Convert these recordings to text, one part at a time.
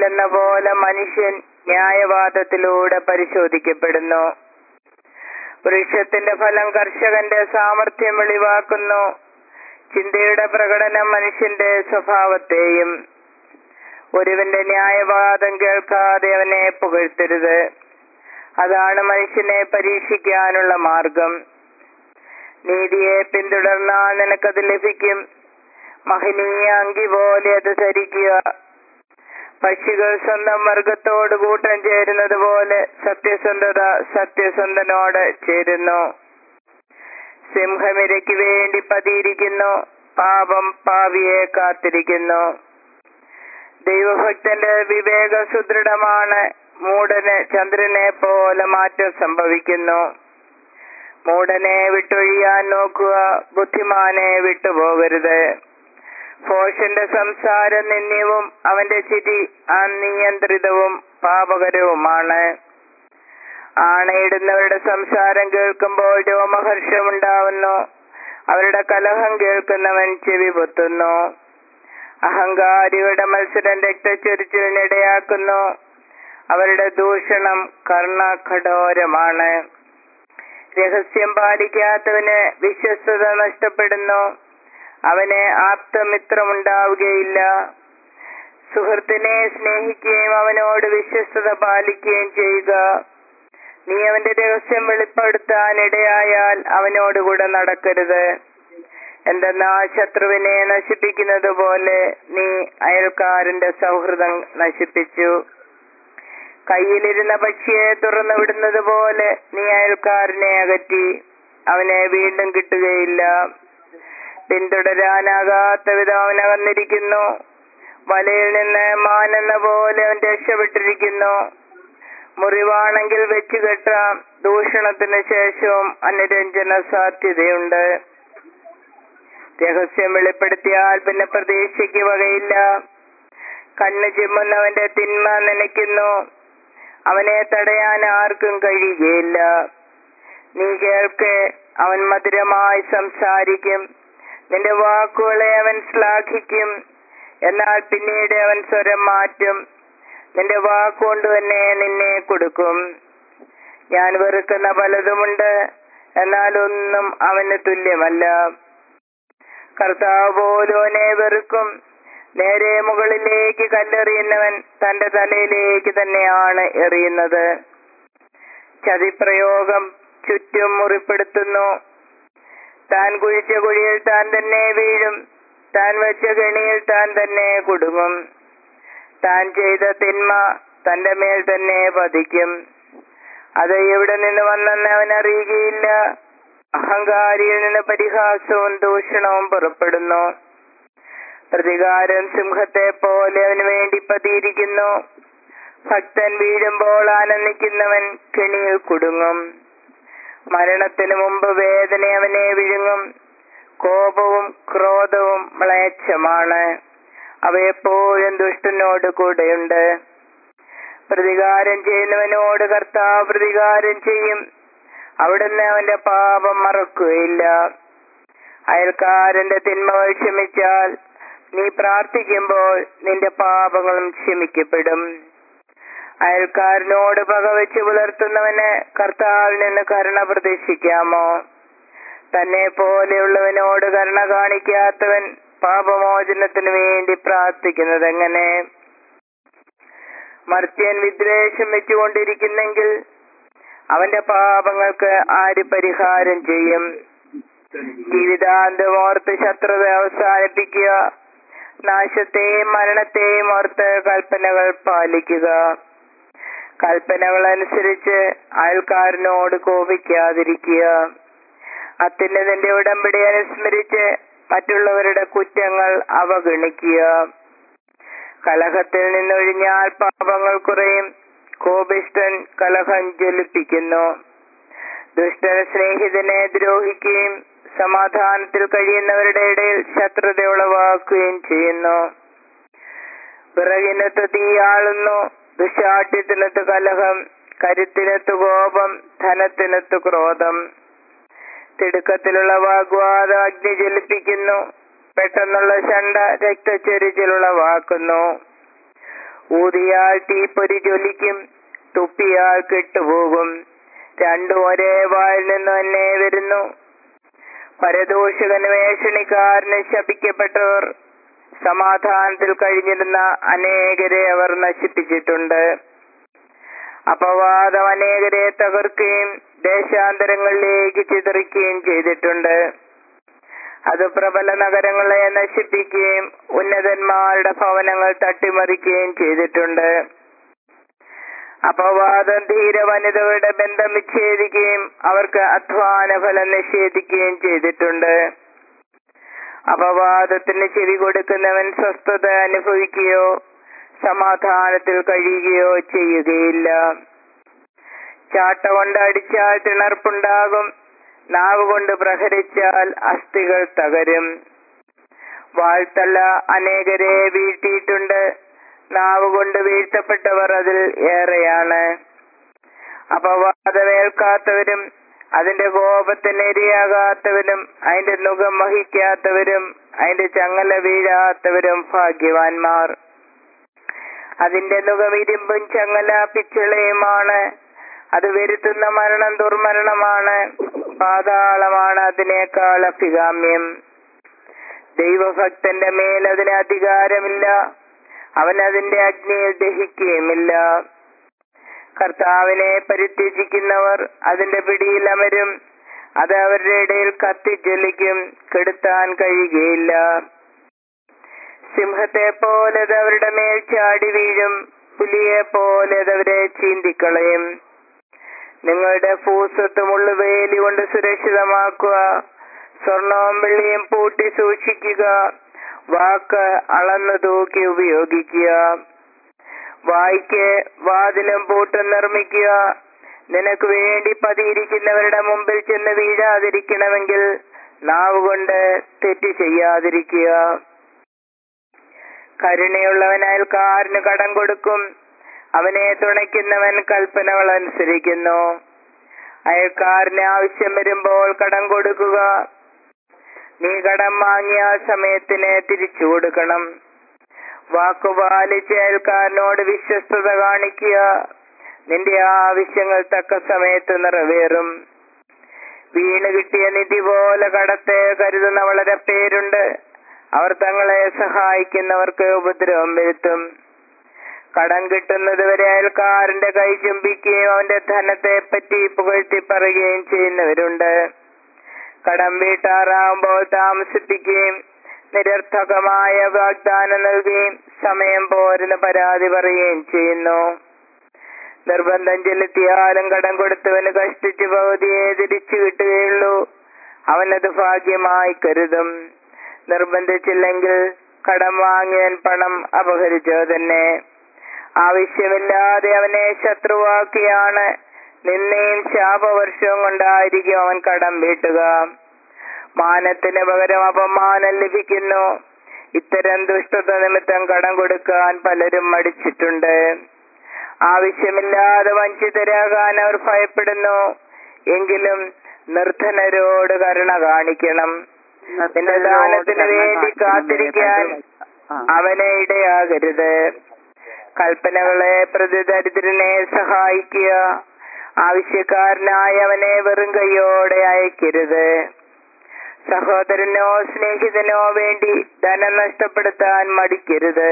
വെയിലെന്ന പോലെ മനുഷ്യൻ ന്യായവാദത്തിലൂടെ പരിശോധിക്കപ്പെടുന്നു വൃക്ഷത്തിന്റെ ഫലം കർഷകന്റെ സാമർഥ്യം വെളിവാക്കുന്നു ചിന്തയുടെ പ്രകടനം മനുഷ്യന്റെ സ്വഭാവത്തെയും ഒരുവന്റെ ന്യായവാദം കേൾക്കാതെ അവനെ പുകഴ്ത്തരുത് അതാണ് മനുഷ്യനെ പരീക്ഷിക്കാനുള്ള മാർഗം നീതിയെ പിന്തുടർന്നാൽ നിനക്കത് ലഭിക്കും മഹനീയ അങ്കി പോലെ അത് ധരിക്കുക പക്ഷികൾ സ്വന്തം വർഗത്തോട് കൂട്ടം ചേരുന്നത് പോലെ സത്യസന്ധത സത്യസന്ധനോട് ചേരുന്നു സിംഹമിരയ്ക്ക് വേണ്ടി പതിയിരിക്കുന്നു പാപം പാവിയെ കാത്തിരിക്കുന്നു ദൈവഭക്തന്റെ വിവേകം സുദൃഢമാണ് മൂടന് ചന്ദ്രനെ പോലെ മാറ്റം സംഭവിക്കുന്നു മൂടനെ വിട്ടൊഴിയാൻ നോക്കുക ബുദ്ധിമാനെ വിട്ടുപോകരുത് ഭോഷന്റെ സംസാരം നിന്ദ്യവും അവന്റെ ചിരി അനിയന്ത്രിതവും പാപകരവുമാണ് ആണയിടുന്നവരുടെ സംസാരം കേൾക്കുമ്പോൾ രോമഹർഷമുണ്ടാവുന്നു അവരുടെ കലഹം കേൾക്കുന്നവൻ ചെവി പൊത്തുന്നു അഹങ്കാരിയുടെ മത്സരം രക്തച്ചൊരിച്ചിലിനിടയാക്കുന്നു അവരുടെ ദൂഷണം കർണകഠോരമാണ് രഹസ്യം പാലിക്കാത്തവന് വിശ്വസ്തത നഷ്ടപ്പെടുന്നു അവന് ആപ്തമിത്രമുണ്ടാവുകയില്ല സുഹൃത്തിനെ സ്നേഹിക്കുകയും അവനോട് വിശ്വസ്തത പാലിക്കുകയും ചെയ്യുക നീ അവന്റെ രഹസ്യം വെളിപ്പെടുത്താൻ ഇടയായാൽ അവനോടുകൂടെ നടക്കരുത് എന്തെന്നാ ശത്രുവിനെ നശിപ്പിക്കുന്നത് പോലെ നീ അയൽക്കാരന്റെ സൗഹൃദം നശിപ്പിച്ചു കയ്യിലിരുന്ന പക്ഷിയെ തുറന്നു വിടുന്നത് പോലെ നീ അയൽക്കാരനെ അകറ്റി അവനെ വീണ്ടും കിട്ടുകയില്ല പിന്തുടരാനാകാത്ത വിധം അവൻ അകന്നിരിക്കുന്നു വലയിൽ നിന്ന് മാനെന്ന പോലെ അവൻ രക്ഷപ്പെട്ടിരിക്കുന്നു മുറിവാണെങ്കിൽ വെച്ചു കെട്ടാം ദൂഷണത്തിന് ശേഷവും അനുരഞ്ജന സാധ്യതയുണ്ട് രഹസ്യം വെളിപ്പെടുത്തിയാൽ പിന്നെ പ്രതീക്ഷയ്ക്ക് വകയില്ല കണ്ണ് ചിമ്മുന്നവന്റെ തിന്മ നനയ്ക്കുന്നു അവനെ തടയാൻ ആർക്കും കഴിയുകയില്ല നീ കേൾക്കെ അവൻ മധുരമായി സംസാരിക്കും നിന്റെ വാക്കുകളെ അവൻ ശ്ലാഘിക്കും എന്നാൽ പിന്നീട് അവൻ സ്വരം മാറ്റും നിന്റെ വാക്കുകൊണ്ട് തന്നെ നിന്നെ കൊടുക്കും ഞാൻ വെറുക്കുന്ന പലതുമുണ്ട് എന്നാൽ ഒന്നും അവന് തുല്യമല്ല കർത്താവ് പോലോനെ വെറുക്കും നേരെ മുകളിലേക്ക് കല്ലെറിയുന്നവൻ തന്റെ തലയിലേക്ക് തന്നെയാണ് എറിയുന്നത് ചതിപ്രയോഗം ചുറ്റും മുറിപ്പെടുത്തുന്നു താൻ കുഴിച്ച കുഴിയിൽ താൻ തന്നെ വീഴും താൻ വെച്ച കെണിയിൽ താൻ തന്നെ കുടുങ്ങും താൻ ചെയ്ത തിന്മ തന്റെ മേൽ തന്നെ പതിക്കും അത് എവിടെ നിന്ന് വന്നെന്ന് അവൻ അറിയുകയില്ല അഹങ്കാരിയിൽ നിന്ന് പരിഹാസവും ദൂഷണവും പുറപ്പെടുന്നു പ്രതികാരം സിംഹത്തെ പോലെ അവന് വേണ്ടി പതിയിരിക്കുന്നു ഭക്തൻ വീഴുമ്പോൾ ആനന്ദിക്കുന്നവൻ കെണിയിൽ കുടുങ്ങും മരണത്തിന് മുമ്പ് വേദന അവനെ വിഴുങ്ങും കോപവും ക്രോധവും മ്ലേച്ഛമാണ് അവയെപ്പോഴും ദുഷ്ടനോട് കൂടെയുണ്ട് പ്രതികാരം ചെയ്യുന്നവനോട് കർത്താവ് പ്രതികാരം ചെയ്യും അവിടുന്ന് അവന്റെ പാപം മറക്കുകയില്ല അയൽക്കാരന്റെ തിന്മകൾ ക്ഷമിച്ചാൽ നീ പ്രാർത്ഥിക്കുമ്പോൾ നിന്റെ പാപങ്ങളും ക്ഷമിക്കപ്പെടും അയൽക്കാരനോട് പകവെച്ച് പുലർത്തുന്നവന് കർത്താവിൽ നിന്ന് കരുണ പ്രതീക്ഷിക്കാമോ തന്നെ പോലെയുള്ളവനോട് കരുണ കാണിക്കാത്തവൻ പാപമോചനത്തിന് വേണ്ടി പ്രാർത്ഥിക്കുന്നത് എങ്ങനെ മർത്യൻ വിദ്വേഷം വെച്ചുകൊണ്ടിരിക്കുന്നെങ്കിൽ അവന്റെ പാപങ്ങൾക്ക് ആര് പരിഹാരം ചെയ്യും ജീവിതാന്തം ഓർത്ത് ശത്രുത അവസാനിപ്പിക്കുക നാശത്തെയും മരണത്തെയും ഓർത്ത് കൽപ്പനകൾ പാലിക്കുക കൽപ്പനകൾ അനുസരിച്ച് അയൽക്കാരനോട് കോപിക്കാതിരിക്കുക അത്യുന്നതിന്റെ ഉടമ്പടി അനുസ്മരിച്ച് മറ്റുള്ളവരുടെ കുറ്റങ്ങൾ അവഗണിക്കുക കലഹത്തിൽ നിന്നൊഴിഞ്ഞാൽ പാപങ്ങൾ കുറയും കോപിഷ്ടൻ കലഹം ജ്വലിപ്പിക്കുന്നു ദുഷ്ടൻ സ്നേഹിതനെ ദ്രോഹിക്കുകയും സമാധാനത്തിൽ കഴിയുന്നവരുടെ ഇടയിൽ ശത്രുത ഉളവാക്കുകയും ചെയ്യുന്നു പിറകിനത്ത് തീയാളുന്നു ദുശാഠ്യത്തിനത്ത് കലഹം കരുത്തിനത്ത് കോപം ധനത്തിനത്ത് ക്രോധം തിടുക്കത്തിലുള്ള വാഗ്വാദം അഗ്നി ജ്വലിപ്പിക്കുന്നു പെട്ടെന്നുള്ള ചണ്ട രക്തച്ചൊരിച്ചിലുളവാക്കുന്നു ഊതിയാൽ തീപ്പൊരി ജ്വലിക്കും തുപ്പിയാൽ കെട്ടുപോകും രണ്ടും ഒരേ വായിൽ നിന്ന് തന്നെ വരുന്നു പരദൂഷകന് വേഷണിക്കാരന് ശപിക്കപ്പെട്ടവർ സമാധാനത്തിൽ കഴിഞ്ഞിരുന്ന അനേകരെ അവർ നശിപ്പിച്ചിട്ടുണ്ട് അപവാദം അനേകരെ തകർക്കുകയും ദേശാന്തരങ്ങളിലേക്ക് ചിതറിക്കുകയും ചെയ്തിട്ടുണ്ട് അത് പ്രബല നഗരങ്ങളെ നശിപ്പിക്കുകയും ഉന്നതന്മാരുടെ ഭവനങ്ങൾ തട്ടിമറിക്കുകയും ചെയ്തിട്ടുണ്ട് അപവാദം ധീര വനിതകളുടെ ബന്ധം വിച്ഛേദിക്കുകയും അവർക്ക് അധ്വാന ഫലം നിഷേധിക്കുകയും ചെയ്തിട്ടുണ്ട് അപവാദത്തിന് ചെവി കൊടുക്കുന്നവൻ സ്വസ്ഥത അനുഭവിക്കുകയോ സമാധാനത്തിൽ കഴിയുകയോ ചെയ്യുകയില്ല ചാട്ട കൊണ്ട് അടിച്ചാൽ തിണർപ്പുണ്ടാകും നാവ് കൊണ്ട് പ്രഹരിച്ചാൽ അസ്ഥികൾ തകരും വാഴ്ത്തല്ല അനേകരെ വീഴ്ത്തിയിട്ടുണ്ട് നാവ് കൊണ്ട് വീഴ്ത്തപ്പെട്ടവർ അതിൽ ഏറെയാണ് അപവാദമേൽക്കാത്തവരും അതിന്റെ കോപത്തിന് ഇരയാകാത്തവരും അതിന്റെ മുഖം വഹിക്കാത്തവരും അതിന്റെ ചങ്ങല വീഴാത്തവരും ഭാഗ്യവാന്മാർ അതിന്റെ മുഖം ഇരുമ്പും ചങ്ങല പിച്ചളയുമാണ് അത് വരുത്തുന്ന മരണം ദുർമരണമാണ് പാതാളമാണ് അതിനേക്കാൾ അഭികാമ്യം ദൈവഭക്തന്റെ മേൽ അതിന് അധികാരമില്ല അവൻ അതിന്റെ അഗ്നിയിൽ ദഹിക്കുകയുമില്ല കർത്താവിനെ പരിത്യജിക്കുന്നവർ അതിന്റെ പിടിയിൽ അമരും അത് അവരുടെ ഇടയിൽ കത്തിജ്വലിക്കും കെടുത്താൻ കഴിയുകയില്ല സിംഹത്തെ പോലെ അത് അവരുടെ മേൽ ചാടി വീഴും പുലിയെ പോലെ അത് അവരെ ചീന്തിക്കളയും നിങ്ങളുടെ ഭൂസ്വത്ത് മുള്ളുവേലി കൊണ്ട് സുരക്ഷിതമാക്കുക സ്വർണവും വെള്ളിയും പൂട്ടി സൂക്ഷിക്കുക വാക്ക് അളന്നു തൂക്കി ഉപയോഗിക്കുക വായിക്ക് വാതിലും പൂട്ടും നിർമ്മിക്കുക നിനക്ക് വേണ്ടി പതിയിരിക്കുന്നവരുടെ മുമ്പിൽ ചെന്ന് വീഴാതിരിക്കണമെങ്കിൽ നാവ് കൊണ്ട് തെറ്റ് ചെയ്യാതിരിക്കുക കരുണയുള്ളവൻ അയൽക്കാരന് കടം കൊടുക്കും അവനെ തുണയ്ക്കുന്നവൻ കൽപ്പനകൾ അനുസരിക്കുന്നു അയൽക്കാരന് ആവശ്യം വരുമ്പോൾ കടം കൊടുക്കുക നീ കടം വാങ്ങിയ സമയത്തിന് തിരിച്ചു കൊടുക്കണം വാക്കുപാലിച്ച് അയൽക്കാരനോട് വിശ്വസ്തത കാണിക്കുക നിന്റെ ആവശ്യങ്ങൾ തക്ക സമയത്ത് നിറവേറും വീണ് കിട്ടിയ നിധി പോലെ കടത്തെ കരുതുന്ന വളരെ പേരുണ്ട് അവർ തങ്ങളെ സഹായിക്കുന്നവർക്ക് ഉപദ്രവം വരുത്തും കടം കിട്ടുന്നത് വരെ അയൽക്കാരന്റെ കൈ ചുംബിക്കുകയും അവന്റെ ധനത്തെ പറ്റി പുകഴ്ത്തി പറയുകയും ചെയ്യുന്നവരുണ്ട് കടം വീട്ടാറാവുമ്പോൾ താമസിപ്പിക്കുകയും നിരർത്ഥകമായ വാഗ്ദാനം നൽകുകയും സമയം പോരെന്ന് പരാതി പറയുകയും ചെയ്യുന്നു നിർബന്ധം ചെലുത്തിയാലും കടം കൊടുത്തവന് കഷ്ടിച്ച് പകുതിയെ തിരിച്ചു കിട്ടുകയുള്ളൂ അവനത് ഭാഗ്യമായി കരുതും നിർബന്ധിച്ചില്ലെങ്കിൽ കടം വാങ്ങിയവൻ പണം അപഹരിച്ചോ തന്നെ ആവശ്യമില്ലാതെ അവനെ ശത്രുവാക്കിയാണ് നിന്നെയും ശാപവർഷവും കൊണ്ടായിരിക്കും അവൻ കടം വീട്ടുക മാനത്തിന് പകരം അപമാനം ലഭിക്കുന്നു ഇത്തരം ദുഷ്ടത നിമിത്തം കടം കൊടുക്കാൻ പലരും മടിച്ചിട്ടുണ്ട് ആവശ്യമില്ലാതെ വഞ്ചിതരാകാൻ അവർ ഭയപ്പെടുന്നു എങ്കിലും നിർധനരോട് കരുണ കാണിക്കണം നിന്റെ ദാനത്തിന് വേണ്ടി കാത്തിരിക്കാൻ അവനെ ഇടയാകരുത് കൽപ്പനകളെ പ്രതി ദരിദ്രനെ സഹായിക്കുക ആവശ്യക്കാരനായ അവനെ വെറും കൈയോടെ അയക്കരുത് സഹോദരനോ സ്നേഹിതനോ വേണ്ടി ധനം നഷ്ടപ്പെടുത്താൻ മടിക്കരുത്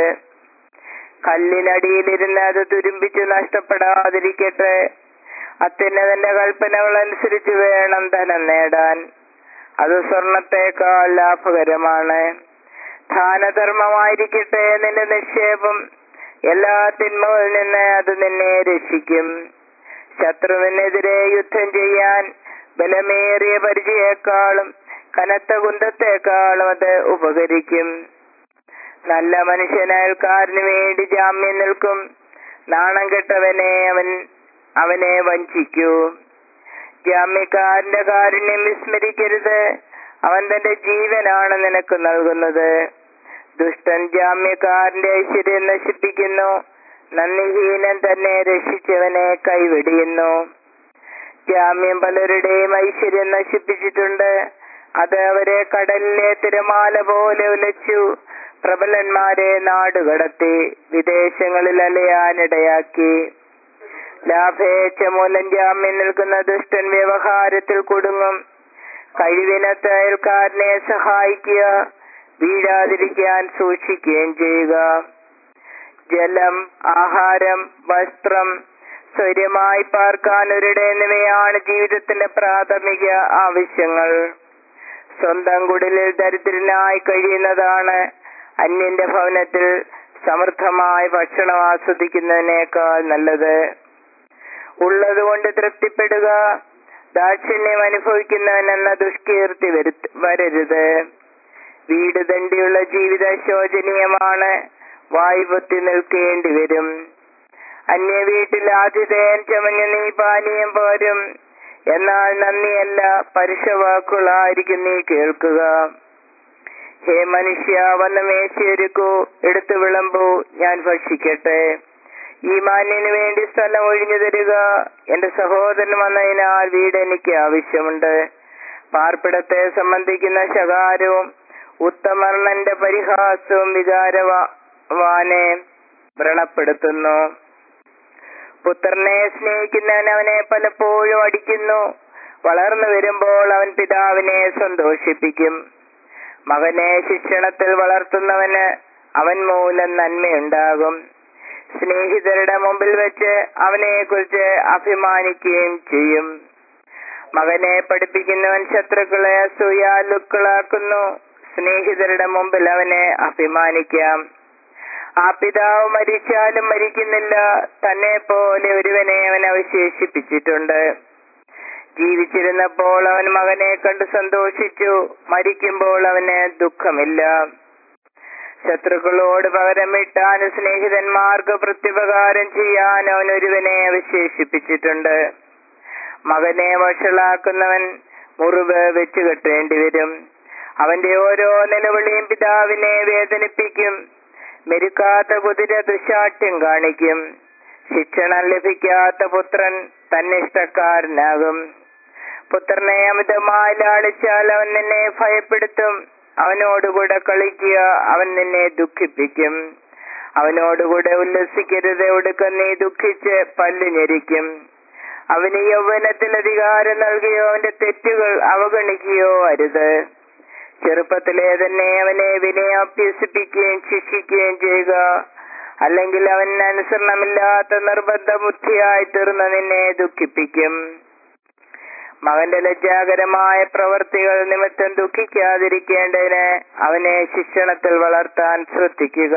കല്ലിനടിയിലിരുന്ന് അത് തുരുമ്പിച്ച് നഷ്ടപ്പെടാതിരിക്കട്ടെ അത്യുന്നതന്റെ കൽപ്പനകൾ അനുസരിച്ച് വേണം ധനം നേടാൻ അത് സ്വർണത്തേക്കാൾ ലാഭകരമാണ് ദാനധർമ്മമായിരിക്കട്ടെ നിന്റെ നിക്ഷേപം എല്ലാ തിന്മകളിൽ നിന്ന് അത് നിന്നെ രക്ഷിക്കും ശത്രുവിനെതിരെ യുദ്ധം ചെയ്യാൻ ബലമേറിയ പരിചയേക്കാളും കനത്ത കുന്തത്തേക്കാളും അത് ഉപകരിക്കും നല്ല മനുഷ്യൻ അയൽക്കാരന് വേണ്ടി ജാമ്യം നിൽക്കും നാണം കെട്ടവനെ അവൻ അവനെ വഞ്ചിക്കൂ ജാമ്യക്കാരന്റെ കാരുണ്യം വിസ്മരിക്കരുത് അവൻ തന്റെ ജീവനാണ് നിനക്ക് നൽകുന്നത് ദുഷ്ടൻ ജാമ്യക്കാരന്റെ ഐശ്വര്യം നശിപ്പിക്കുന്നു നന്ദിഹീനൻ തന്നെ രക്ഷിച്ചവനെ കൈവെടിയുന്നു ജാമ്യം പലരുടെയും ഐശ്വര്യം നശിപ്പിച്ചിട്ടുണ്ട് അത് അവരെ കടലിലെ തിരമാല പോലെ ഉലച്ചു പ്രബലന്മാരെ നാടുകടത്തി വിദേശങ്ങളിൽ അലയാനിടയാക്കി ലാഭേച്ഛ മൂലം ജാമ്യം നിൽക്കുന്ന ദുഷ്ടൻ വ്യവഹാരത്തിൽ കുടുങ്ങും കഴിവിനത്ത അയൽക്കാരനെ സഹായിക്കുക വീഴാതിരിക്കാൻ സൂക്ഷിക്കുകയും ചെയ്യുക ജലം ആഹാരം വസ്ത്രം സ്വര്യമായി പാർക്കാൻ ഒരിട എന്നിവയാണ് ജീവിതത്തിന്റെ പ്രാഥമിക ആവശ്യങ്ങൾ സ്വന്തം കുടിലിൽ ദരിദ്രനായി കഴിയുന്നതാണ് അന്യന്റെ ഭവനത്തിൽ സമൃദ്ധമായ ഭക്ഷണം ആസ്വദിക്കുന്നതിനേക്കാൾ നല്ലത് ഉള്ളതുകൊണ്ട് തൃപ്തിപ്പെടുക ദാക്ഷിണ്യം അനുഭവിക്കുന്നവൻ എന്ന ദുഷ്കീർത്തി വരുത്ത വരരുത് വീട് ദണ്ടിയുള്ള ജീവിത ശോചനീയമാണ് വായു പൊത്തി നിൽക്കേണ്ടി വരും അന്യ വീട്ടിൽ ആതിഥേയൻ ചമഞ്ഞ നീ പാനീയം പോരും എന്നാൽ നന്ദിയല്ല പരുഷവാക്കുകളായിരിക്കും നീ കേൾക്കുക ഹേ മനുഷ്യ വന്ന് മേശയൊരുക്കൂ എടുത്തു വിളമ്പൂ ഞാൻ ഭക്ഷിക്കട്ടെ ഈ മാന്യന് വേണ്ടി സ്ഥലം ഒഴിഞ്ഞു തരിക എന്റെ സഹോദരൻ വന്നതിനാൽ വീട് എനിക്ക് ആവശ്യമുണ്ട് പാർപ്പിടത്തെ സംബന്ധിക്കുന്ന ശകാരവും ഉത്തമർണന്റെ പരിഹാസവും വികാരവാനെ വ്രണപ്പെടുത്തുന്നു പുത്രനെ സ്നേഹിക്കുന്നവൻ അവനെ പലപ്പോഴും അടിക്കുന്നു വളർന്നു വരുമ്പോൾ അവൻ പിതാവിനെ സന്തോഷിപ്പിക്കും മകനെ ശിക്ഷണത്തിൽ വളർത്തുന്നവന് അവൻ മൂലം നന്മയുണ്ടാകും സ്നേഹിതരുടെ മുമ്പിൽ വെച്ച് അവനെ കുറിച്ച് അഭിമാനിക്കുകയും ചെയ്യും മകനെ പഠിപ്പിക്കുന്നവൻ ശത്രുക്കളെ അസൂയാലുക്കളാക്കുന്നു സ്നേഹിതരുടെ മുമ്പിൽ അവനെ അഭിമാനിക്കാം ആ പിതാവ് മരിച്ചാലും മരിക്കുന്നില്ല തന്നെ പോലെ ഒരുവനെ അവൻ അവശേഷിപ്പിച്ചിട്ടുണ്ട് ജീവിച്ചിരുന്നപ്പോൾ അവൻ മകനെ കണ്ട് സന്തോഷിച്ചു മരിക്കുമ്പോൾ അവന് ദുഃഖമില്ല ശത്രുക്കളോട് പകരം വിട്ടാൻ സ്നേഹിതന്മാർക്ക് പ്രത്യുപകാരം ചെയ്യാൻ അവൻ ഒരുവനെ അവശേഷിപ്പിച്ചിട്ടുണ്ട് മകനെ വഷളാക്കുന്നവൻ മുറിവ് വെച്ചു കെട്ടേണ്ടി വരും അവന്റെ ഓരോ നിലവിളിയും പിതാവിനെ വേദനിപ്പിക്കും മെരുക്കാത്ത കുതിര ദുശാഠ്യം കാണിക്കും ശിക്ഷണം ലഭിക്കാത്ത പുത്രൻ തന്നിഷ്ടക്കാരനാകും പുത്രനെ അമിതമായി ലാളിച്ചാൽ അവൻ നിന്നെ ഭയപ്പെടുത്തും അവനോടുകൂടെ കളിക്കുക അവൻ നിന്നെ ദുഃഖിപ്പിക്കും അവനോടുകൂടെ ഉല്ലസിക്കരുത് ഒടുക്ക നീ ദുഃഖിച്ച് പല്ലു ഞെരിക്കും അവന് യൗവനത്തിൽ അധികാരം നൽകുകയോ അവന്റെ തെറ്റുകൾ അവഗണിക്കുകയോ അരുത് ചെറുപ്പത്തിലെ തന്നെ അവനെ വിനയാഭ്യസിപ്പിക്കുകയും ശിക്ഷിക്കുകയും ചെയ്യുക അല്ലെങ്കിൽ അവൻ അനുസരണമില്ലാത്ത നിർബന്ധ ബുദ്ധിയായി തീർന്ന് നിന്നെ ദുഃഖിപ്പിക്കും മകന്റെ ലജ്ജാകരമായ പ്രവർത്തികൾ നിമിത്തം ദുഃഖിക്കാതിരിക്കേണ്ടതിന് അവനെ ശിക്ഷണത്തിൽ വളർത്താൻ ശ്രദ്ധിക്കുക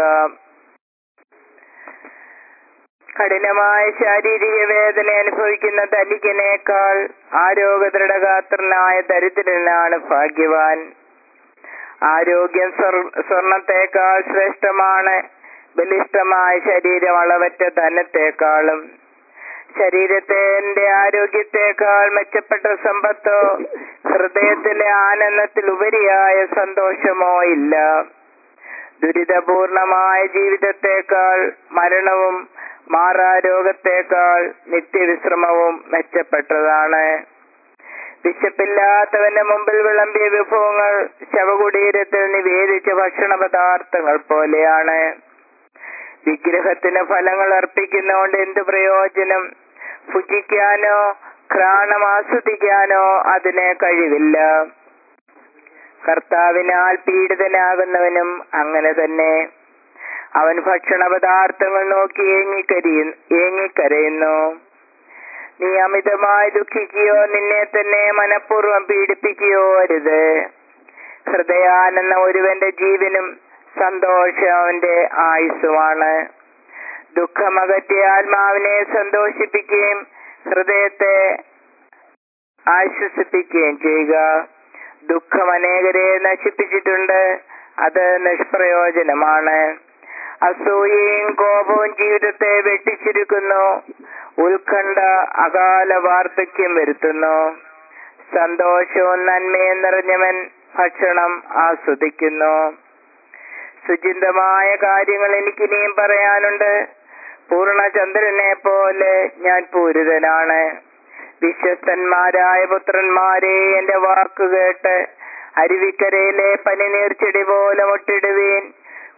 കഠിനമായ ശാരീരിക വേദന അനുഭവിക്കുന്ന ധനികനേക്കാൾ ആരോഗ്യദൃഢഗാത്രനായ ദരിദ്രനാണ് ഭാഗ്യവാൻ ആരോഗ്യം സ്വർണത്തെക്കാൾ ശ്രേഷ്ഠമാണ് ബലിഷ്ഠമായ ശരീരം അളവറ്റ ധനത്തെക്കാളും ശരീരത്തിന്റെ ആരോഗ്യത്തെക്കാൾ മെച്ചപ്പെട്ട സമ്പത്തോ ഹൃദയത്തിലെ ആനന്ദത്തിൽ ഉപരിയായ സന്തോഷമോ ഇല്ല ദുരിതപൂർണമായ ജീവിതത്തെക്കാൾ മരണവും മാറാരോഗത്തെക്കാൾ നിത്യവിശ്രമവും മെച്ചപ്പെട്ടതാണ് വിശപ്പില്ലാത്തവന്റെ മുമ്പിൽ വിളമ്പിയ വിഭവങ്ങൾ ശവകുടീരത്തിൽ നിവേദിച്ച ഭക്ഷണ പദാർത്ഥങ്ങൾ പോലെയാണ് വിഗ്രഹത്തിന് ഫലങ്ങൾ അർപ്പിക്കുന്നതുകൊണ്ട് എന്ത് പ്രയോജനം ഭുജിക്കാനോ ഘ്രാണം ആസ്വദിക്കാനോ അതിന് കഴിവില്ല കർത്താവിനാൽ പീഡിതനാകുന്നവനും അങ്ങനെ തന്നെ അവൻ ഭക്ഷണ പദാർത്ഥങ്ങൾ നോക്കി ഏങ്ങിക്കരിയ ഏങ്ങിക്കരയുന്നു നീ അമിതമായി ദുഃഖിക്കുകയോ നിന്നെ തന്നെ മനഃപൂർവ്വം പീഡിപ്പിക്കുകയോ അരുത് ഹൃദയാനെന്ന ഒരുവന്റെ ജീവനും സന്തോഷം അവന്റെ ആയുസ്സുമാണ് ദുഃഖമകറ്റിയ ആത്മാവിനെ സന്തോഷിപ്പിക്കുകയും ഹൃദയത്തെ ആശ്വസിപ്പിക്കുകയും ചെയ്യുക ദുഃഖം അനേകരെ നശിപ്പിച്ചിട്ടുണ്ട് അത് നിഷ്പ്രയോജനമാണ് അസൂയയും കോപവും ജീവിതത്തെ വെട്ടിച്ചിരിക്കുന്നു ഉത്കണ്ഠ അകാല വാർദ്ധക്യം വരുത്തുന്നു സന്തോഷവും നന്മയും നിറഞ്ഞവൻ ഭക്ഷണം ആസ്വദിക്കുന്നു സുചിന്തമായ കാര്യങ്ങൾ എനിക്കിനിയും പറയാനുണ്ട് പൂർണ്ണചന്ദ്രനെ പോലെ ഞാൻ പൂരിതനാണ് വിശ്വസ്തന്മാരായ പുത്രന്മാരെ എന്റെ വാക്കു കേട്ട് അരുവിക്കരയിലെ പനിനീർച്ചെടി പോലെ മുട്ടിടുവീൻ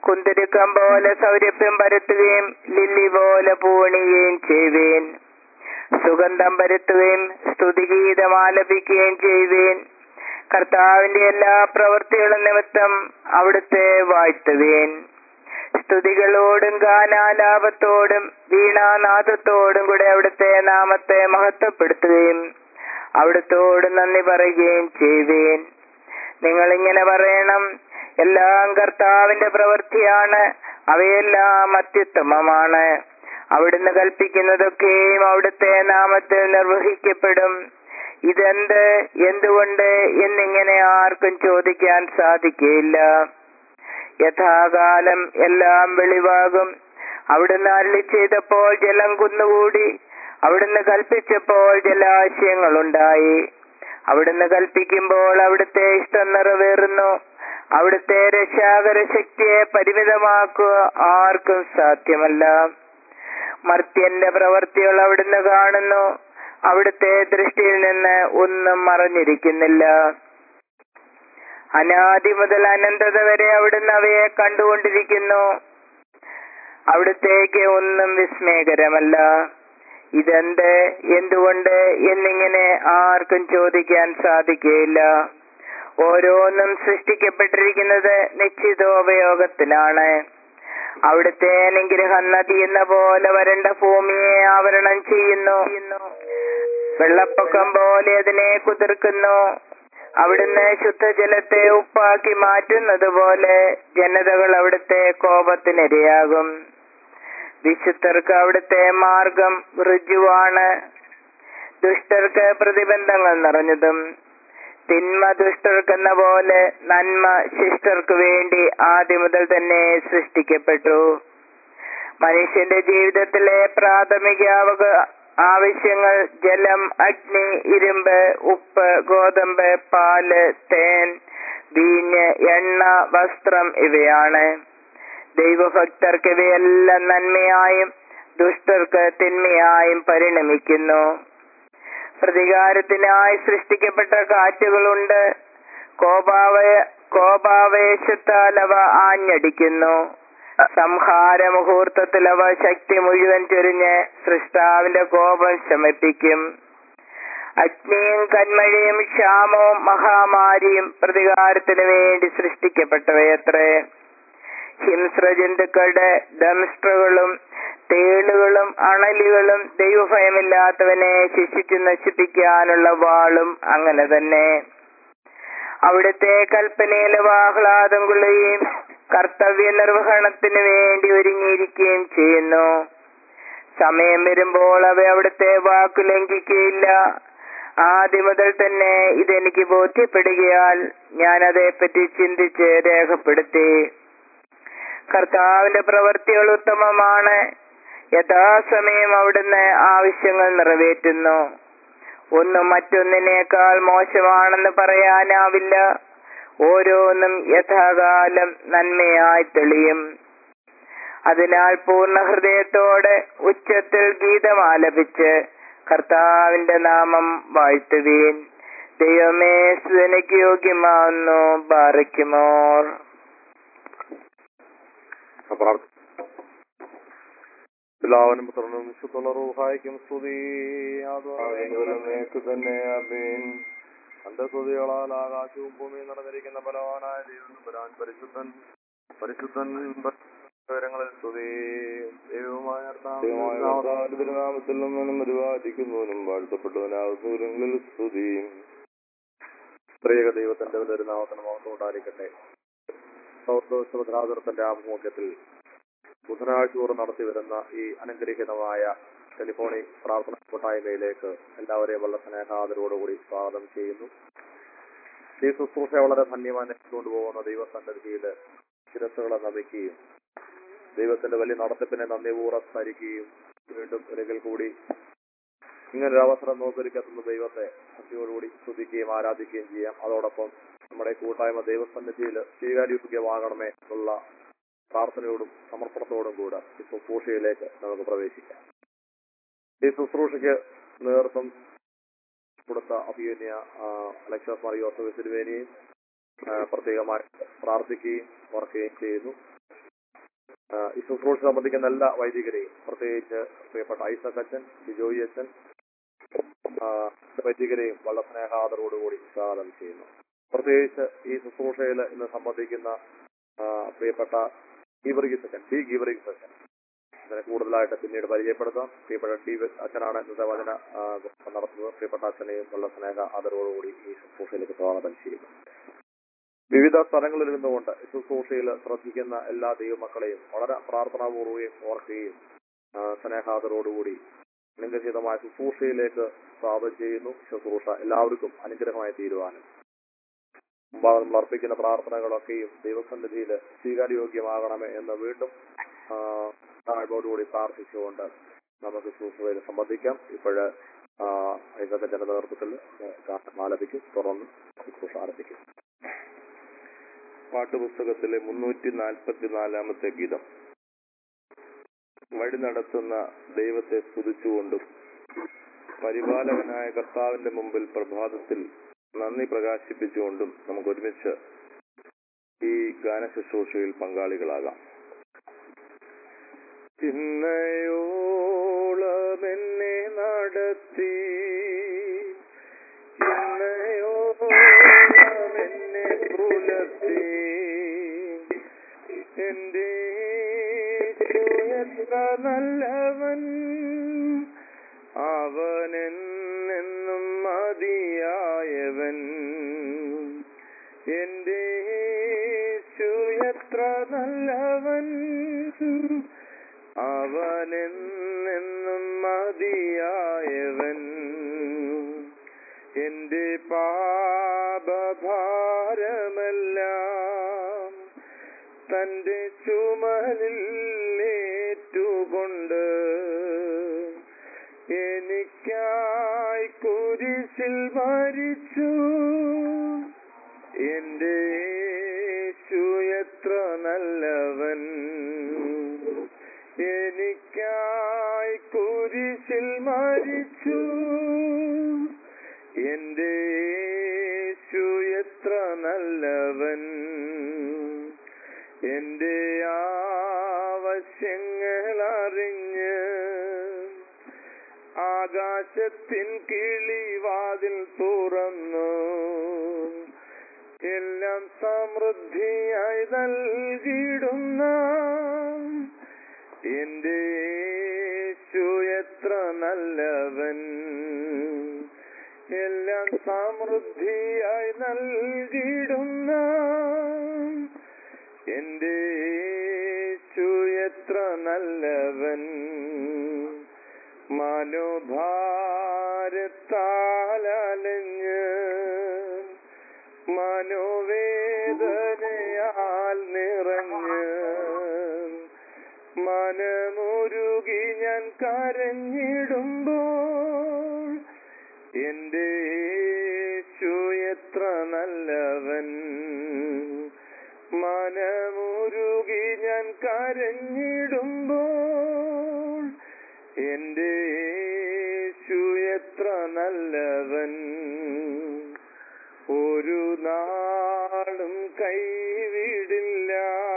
കുന്തിരുക്കം പോലെ സൗരഭ്യം പരത്തുകയും ലില്ലി പോലെ പൂണിയുകയും ചെയ്യുവേൻ സുഗന്ധം പരത്തുകയും സ്തുതിഗീതം ആലപിക്കുകയും ചെയ്യുവേൻ കർത്താവിന്റെ എല്ലാ പ്രവൃത്തികളും നിമിത്തം അവിടുത്തെ വാഴ്ത്തുവേൻ സ്തുതികളോടും ഗാനാലാപത്തോടും വീണാനാദത്തോടും കൂടെ അവിടുത്തെ നാമത്തെ മഹത്വപ്പെടുത്തുകയും അവിടുത്തോട് നന്ദി പറയുകയും ചെയ്യുവേൻ നിങ്ങൾ ഇങ്ങനെ പറയണം എല്ലാം കർത്താവിന്റെ പ്രവൃത്തിയാണ് അവയെല്ലാം അത്യുത്തമമാണ് അവിടുന്ന് കൽപ്പിക്കുന്നതൊക്കെയും അവിടുത്തെ നാമത്തിൽ നിർവഹിക്കപ്പെടും ഇതെന്ത് എന്തുകൊണ്ട് എന്നിങ്ങനെ ആർക്കും ചോദിക്കാൻ സാധിക്കുകയില്ല യഥാകാലം എല്ലാം വെളിവാകും അവിടുന്ന് അരളി ചെയ്തപ്പോൾ ജലം കുന്നുകൂടി അവിടുന്ന് കൽപ്പിച്ചപ്പോൾ ജലാശയങ്ങൾ ഉണ്ടായി അവിടുന്ന് കൽപ്പിക്കുമ്പോൾ അവിടുത്തെ ഇഷ്ടം നിറവേറുന്നു അവിടുത്തെ രക്ഷാകര ശക്തിയെ പരിമിതമാക്കുക ആർക്കും സാധ്യമല്ല മർത്യന്റെ പ്രവർത്തികൾ അവിടുന്ന് കാണുന്നു അവിടുത്തെ ദൃഷ്ടിയിൽ നിന്ന് ഒന്നും മറഞ്ഞിരിക്കുന്നില്ല അനാദി മുതൽ അനന്തത വരെ അവിടുന്ന് അവയെ കണ്ടുകൊണ്ടിരിക്കുന്നു അവിടുത്തേക്ക് ഒന്നും വിസ്മയകരമല്ല ഇതെന്ത് എന്തുകൊണ്ട് എന്നിങ്ങനെ ആർക്കും ചോദിക്കാൻ സാധിക്കുകയില്ല ഓരോന്നും സൃഷ്ടിക്കപ്പെട്ടിരിക്കുന്നത് നിശ്ചിതോപയോഗത്തിനാണ് അവിടുത്തെ അനുഗ്രഹം നദി എന്ന പോലെ വരണ്ട ഭൂമിയെ ആവരണം ചെയ്യുന്നു വെള്ളപ്പൊക്കം പോലെ അതിനെ കുതിർക്കുന്നു അവിടുന്ന് ശുദ്ധജലത്തെ ഉപ്പാക്കി മാറ്റുന്നത് പോലെ ജനതകൾ അവിടുത്തെ കോപത്തിനിരയാകും വിശുദ്ധർക്ക് അവിടുത്തെ മാർഗം ഋജുവാണ് ദുഷ്ടർക്ക് പ്രതിബന്ധങ്ങൾ നിറഞ്ഞതും തിന്മ ദുഷ്ടർക്കെന്ന പോലെ നന്മ ശിഷ്ടർക്ക് വേണ്ടി ആദ്യം മുതൽ തന്നെ സൃഷ്ടിക്കപ്പെട്ടു മനുഷ്യന്റെ ജീവിതത്തിലെ പ്രാഥമിക അവക ആവശ്യങ്ങൾ ജലം അഗ്നി ഇരുമ്പ് ഉപ്പ് ഗോതമ്പ് പാല് തേൻ വീഞ്ഞ് എണ്ണ വസ്ത്രം ഇവയാണ് ദൈവഭക്തർക്ക് ഇവയെല്ലാം നന്മയായും ദുഷ്ടർക്ക് തിന്മയായും പരിണമിക്കുന്നു പ്രതികാരത്തിനായി സൃഷ്ടിക്കപ്പെട്ട കാറ്റുകളുണ്ട് കോപാവയ കോപാവേശത്താൽ അവ ആഞ്ഞടിക്കുന്നു സംഹാര മുഹൂർത്തത്തിൽ അവ ശക്തി മുഴുവൻ ചൊരിഞ്ഞ് സൃഷ്ടാവിന്റെ കോപം ശമിപ്പിക്കും അഗ്നിയും കന്മഴയും ക്ഷാമവും മഹാമാരിയും പ്രതികാരത്തിന് വേണ്ടി സൃഷ്ടിക്കപ്പെട്ടവയത്രേ ഹിംസ്രജന്തുക്കളുടെ ദംഷ്ട്രകളും തേളുകളും അണലികളും ദൈവഭയമില്ലാത്തവനെ ശിക്ഷിച്ചു നശിപ്പിക്കാനുള്ള വാളും അങ്ങനെ തന്നെ അവിടുത്തെ കൽപ്പനയിൽ ആഹ്ലാദം കൊള്ളുകയും കർത്തവ്യ നിർവഹണത്തിന് വേണ്ടി ഒരുങ്ങിയിരിക്കുകയും ചെയ്യുന്നു സമയം വരുമ്പോൾ അവ അവിടുത്തെ വാക്കു ലംഘിക്കുകയില്ല ആദ്യം മുതൽ തന്നെ ഇതെനിക്ക് ബോധ്യപ്പെടുകയാൽ ഞാൻ അതേപ്പറ്റി ചിന്തിച്ച് രേഖപ്പെടുത്തി കർത്താവിന്റെ പ്രവൃത്തികൾ ഉത്തമമാണ് യഥാസമയം അവിടുന്ന് ആവശ്യങ്ങൾ നിറവേറ്റുന്നു ഒന്നും മറ്റൊന്നിനേക്കാൾ മോശമാണെന്ന് പറയാനാവില്ല ഓരോന്നും യഥാകാലം നന്മയായി തെളിയും അതിനാൽ പൂർണ്ണ ഹൃദയത്തോടെ ഉച്ചത്തിൽ ഗീതം ആലപിച്ച് കർത്താവിന്റെ നാമം വാഴ്ത്തുവീൻ ദൈവമേ സ്തുതിക്ക് യോഗ്യമാവുന്നു ബാറിക്കുമോർ പിതാവിനും പുത്രനും വിശുദ്ധുള്ള റൂഹായിക്കും സ്തുതി ആദ്യമേക്ക് തന്നെ അമീൻ തന്റെ സ്തുതികളാൽ ആകാശവും ഭൂമിയും നടന്നിരിക്കുന്ന ബലവാനായ ദൈവം പുരാൻ പരിശുദ്ധൻ പരിശുദ്ധൻ വിവരങ്ങളിൽ സ്തുതി ദൈവമായ തിരുനാമത്തിൽ നിന്നും പരിപാലിക്കുന്നവനും വാഴ്ത്തപ്പെട്ടവനാകുന്നവരങ്ങളിൽ സ്തുതി സ്ത്രീക ദൈവത്തിന്റെ തിരുനാമത്തിന് മഹത്വമുണ്ടായിരിക്കട്ടെ ഭദ്രാതൃത്തിന്റെ ആഭിമുഖ്യത്തിൽ ബുധനാഴ്ച തോറും നടത്തി വരുന്ന ഈ അനുഗ്രഹീതമായ ടെലിഫോണിക് പ്രാർത്ഥന കൂട്ടായ്മയിലേക്ക് എല്ലാവരെയും വളരെ സ്നേഹാദരോടുകൂടി സ്വാഗതം ചെയ്യുന്നു ഈ ശുശ്രൂഷ വളരെ ധന്യമായി കൊണ്ടുപോകുന്ന ദൈവസന്നിധിയിൽ ശിരസുകളെ നമിക്കുകയും ദൈവത്തിന്റെ വലിയ നടത്തിപ്പിനെ നന്ദിപൂർവ്വം സ്മരിക്കുകയും വീണ്ടും ഒരിക്കൽ കൂടി ഇങ്ങനൊരു അവസരം നോക്കൊരുക്കത്തുന്ന ദൈവത്തെ ഭക്തിയോടുകൂടി സ്തുതിക്കുകയും ആരാധിക്കുകയും ചെയ്യാം അതോടൊപ്പം നമ്മുടെ കൂട്ടായ്മ ദൈവസന്നിധിയിൽ സ്വീകാര്യോഗ്യമാകണമേ എന്നുള്ള പ്രാർത്ഥനയോടും സമർപ്പണത്തോടും കൂടെ ഈ ശുശ്രൂഷയിലേക്ക് നമുക്ക് പ്രവേശിക്കാം ഈ ശുശ്രൂഷയ്ക്ക് നേതൃത്വം കൊടുത്ത അഭിയന്യ അലക്സാസ് മാർ ജോസഫ് തിരുവേനിയും പ്രത്യേകമായി പ്രാർത്ഥിക്കുകയും ഓർക്കുകയും ചെയ്യുന്നു ആ, ഈ ശുശ്രൂഷ സംബന്ധിക്കുന്ന എല്ലാ വൈദികരെയും പ്രത്യേകിച്ച് പ്രിയപ്പെട്ട ഐസക് അച്ഛൻ ബിജോയി അച്ഛൻ ആ, വൈദികരെയും വളരെ സ്നേഹാദരോടുകൂടി സ്വാഗതം ചെയ്യുന്നു പ്രത്യേകിച്ച് ഈ ശുശ്രൂഷയിൽ ഇന്ന് സംബന്ധിക്കുന്ന ആ, പ്രിയപ്പെട്ട ഗീവർഗീസ് അച്ഛൻ ഡി ഗീവർഗീസ് അച്ഛൻ അതിനെ കൂടുതലായിട്ട് പിന്നീട് പരിചയപ്പെടുത്താം പ്രിയപ്പെട്ട ഡി അച്ഛനാണ് ഇന്നത്തെ വചന ആ, നടത്തുന്നത് പ്രിയപ്പെട്ട അച്ഛനെയും ഉള്ള സ്നേഹ ആദരവോടുകൂടി ഈ ശുശ്രൂഷയിലേക്ക് സ്വാഗതം ചെയ്യുന്നു വിവിധ സ്ഥലങ്ങളിൽ ഇരുന്നുകൊണ്ട് ഈ ശുശ്രൂഷയിൽ ശ്രദ്ധിക്കുന്ന എല്ലാ ദൈവമക്കളെയും വളരെ പ്രാർത്ഥനാപൂർവ്വം ഓർക്കുകയും ആ, സ്നേഹാദരോടുകൂടി അനുഗ്രഹീതമായ ശുശ്രൂഷയിലേക്ക് സ്വാഗതം ചെയ്യുന്നു ശുശ്രൂഷ എല്ലാവർക്കും അനുഗ്രഹമായി തീരുവാനും മുമ്പാകെ നമ്മൾ അർപ്പിക്കുന്ന പ്രാർത്ഥനകളൊക്കെയും ദൈവസന്നിധിയിൽ സ്വീകാര്യോഗ്യമാകണമേ എന്ന് വീണ്ടും ആ, താഴ്വോടുകൂടി പ്രാർത്ഥിച്ചുകൊണ്ട് നമുക്ക് ശുശ്രൂഷയിൽ സംബന്ധിക്കാം ഇപ്പോഴ് ഐസക്കച്ചന്റെ നേതൃത്വത്തിൽ ഗാനം ആലപിക്കും തുടർന്ന് ശുശ്രൂഷ ആരംഭിക്കും പാട്ടുപുസ്തകത്തിലെ മുന്നൂറ്റി നാൽപ്പത്തിനാലാമത്തെ ഗീതം വഴി നടത്തുന്ന ദൈവത്തെ സ്തുതിച്ചുകൊണ്ടും പരിപാലകനായ കർത്താവിന്റെ മുമ്പിൽ പ്രഭാതത്തിൽ നന്ദി പ്രകാശിപ്പിച്ചുകൊണ്ടും നമുക്ക് ഒരുമിച്ച് ഈ ഗാന ശുശ്രൂഷയിൽ പങ്കാളികളാകാം ഇന്നയോളം എന്നെ നടത്തി ഇന്നയോളം എന്നെ പുലർത്തി എന്റെ യേശു എത്ര നല്ലവൻ അവനെന്നും മതിയായവൻ എന്റെ യേശു എത്ര നല്ലവൻ അവനെന്നും മതിയായവൻ എന്റെ പാപഭാരമെല്ലാം തന്റെ ചുമലിൽ ഏറ്റുകൊണ്ട് എനിക്കായി കുരിശിൽ മരിച്ചു എന്റെ യേശു എത്ര നല്ലവൻ എനിക്കായി കുരിശിൽ മരിച്ചു എന്റെ യേശു എത്ര നല്ലവൻ എന്റെ ആവശ്യങ്ങൾ അറിഞ്ഞ് ആകാശത്തിൻ കിളിവാതിൽ തുറന്നു എല്ലാം സമൃദ്ധിയായി നൽകിയിടുന്ന എന്റെ യേശു എത്ര നല്ലവൻ എല്ലാം സമൃദ്ധിയായി നൽകിയിടുന്ന എന്റെ യേശു എത്ര നല്ലവൻ മനോഭാരത്താലഞ്ഞ് മനോവേദനയാൽ നിറഞ്ഞ് മനമുരുകി ഞാൻ കരഞ്ഞിടുമ്പോൾ എന്റെ യേശു എത്ര നല്ലവൻ മനമുരുകി ഞാൻ കരഞ്ഞിടുമ്പോൾ എന്റെ യേശു എത്ര നല്ലവൻ ഒരു നാളും കൈവിടില്ല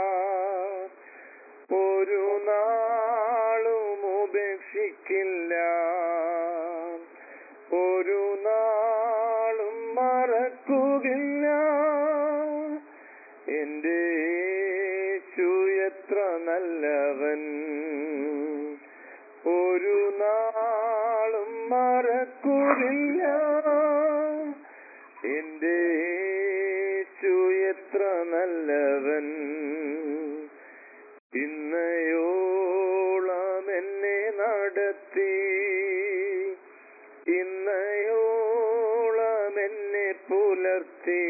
ഒരു നാളും ഉപേക്ഷിക്കില്ല ഒരു നാളും മറക്കുകില്ല എന്റെ യേശു എത്ര നല്ലവൻ ഒരു നാളും മറക്കുകില്ല എന്റെ യേശു എത്ര നല്ലവൻ ഇന്നയോളം എന്നെ നടത്തി ഇന്നയോളം എന്നെ പുലർത്തി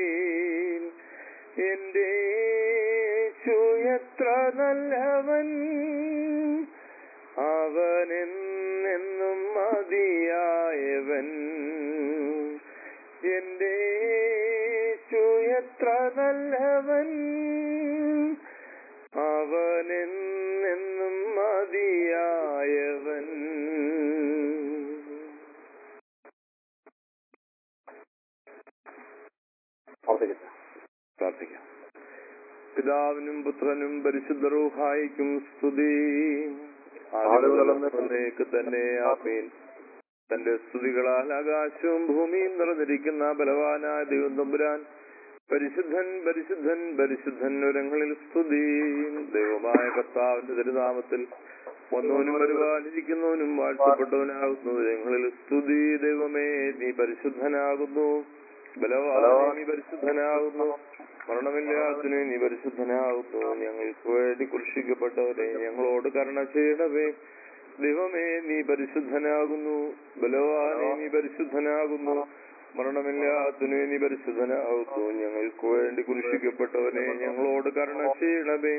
എന്റെ യേശു എത്ര നല്ലവൻ അവനെന്നും മതിയായവൻ എന്റെ യേശു എത്ര നല്ലവൻ അവനെന്നും മതിയായവൻ പ്രാർത്ഥിക്കട്ടെ പ്രാർത്ഥിക്കാം പിതാവിനും പുത്രനും പരിശുദ്ധ റൂഹായിക്കും സ്തുതി ആദ്യമേക്ക് തന്നെ ആമീൻ തന്റെ സ്തുതികളാൽ ആകാശവും ഭൂമിയും നിറഞ്ഞിരിക്കുന്ന ബലവാനായ ദൈവം തമ്പുരാൻ പരിശുദ്ധൻ പരിശുദ്ധൻ പരിശുദ്ധൻ ഉരങ്ങളിൽ സ്തുതി ദൈവമായ കർത്താവിന്റെ തിരുനാമത്തിൽ വന്നവനും വരുവാനിരിക്കുന്നവനും വാഴ്ത്തപ്പെട്ടവനാകുന്നു ഞങ്ങളിൽ സ്തുതി ദൈവമേ നീ പരിശുദ്ധനാകുന്നു ബലവാനെ നീ പരിശുദ്ധനാകുന്നു മരണമില്ലാത്തതിന് നീ പരിശുദ്ധനാകുന്നു ഞങ്ങൾക്ക് വേണ്ടി കുരിശിക്കപ്പെട്ടവരെ ഞങ്ങളോട് കരുണ ചെയ്യണമേ ദൈവമേ നീ പരിശുദ്ധനാകുന്നു ബലവാനെ നീ പരിശുദ്ധനാകുന്നു മരണമില്ലാത്തതിന് നീ പരിശുദ്ധനാകുന്നു ഞങ്ങൾക്ക് വേണ്ടി കുരിശിക്കപ്പെട്ടവനെ ഞങ്ങളോട് കരുണ ചെയ്യണമേ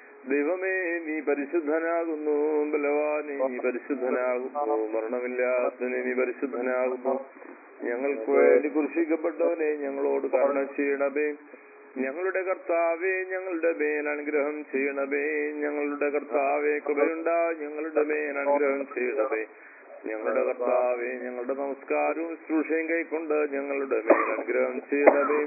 ദൈവമേ നീ പരിശുദ്ധനാകുന്നു ബലവാനെ നീ പരിശുദ്ധനാകുന്നു മരണമില്ലാത്തതിന് നീ പരിശുദ്ധനാകുന്നു ഞങ്ങൾക്ക് വേണ്ടി കുരിശിക്കപ്പെട്ടവനെ ഞങ്ങളോട് കരുണ ചെയ്യണമേ ഞങ്ങളുടെ കർത്താവെ ഞങ്ങളുടെ മേൽ അനുഗ്രഹം ചെയ്യണമേ ഞങ്ങളുടെ കർത്താവെ കൃപയുണ്ടാ ഞങ്ങളുടെ മേൽ അനുഗ്രഹം ചെയ്യണമേ ഞങ്ങളുടെ കർത്താവെ ഞങ്ങളുടെ നമസ്കാരവും ശുശ്രൂഷയും കൈക്കൊണ്ട് ഞങ്ങളുടെ മേൽ അനുഗ്രഹം ചെയ്യണമേ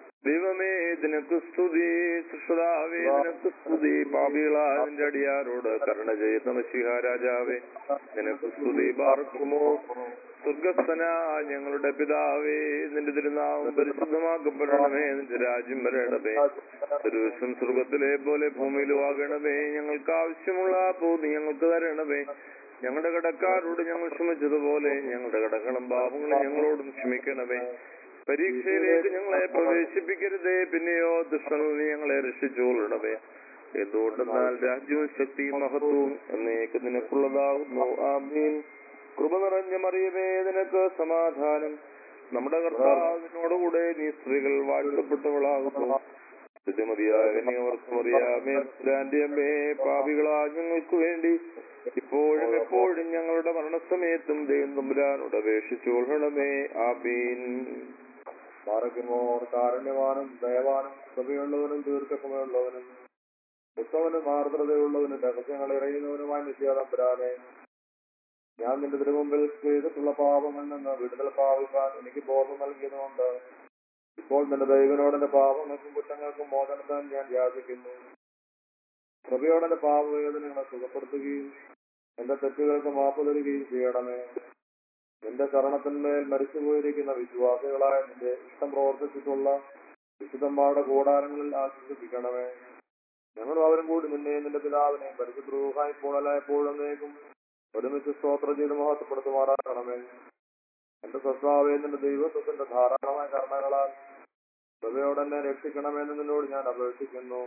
ദൈവമേ നിനക്ക് സ്തുതി സുഷതാവേ നിനക്ക് സ്തുതി പാപികളായ നിന്റെ അടിയാരോട് കരുണ ചെയ്യുന്ന മഷിഹ രാജാവേ നിനക്ക് സ്തുതി പാർക്കുമോ സ്വർഗസ്ഥന ഞങ്ങളുടെ പിതാവേ നിന്റെ തിരുനാമം പരിശുദ്ധമാക്കപ്പെടണമേ നിന്റെ രാജ്യം വരണമേ തിരുവശം സ്വർഗത്തിലെ പോലെ ഭൂമിയിലും ആകണമേ ഞങ്ങൾക്ക് ആവശ്യമുള്ള ഭൂമി ഞങ്ങൾക്ക് തരണമേ ഞങ്ങളുടെ കടക്കാരോട് ഞങ്ങൾ ക്ഷമിച്ചതുപോലെ ഞങ്ങളുടെ കടകളും പാപങ്ങളും ഞങ്ങളോടും ക്ഷമിക്കണമേ പരീക്ഷയിലേക്ക് ഞങ്ങളെ പ്രവേശിപ്പിക്കരുതേ പിന്നെയോ ദുഷ്ടനിൽ നീ ഞങ്ങളെ രക്ഷിച്ചുകൊള്ളണമേ എന്തുകൊണ്ടെന്നാൽ രാജ്യവും ശക്തിയും മഹത്വവും എന്നേക്ക് നിനക്കുള്ളതാകുന്നു ആമീൻ കൃപ നിറഞ്ഞ മറിയമേ നിനക്ക് സമാധാനം നമ്മുടെ കർത്താവിനോടുകൂടെ നീ സ്ത്രീകൾ വാഴ്ത്തപ്പെട്ടവളാകുന്നു സ്ഥിതിമതിയായ നീ അവർക്ക് അറിയാമേ സുരാന്റെ അമ്മേ പാപികളാ ഞങ്ങൾക്ക് വേണ്ടി ഇപ്പോഴും എപ്പോഴും ഞങ്ങളുടെ മരണസമയത്തും ദൈവം തമ്പുരാനോട് അപേക്ഷിച്ചു കൊള്ളണമേ ആമീൻ പാറയ്ക്കുമോർ കാരുണ്യവാനും ദയവാനും കൃപയുള്ളവനും ദീർഘക്ഷമയുള്ളവനും ഉത്തമനും ആർദ്രതയുള്ളവനും രഹസ്യങ്ങൾ ഇറയുന്നവനുമായ നിത്യാതമ്പുരാനെ ഞാൻ നിന്റെ തിരുമുമ്പിൽ ചെയ്തിട്ടുള്ള പാപങ്ങളിൽ നിന്ന് വിടുതൽ പ്രാപിക്കാൻ എനിക്ക് ബോധം നൽകിയതുകൊണ്ട് ഇപ്പോൾ നിന്റെ ദൈവനോട് എന്റെ പാപങ്ങൾക്കും കുറ്റങ്ങൾക്കും മോചനത്താൻ ഞാൻ യാചിക്കുന്നു കൃപയോടെ എന്റെ പാപവേദനകളെ സുഖപ്പെടുത്തുകയും എന്റെ തെറ്റുകൾക്ക് മാപ്പ് തരികയും ചെയ്യണമേ നിന്റെ ശരണത്തിന്മേൽ മരിച്ചുപോയിരിക്കുന്ന വിശ്വാസികളായ നിന്റെ ഇഷ്ടം പ്രവർത്തിച്ചിട്ടുള്ള വിശുദ്ധന്മാരുടെ കൂടാരങ്ങളിൽ ആശ്വസിപ്പിക്കണമേ ഞങ്ങളും അവരും കൂടി നിന്നെയും നിന്റെ പിതാവിനെയും പരിശുദ്രൂഹായി പോണലായപ്പോഴെന്നേക്കും ഒരുമിച്ച് സ്തോത്രം ചെയ്ത് മഹത്വപ്പെടുത്തുമാറാകണമേ എന്റെ സ്വസ്ഥാവേ നിന്റെ ദൈവത്വത്തിന്റെ ധാരാളമായ കർമ്മങ്ങളാൽ കൃപയോടെ എന്നെ രക്ഷിക്കണമെന്ന് നിന്നോട് ഞാൻ അപേക്ഷിക്കുന്നു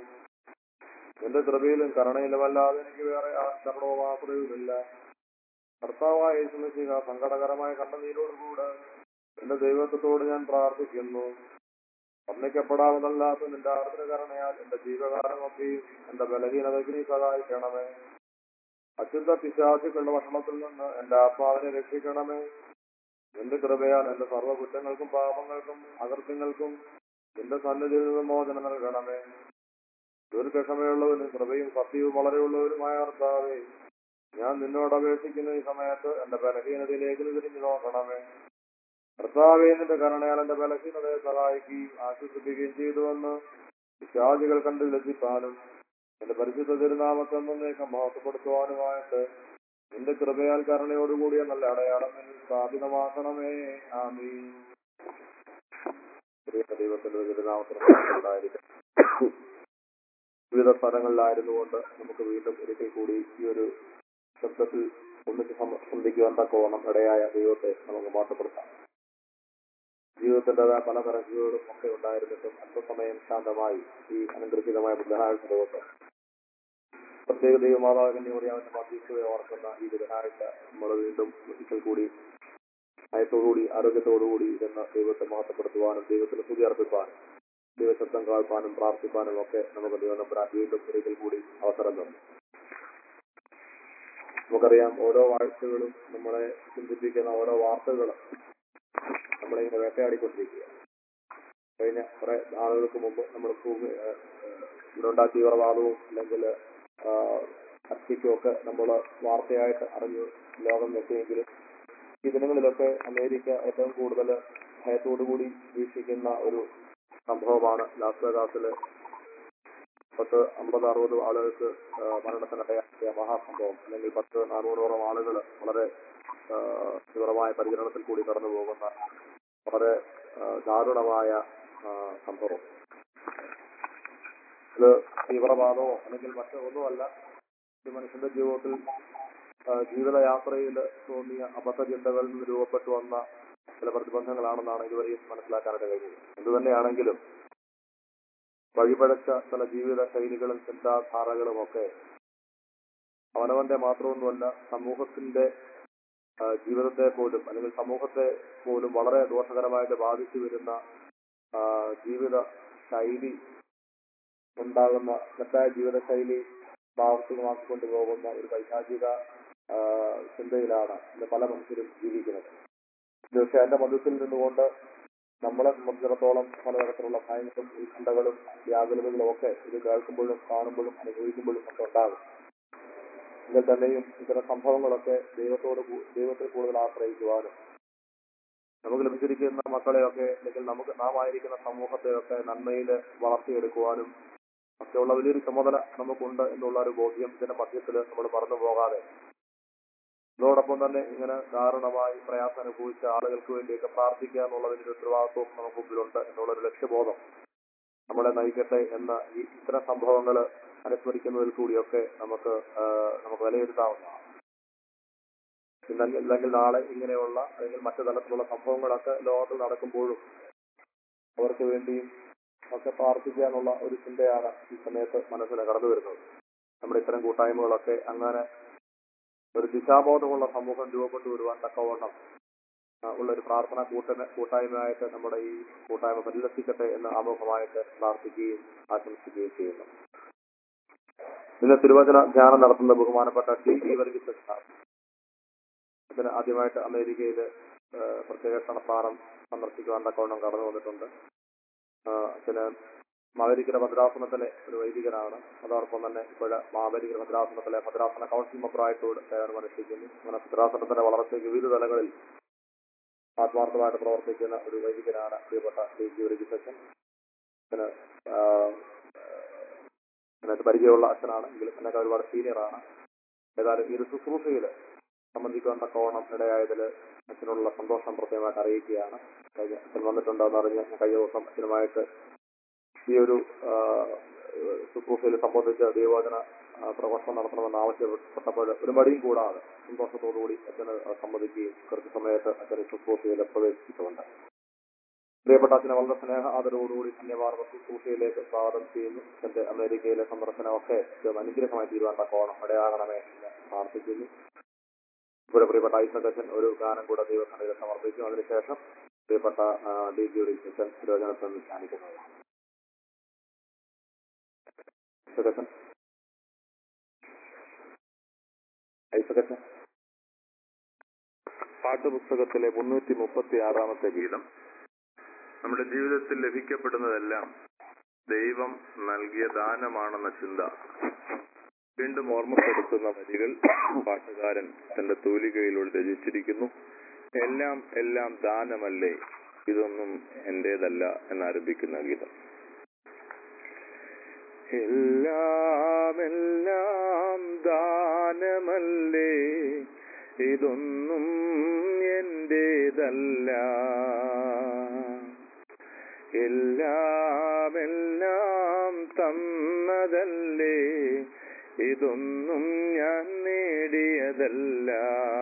നിന്റെ കൃപയിലും കരുണയിലുമല്ലാതെ എനിക്ക് വേറെ ആശ്രമവും ആശ്രയവുമില്ല കർത്താവായ യേശുമിശിഹ സങ്കടകരമായ കണ്ണുനീരോടുകൂടെ എന്റെ ദൈവത്വത്തോട് ഞാൻ പ്രാർത്ഥിക്കുന്നു വർണ്ണിക്കപ്പെടാവുന്നല്ലാത്ത നിന്റെ ആർദ്രകരണയാൽ എന്റെ ജീവകാലമൊക്കെയും എന്റെ ബലഹീനതയ്ക്ക് നീ സഹായിക്കണമേ അശുദ്ധ പിശാചുക്കളുടെ ഭക്ഷണത്തിൽ നിന്ന് എന്റെ ആത്മാവിനെ രക്ഷിക്കണമേ നിന്റെ കൃപയാൽ എന്റെ സർവ്വ കുറ്റങ്ങൾക്കും പാപങ്ങൾക്കും അകൃത്യങ്ങൾക്കും നിന്റെ സന്നിധിയിൽ നിന്ന് മോചനം നൽകണമേ ദീർഘക്ഷമയുള്ളവനും കൃപയും സത്യവും വളരെയുള്ളവരുമായ കർത്താവേ ഞാൻ നിന്നോട് അപേക്ഷിക്കുന്ന ഈ സമയത്ത് എന്റെ ബലഹീനതയിലേക്ക് നീ തിരിഞ്ഞു നോക്കണമേ കർത്താവേ നിന്റെ കരുണയാൽ എന്റെ ബലഹീനതയെ സഹായിക്കുകയും ആശ്വസിപ്പിക്കുകയും ചെയ്തുവെന്ന് വിശ്വാസികൾ കണ്ട് ലഭിക്കാനും എന്റെ പരിശുദ്ധ തിരുനാമത്തെ എന്നേക്കും മഹത്വപ്പെടുത്തുവാനുമായിട്ട് നിന്റെ കൃപയാൽ കരുണയോടുകൂടിയ നല്ല അടയാളം എന്നിൽ സ്ഥാപിതമാക്കണമേ ആമീൻ പ്രിയ ദൈവത്തിന്റെ തിരുനാമത്തിനുണ്ടായിരിക്കും വിവിധ സ്ഥലങ്ങളിലായിരുന്നു കൊണ്ട് നമുക്ക് വീണ്ടും ഒരിക്കൽ കൂടി ഈ ഒരു ശബ്ദത്തിൽ ഒന്നിച്ച് സം- സന്ധിക്കുവാൻ തക്കവണ്ണം ഇടയായ ദൈവത്തെ നമുക്ക് മാറ്റപ്പെടുത്താം ജീവിതത്തിൻ്റെതായ പല തരക്കുകളും ഒക്കെ ഉണ്ടായിരുന്നിട്ടും അല്പസമയം ശാന്തമായി ഈ അനുഗ്രഹീതമായ ബുധനാഴ്ച ദിവസം പ്രത്യേക ദൈവമാതാവിന്റെ അവന്റെ മധ്യസ്ഥയെ ഓർക്കുന്ന ഈ ബുധനാഴ്ച നമ്മൾ വീണ്ടും ഒരിക്കൽ കൂടി നയത്തോടുകൂടി ആരോഗ്യത്തോടുകൂടി ഇരുന്ന് ദൈവത്തെ മഹത്വപ്പെടുത്തുവാനും ദൈവത്തിന് സ്തുതി അർപ്പിക്കാനും ദൈവശബ്ദം കേൾക്കാനും പ്രാർത്ഥിക്കാനും ഒക്കെ നമുക്ക് ദൈവം നമ്പുരാൻ വീണ്ടും ഒരിക്കൽ കൂടി അവസരം തന്നു നമുക്കറിയാം ഓരോ വാഴ്ചകളും നമ്മളെ ചിന്തിപ്പിക്കുന്ന ഓരോ വാർത്തകളും നമ്മളെ ഇങ്ങനെ വേട്ടയാടിക്കൊണ്ടിരിക്കുക കഴിഞ്ഞ കുറെ നാളുകൾക്ക് മുമ്പ് നമ്മൾ ഭൂമി ഇവിടുണ്ടാ തീവ്രവാദവും അല്ലെങ്കിൽ ഹത്യയ്ക്കും ഒക്കെ നമ്മൾ വാർത്തയായിട്ട് അറിഞ്ഞു ലോകം ഞെട്ടിയെങ്കിലും ഈ ദിനങ്ങളിലൊക്കെ അമേരിക്ക ഏറ്റവും കൂടുതൽ ഭയത്തോടുകൂടി വീക്ഷിക്കുന്ന ഒരു സംഭവമാണ് ലാസ് വേഗാസില് പത്ത് അമ്പത് അറുപത് ആളുകൾക്ക് ആ, മരണത്തിനിടയാക്കിയ മഹാസംഭവം അല്ലെങ്കിൽ പത്ത് നാനൂറോളം ആളുകൾ വളരെ ആ, തീവ്രമായ പരിചരണത്തിൽ കൂടി കടന്നു പോകുന്ന വളരെ ആ, ദാരുണമായ ആ, സംഭവം ഇത് തീവ്രവാദമോ അല്ലെങ്കിൽ മറ്റോ ഒന്നുമല്ല ഒരു മനുഷ്യന്റെ ജീവിതത്തിൽ ആ, ജീവിതയാത്രയിൽ തോന്നിയ അബദ്ധ ചിന്തകളിൽ നിന്ന് രൂപപ്പെട്ടു വന്ന ചില പ്രതിബന്ധങ്ങളാണെന്നാണ് ഇതുവരെയും മനസ്സിലാക്കാനായിട്ട് കഴിഞ്ഞത് എന്തുതന്നെയാണെങ്കിലും വഴിപഴച്ച ചില ജീവിത ശൈലികളും ചിന്താധാരകളും ഒക്കെ അവനവന്റെ മാത്രമൊന്നുമല്ല സമൂഹത്തിന്റെ ആ, ജീവിതത്തെ പോലും അല്ലെങ്കിൽ സമൂഹത്തെ പോലും വളരെ ദോഷകരമായിട്ട് ബാധിച്ചു വരുന്ന ആ, ജീവിത ശൈലി ഉണ്ടാകുന്ന തെറ്റായ ജീവിത ശൈലി പ്രാവർത്തികമാക്കിക്കൊണ്ട് പോകുന്ന ഒരു പൈശാചിക ആ, ചിന്തയിലാണ് ഇന്ന് പല മനുഷ്യരും ജീവിക്കുന്നത് പക്ഷേ അതിന്റെ മധ്യത്തിൽ നിന്നുകൊണ്ട് നമ്മളെ സംബന്ധിച്ചിടത്തോളം പലതരത്തിലുള്ള ഭയങ്ങളും ഉത്കണ്ഠകളും വ്യാകുലതകളും ഒക്കെ ഇത് കേൾക്കുമ്പോഴും കാണുമ്പോഴും അനുഭവിക്കുമ്പോഴും ഒക്കെ ഉണ്ടാകും എങ്കിൽ തന്നെയും ഇത്തരം സംഭവങ്ങളൊക്കെ ദൈവത്തോട് കൂ- ദൈവത്തിൽ കൂടുതൽ ആശ്രയിക്കുവാനും നമുക്ക് ലഭിച്ചിരിക്കുന്ന മക്കളെയൊക്കെ അല്ലെങ്കിൽ നമുക്ക് നാം ആയിരിക്കുന്ന സമൂഹത്തെയൊക്കെ നന്മയിൽ വളർത്തിയെടുക്കുവാനും ഒക്കെയുള്ള വലിയൊരു ചുമതല നമുക്കുണ്ട് എന്നുള്ള ഒരു ബോധ്യം ഇതിന്റെ മധ്യത്തിൽ നമ്മൾ മറന്നു പോകാതെ ഇതോടൊപ്പം തന്നെ ഇങ്ങനെ ദാരുണമായി പ്രയാസം അനുഭവിച്ച ആളുകൾക്ക് വേണ്ടിയൊക്കെ പ്രാർത്ഥിക്കുക എന്നുള്ളതിന്റെ ഒരു ഉത്തരവാദിത്വം നമുക്ക് മുമ്പിലുണ്ട് എന്നുള്ള ഒരു ലക്ഷ്യബോധം നമ്മളെ നയിക്കട്ടെ എന്ന ഈ ഇത്തരം സംഭവങ്ങൾ അനുസ്മരിക്കുന്നതിൽ കൂടിയൊക്കെ നമുക്ക് ആ, നമുക്ക് വിലയിരുത്താവുന്നതാണ് ഇല്ലെങ്കിൽ ഇല്ലെങ്കിൽ നാളെ ഇങ്ങനെയുള്ള അല്ലെങ്കിൽ മറ്റു തലത്തിലുള്ള സംഭവങ്ങളൊക്കെ ലോകത്ത് നടക്കുമ്പോഴും അവർക്ക് വേണ്ടിയും ഒക്കെ പ്രാർത്ഥിക്കുക എന്നുള്ള ഒരു ചിന്തയാണ് ഈ സമയത്ത് മനസ്സിൽ കടന്നു വരുന്നത് നമ്മുടെ ഇത്തരം കൂട്ടായ്മകളൊക്കെ അങ്ങനെ ഒരു ദിശാബോധമുള്ള സമൂഹം രൂപപ്പെട്ടു വരുവാൻ തക്കവണ്ണം ആ, ഉള്ള ഒരു പ്രാർത്ഥന കൂട്ടമ കൂട്ടായ്മയായിട്ട് നമ്മുടെ ഈ കൂട്ടായ്മ പരിലസിക്കട്ടെ എന്ന് ആമുഖമായിട്ട് പ്രാർത്ഥിക്കുകയും ആശംസിക്കുകയും ചെയ്യുന്നു ഇന്ന് തിരുവചന ധ്യാനം നടത്തുന്ന ബഹുമാനപ്പെട്ട ടി ഇ വർഗീസ് സാർ ഇതിന് ആദ്യമായിട്ട് അമേരിക്കയിൽ പ്രത്യേക ക്ഷണസ്ഥാനം സന്ദർശിക്കുവാൻ തക്കവണ്ണം കടന്നു വന്നിട്ടുണ്ട് ആ, അച്ഛന് മാവേലിക്കര ഭദ്രാസനത്തിലെ ഒരു വൈദികനാണ് അതോടൊപ്പം തന്നെ ഇപ്പോൾ മാവേലിക്കര ഭദ്രാസനത്തിലെ ഭദ്രാസന കൗൺസിൽ മെമ്പറായിട്ടൂടെ സേവനം അനുഷ്ഠിക്കുന്നു അങ്ങനെ ഭദ്രാസനത്തിന്റെ വളർച്ചയ്ക്ക് വിവിധ തലങ്ങളിൽ ആത്മാർത്ഥമായിട്ട് പ്രവർത്തിക്കുന്ന ഒരു വൈദികനാണ് പ്രിയപ്പെട്ട ശ്രീ ജീവരജി അച്ഛൻ അച്ഛന് ആ, അതിനകത്ത് പരിചയമുള്ള അച്ഛനാണ് എങ്കിലും എന്നൊക്കെ ഒരുപാട് സീനിയറാണ് ഏതായാലും ഈ ഒരു ശുശ്രൂഷയിൽ സംബന്ധിക്കുവാൻ തക്കവണ്ണം ഇടയായതിൽ അച്ഛനോടുള്ള സന്തോഷം പ്രത്യേകമായിട്ട് അറിയിക്കുകയാണ് കഴിഞ്ഞ അച്ഛൻ വന്നിട്ടുണ്ടെന്ന് അറിഞ്ഞ് ഞാൻ കഴിഞ്ഞ ദിവസം അച്ഛനുമായിട്ട് ഈ ഒരു ആ, ശുശ്രൂഷയിൽ സംബന്ധിച്ച് ദൈവവചന ആ, പ്രഭാഷണം നടത്തണമെന്ന് ആവശ്യപ്പെട്ടപ്പോൾ ഒരു മടിയും കൂടാതെ സന്തോഷത്തോടുകൂടി അച്ഛന് സംബന്ധിക്കുകയും കൃത്യസമയത്ത് അച്ഛനെ ശുശ്രൂഷയിൽ പ്രവേശിച്ചിട്ടുണ്ട് പ്രിയപ്പെട്ട അച്ഛനെ വളരെ സ്നേഹ ആദരവോടുകൂടി ധന്യവാദ ശുശ്രൂഷയിലേക്ക് സ്വാഗതം ചെയ്യുന്നു അച്ഛന്റെ അമേരിക്കയിലെ സന്ദർശനമൊക്കെ ഇത് അനുഗ്രഹമായി തീരുവാൻ തക്കോണം ഇടയാകണമേ എന്ന് പ്രാർത്ഥിക്കുന്നു ഇവിടെ പ്രിയപ്പെട്ട ഐസകച്ചൻ ഒരു ഗാനം കൂടെ ദൈവസന്നിധിയിൽ സമർപ്പിക്കും അതിനുശേഷം പ്രിയപ്പെട്ട ആ, ഡി ജിയുടെ അച്ഛൻ തിരുവചനത്തിൽ ധ്യാനിക്കുന്നതാണ് ഐസകച്ചൻ ഐസകച്ചൻ പാഠപുസ്തകത്തിലെ മുന്നൂറ്റി മുപ്പത്തി ആറാമത്തെ ഗീതം നമ്മുടെ ജീവിതത്തിൽ ലഭിക്കപ്പെടുന്നതെല്ലാം ദൈവം നൽകിയ ദാനമാണെന്ന ചിന്ത വീണ്ടും ഓർമ്മപ്പെടുത്തുന്ന വരികൾ പാട്ടുകാരൻ തന്റെ തൂലികയിലൂടെ രചിച്ചിരിക്കുന്നു എല്ലാം എല്ലാം ദാനമല്ലേ ഇതൊന്നും എന്റേതല്ല എന്നാരംഭിക്കുന്ന ഗീതം എല്ലാം എല്ലാം ദാനമല്ലേ ഇതൊന്നും എന്റേതല്ല എല്ലാം എല്ലാം തന്നതല്ലേ ഇതൊന്നും ഞാൻ നേടിയതല്ല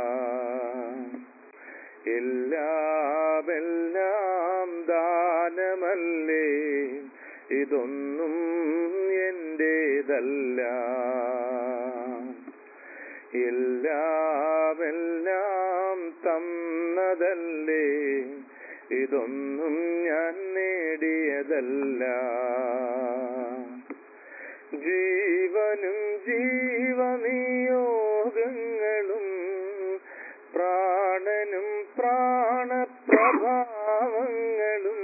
എല്ലാം എല്ലാം ദാനമല്ലേ ഇതൊന്നും എന്റേതല്ല എല്ലാം എല്ലാം തന്നതല്ലേ ഇതൊന്നും ഞാൻ നേടിയതല്ല ജീവനും ജീവനിയോഗങ്ങളും പ്രാണനും പ്രാണപ്രഭാവങ്ങളും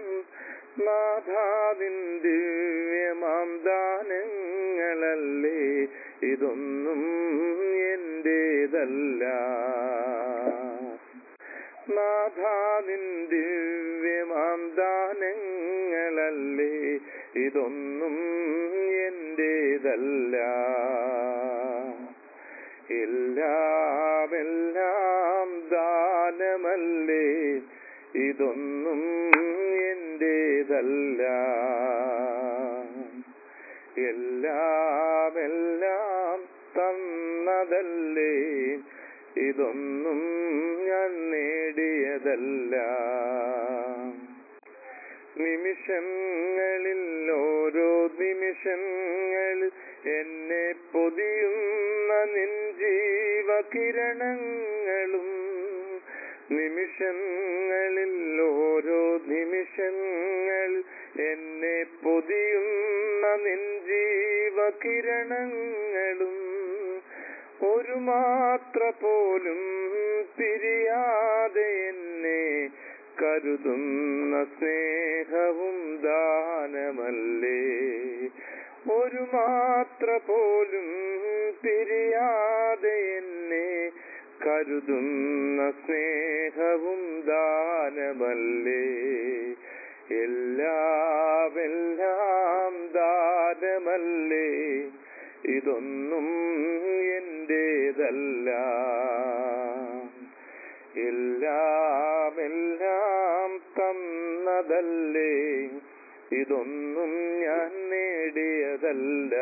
നാഥാവിൻ ദിവ്യമാം ദാനങ്ങളല്ലേ ഇതൊന്നും എന്റേതല്ല നാഥാവിൻ ദിവ്യമാം ദാനങ്ങളല്ലേ ഇതൊന്നും എന്റേതല്ല എല്ലാം എല്ലാം ദാനമല്ലേ ഇതൊന്നും എന്റേതല്ല എല്ലാം എല്ലാം തന്നതല്ലേ ഇതൊന്നും ഞാൻ നേടിയതല്ല നിമിഷങ്ങളിൽ ഓരോ നിമിഷങ്ങളിൽ എന്നെ പൊതിയുന്ന നിൻ ജീവകിരണങ്ങളും നിമിഷങ്ങളിൽ ഓരോ നിമിഷങ്ങളിൽ എന്നെ പൊതിയുന്ന നിൻ ജീവകിരണങ്ങളും ഒരു മാത്ര പോലും പിരിയാതെ എന്നെ കരുതുന്ന സ്നേഹവും ദാനമല്ലേ ഒരു മാത്ര പോലും പിരിയാതെ എന്നെ കരുതുന്ന സ്നേഹവും ദാനമല്ലേ എല്ലാം എല്ലാം ദാനമല്ലേ ഇതൊന്നും എന്റേതല്ല എല്ലാം എല്ലാം തന്നതല്ലേ ഇതൊന്നും ഞാൻ നേടിയതല്ല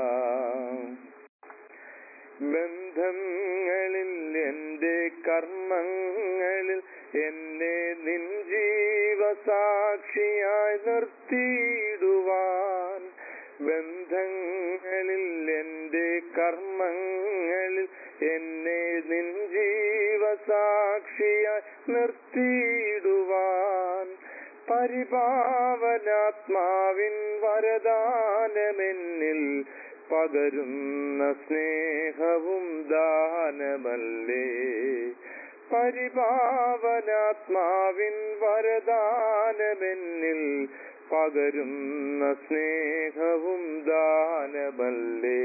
ബന്ധങ്ങളിൽ എന്റെ കർമ്മങ്ങളിൽ എന്നെ നിൻ ജീവസാക്ഷിയായി നിർത്തിയിടുവാൻ ബന്ധങ്ങളിൽ എന്റെ കർമ്മങ്ങളിൽ എന്നെ നിൻ ജീവസാക്ഷിയായി നിർത്തിയിടുവാൻ പരിപാവനാത്മാവിൻ വരദാനമെന്നിൽ പകരുന്ന സ്നേഹവും ദാനമല്ലേ പരിപാവനാത്മാവിൻ വരദാനമെന്നിൽ പകരുന്ന സ്നേഹവും ദാനമല്ലേ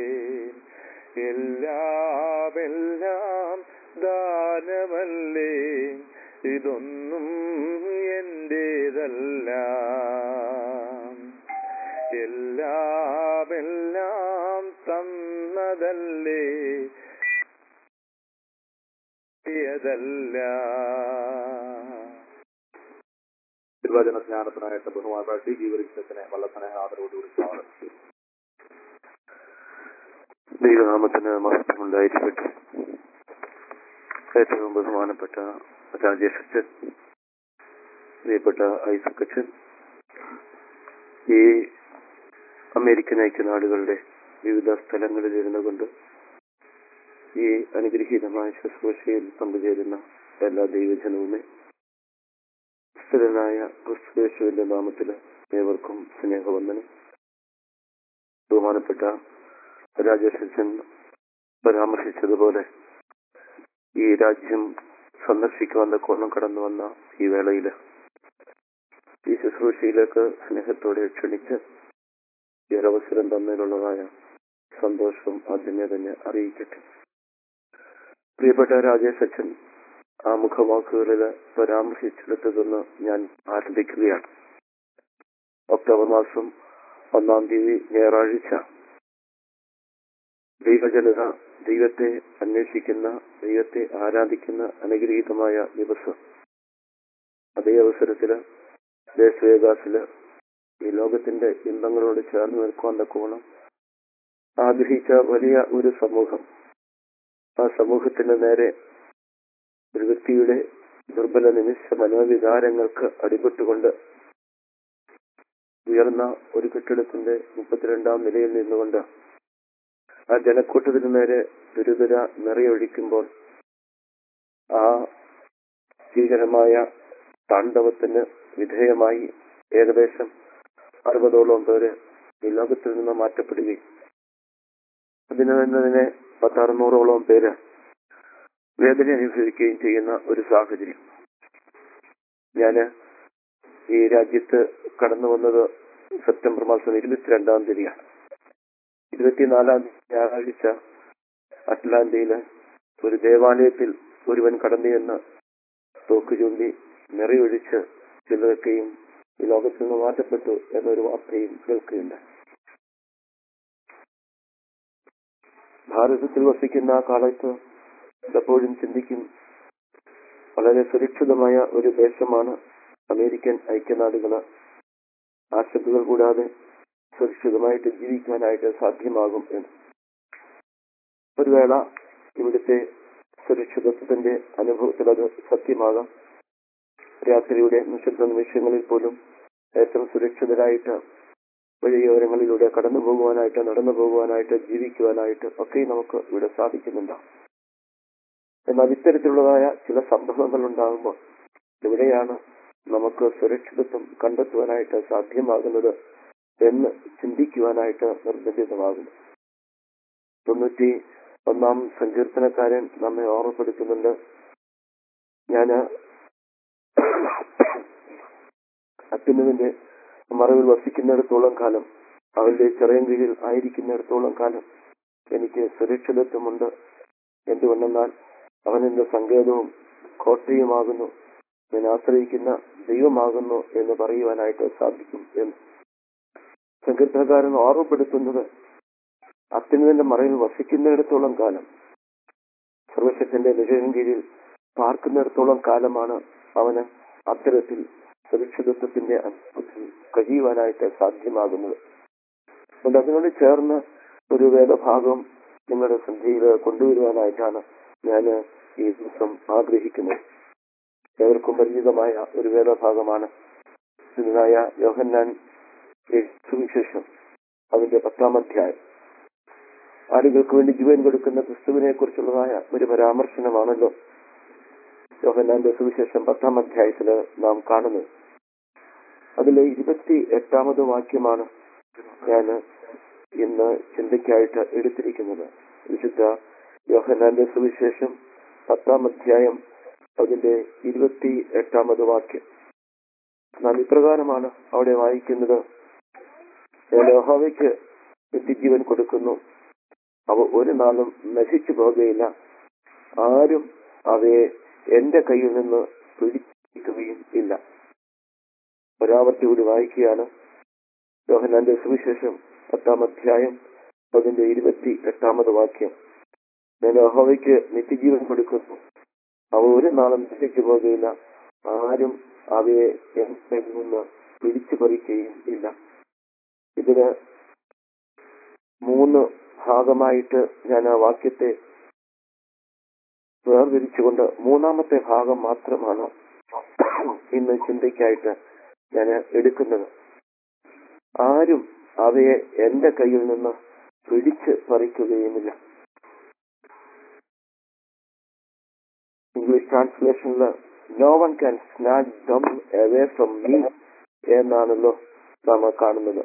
എല്ലാം എല്ലാം ദാനമല്ലേ ഇതൊന്നും എന്റേതല്ല എല്ലാം എല്ലാം തന്നതല്ലേ യതല്ല തിരുവചന സ്നാനത്തിനായിട്ട് ബഹുമാനപ്പെട്ട ടി ജീവരിച്ചനെ വളരെ സ്നേഹാദരോടുകൂടി സ്വാഗതം ചെയ്യുന്നു ദൈവനാമത്തിന് മഹത്വമുണ്ടായിരിക്കട്ടെ ഏറ്റവും ബഹുമാനപ്പെട്ട രാജേഷ് അച്ഛൻ പ്രിയപ്പെട്ട ഐസക് അച്ഛൻ ഈ അമേരിക്കൻ ഐക്യനാടുകളുടെ വിവിധ സ്ഥലങ്ങളിൽ ഇരുന്നു കൊണ്ട് ഈ അനുഗ്രഹീതമായ ശുശ്രൂഷയിൽ പങ്കുചേരുന്ന എല്ലാ ദൈവജനവുമേ സ്ഥിരനായ ക്രിസ്തുവേശുവിന്റെ നാമത്തിൽ ഏവർക്കും സ്നേഹവന്ദനം ബഹുമാനപ്പെട്ട രാജേഷ് അച്ഛൻ പരാമർശിച്ചതുപോലെ ഈ രാജ്യം സന്ദർശിക്കുവാൻ കോണം കടന്നു വന്ന ഈ വേളയിൽ ഈ ശുശ്രൂഷയിലേക്ക് സ്നേഹത്തോടെ ക്ഷണിച്ച് ഈ ഒരവസരം തന്നതിലുള്ളതായ സന്തോഷം ആദ്യമേ തന്നെ അറിയിക്കട്ടെ പ്രിയപ്പെട്ട രാജേഷ് അച്ഛൻ ആ മുഖവാക്കുകളിൽ പരാമർശിച്ചെടുത്തതെന്ന് ഞാൻ ആരംഭിക്കുകയാണ് ഒക്ടോബർ മാസം ഒന്നാം തീയതി ഞായറാഴ്ച ദൈവജനത ദൈവത്തെ അന്വേഷിക്കുന്ന ദൈവത്തെ ആരാധിക്കുന്ന അനുഗ്രഹീതമായ ദിവസം അതേ അവസരത്തില് ദേശവേദാസില് ഈ ലോകത്തിന്റെ ഇമ്പങ്ങളോട് ചേർന്ന് നിൽക്കുവാൻ തക്കോണം ആഗ്രഹിച്ച വലിയ ഒരു സമൂഹം ആ സമൂഹത്തിന് നേരെ ഒരു വ്യക്തിയുടെ ദുർബല നിമിഷ മനോവികാരങ്ങൾക്ക് അടിപെട്ടുകൊണ്ട് ഉയർന്ന ഒരു കെട്ടിടത്തിന്റെ മുപ്പത്തിരണ്ടാം നിലയിൽ നിന്നുകൊണ്ട് ആ ജനക്കൂട്ടത്തിന് നേരെ ദുരിതര നിറയൊഴിക്കുമ്പോൾ ആ ഭീകരമായ താണ്ഡവത്തിന് വിധേയമായി ഏകദേശം അറുപതോളം പേര് ഈ ലോകത്തിൽ നിന്ന് മാറ്റപ്പെടുകയും അതിന് തന്നെ പത്തറുന്നൂറോളം പേര് വേദന അനുഭവിക്കുകയും ചെയ്യുന്ന ഒരു സാഹചര്യം ഞാന് ഈ രാജ്യത്ത് കടന്നു വന്നത് സെപ്റ്റംബർ മാസം ഇരുപത്തിരണ്ടാം തീയതിയാണ് ഇരുപത്തിനാലാം തീയതി ഞായറാഴ്ച അറ്റ്ലാന്റയില് ഒരു ദേവാലയത്തിൽ ഒരുവൻ കടന്നു ചെന്ന് തോക്ക് ചൂണ്ടി നിറയൊഴിച്ച് ചിലതൊക്കെയും ഈ ലോകത്തിൽ നിന്ന് മാറ്റപ്പെട്ടു എന്നൊരു വാർത്തയും കേൾക്കുകയുണ്ട് ഭാരതത്തിൽ വസിക്കുന്ന ആ കാലത്ത് എപ്പോഴും ചിന്തിക്കും വളരെ സുരക്ഷിതമായ ഒരു ദേശമാണ് അമേരിക്കൻ ഐക്യനാടുകള് ആശങ്കകൾ കൂടാതെ സുരക്ഷിതമായിട്ട് ജീവിക്കാനായിട്ട് സാധ്യമാകും എന്ന് ഒരു വേള ഇവിടുത്തെ സുരക്ഷിതത്വത്തിന്റെ അനുഭവത്തിൽ അത് സത്യമാകാം രാത്രിയുടെ നിശബ്ദ നിമിഷങ്ങളിൽ പോലും ഏറ്റവും സുരക്ഷിതരായിട്ട് വഴിയോരങ്ങളിലൂടെ കടന്നു പോകുവാനായിട്ട് നടന്നു പോകുവാനായിട്ട് ജീവിക്കുവാനായിട്ട് ഒക്കെ നമുക്ക് ഇവിടെ സാധിക്കുന്നുണ്ടാവും എന്നാൽ ഇത്തരത്തിലുള്ളതായ ചില സംഭവങ്ങൾ ഉണ്ടാകുമ്പോൾ എവിടെയാണ് നമുക്ക് സുരക്ഷിതത്വം കണ്ടെത്തുവാനായിട്ട് സാധ്യമാകുന്നത് എന്ന് ചിന്തിക്കുവാനായിട്ട് നിർബന്ധിതമാകുന്നു തൊണ്ണൂറ്റി ഒന്നാം സങ്കീർത്തനക്കാരൻ നമ്മെ ഓർമ്മപ്പെടുത്തുന്നുണ്ട് ഞാന് അത്യുന്നതിന്റെ മറവിൽ വസിക്കുന്നിടത്തോളം കാലം അവന്റെ ചെറിയ കീഴിൽ ആയിരിക്കുന്നിടത്തോളം കാലം എനിക്ക് സുരക്ഷിതത്വമുണ്ട് എന്തുകൊണ്ടെന്നാൽ അവൻ എന്റെ സങ്കേതവും കോട്ടയുമാകുന്നു ഞാൻ ആശ്രയിക്കുന്ന ദൈവമാകുന്നു എന്ന് പറയുവാനായിട്ട് സാധിക്കും എന്ന് സങ്കീർത്തനക്കാരൻ ഓർമ്മപ്പെടുത്തുന്നത് അത്യുന്നതിന്റെ മറയിൽ വസിക്കുന്നിടത്തോളം കാലം സർവശക്തന്റെ നിഴലിൻ കീഴിൽ പാർക്കുന്നിടത്തോളം കാലമാണ് അവന് അത്തരത്തിൽ സുരക്ഷിതത്വത്തിന്റെ അനുഭവത്തിൽ കഴിയുവാനായിട്ട് സാധ്യമാകുന്നത് അതുകൊണ്ട് അതിനോട് ചേർന്ന് ഒരു വേദഭാഗം നിങ്ങളുടെ ശ്രദ്ധയിൽ കൊണ്ടുവരുവാനായിട്ടാണ് ഞാൻ ഈ ദിവസം ആഗ്രഹിക്കുന്നത് ഏവർക്കും പരിചിതമായ ഒരു വേദഭാഗമാണ് ഇതിനായ യോഹന്നാൻ സുവിശേഷം അതിന്റെ പത്താം അധ്യായം ആളുകൾക്ക് വേണ്ടി ജീവൻ കൊടുക്കുന്ന ക്രിസ്തുവിനെ കുറിച്ചുള്ളതായ ഒരു പരാമർശനമാണല്ലോ യോഹന്നാന്റെ സുവിശേഷം പത്താം അധ്യായത്തില് നാം കാണുന്നത് അതിലെ ഇരുപത്തി എട്ടാമത് വാക്യമാണ് ഞാൻ ഇന്ന് ചിന്തയ്ക്കായിട്ട് എടുത്തിരിക്കുന്നത് വിശുദ്ധ യോഹന്നാന്റെ സുവിശേഷം പത്താം അധ്യായം അതിന്റെ ഇരുപത്തി എട്ടാമത് വാക്യം നാം ഇപ്രകാരമാണ് അവിടെ വായിക്കുന്നത് ഞാൻ യഹോവയ്ക്ക് നിത്യജീവൻ കൊടുക്കുന്നു അവ ഒരു നാളും നശിച്ചു പോകുകയില്ല ആരും അവയെ എന്റെ കയ്യിൽ നിന്ന് പിടിക്കുകയും ഇല്ല ഒരാവർത്തി കൂടി വായിക്കുകയാണ് യോഹനാന്റെ സുവിശേഷം പത്താം അധ്യായം അതിന്റെ ഇരുപത്തി എട്ടാമത് വാക്യം ഞാൻ യഹോവയ്ക്ക് നിത്യജീവൻ കൊടുക്കുന്നു അവ ഒരു നാളും നശിച്ചു പോകുകയില്ല ആരും അവയെ എന്റെ കയ്യിൽ നിന്ന് പിടിച്ചു പറിക്കുകയും ഇല്ല ഇതിന് മൂന്ന് ഭാഗമായിട്ട് ഞാൻ ആ വാക്യത്തെ വേർതിരിച്ചുകൊണ്ട് മൂന്നാമത്തെ ഭാഗം മാത്രമാണ് ഇന്ന് ചിന്തയ്ക്കായിട്ട് ഞാൻ എടുക്കുന്നത് ആരും അവയെ എന്റെ കയ്യിൽ നിന്ന് പിടിച്ച് പറിക്കുകയുമില്ല ഇംഗ്ലീഷ് ട്രാൻസ്ലേഷനിൽ no one can snatch them away from me എന്നാണല്ലോ നാം കാണുന്നത്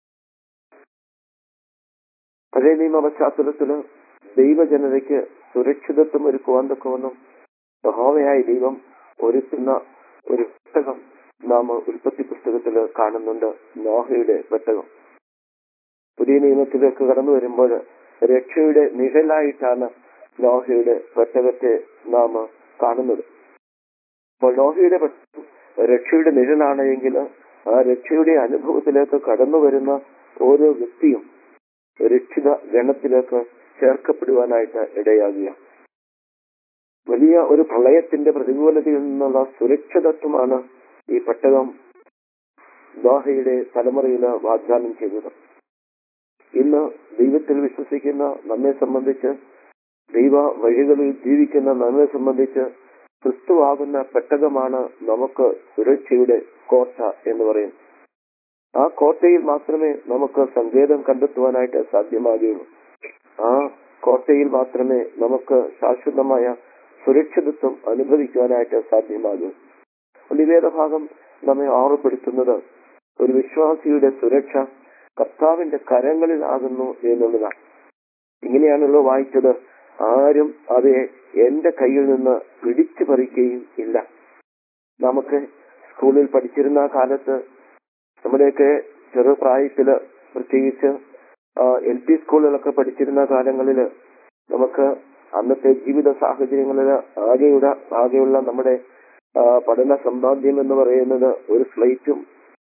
പഴയ നിയമ പശ്ചാത്തലത്തില് ദൈവജനതയ്ക്ക് സുരക്ഷിതത്വം ഒരുക്കുവാൻ തക്കവണ്ണം യഹോവയായ ദൈവം ഒരുക്കുന്ന ഒരു പുസ്തകം നാം ഉൽപ്പത്തി പുസ്തകത്തിൽ കാണുന്നുണ്ട് നോഹയുടെ പെട്ടകം പുതിയ നിയമത്തിലേക്ക് കടന്നു വരുമ്പോൾ രക്ഷയുടെ നിഴലായിട്ടാണ് നോഹയുടെ പെട്ടകത്തെ നാം കാണുന്നത് അപ്പോൾ നോഹയുടെ പെട്ടകം രക്ഷയുടെ നിഴലാണ് എങ്കിൽ ആ രക്ഷയുടെ അനുഭവത്തിലേക്ക് കടന്നു വരുന്ന ഓരോ വ്യക്തിയും രക്ഷിത ഗണത്തിലേക്ക് ചേർക്കപ്പെടുവാനായിട്ട് ഇടയാകുക വലിയ ഒരു പ്രളയത്തിന്റെ പ്രതികൂലതയിൽ നിന്നുള്ള സുരക്ഷിതത്വമാണ് ഈ പെട്ടകം ദോഹയുടെ തലമുറയിൽ വാഗ്ദാനം ചെയ്തത് ഇന്ന് ദൈവത്തിൽ വിശ്വസിക്കുന്ന നമ്മെ സംബന്ധിച്ച് ദൈവ വഴികളിൽ ജീവിക്കുന്ന നമ്മെ സംബന്ധിച്ച് ക്രിസ്തുവാകുന്ന പെട്ടകമാണ് നമുക്ക് സുരക്ഷയുടെ കോട്ട എന്ന് പറയും ആ കോട്ടയിൽ മാത്രമേ നമുക്ക് സങ്കേതം കണ്ടെത്തുവാനായിട്ട് സാധ്യമാകുകയുള്ളൂ ആ കോട്ടയിൽ മാത്രമേ നമുക്ക് ശാശ്വതമായ സുരക്ഷിതത്വം അനുഭവിക്കുവാനായിട്ട് സാധ്യമാകൂ ഈ വേദഭാഗം നമ്മെ ഓർമ്മപ്പെടുത്തുന്നത് ഒരു വിശ്വാസിയുടെ സുരക്ഷ കർത്താവിന്റെ കരങ്ങളിലാകുന്നു എന്നുള്ളതാണ് ഇങ്ങനെയാണല്ലോ വായിച്ചത് ആരും അവയെ എന്റെ കയ്യിൽ നിന്ന് പിടിച്ചു പറിക്കുകയും ഇല്ല നമുക്ക് സ്കൂളിൽ പഠിച്ചിരുന്ന കാലത്ത് നമ്മുടെയൊക്കെ ചെറുപ്രായത്തില് പ്രത്യേകിച്ച് എൽ പി സ്കൂളുകളൊക്കെ പഠിച്ചിരുന്ന കാലങ്ങളിൽ നമുക്ക് അന്നത്തെ ജീവിത സാഹചര്യങ്ങളിൽ ആകെയുള്ള ആകെയുള്ള നമ്മുടെ പഠന സമ്പാദ്യം എന്ന് പറയുന്നത് ഒരു സ്ലേറ്റും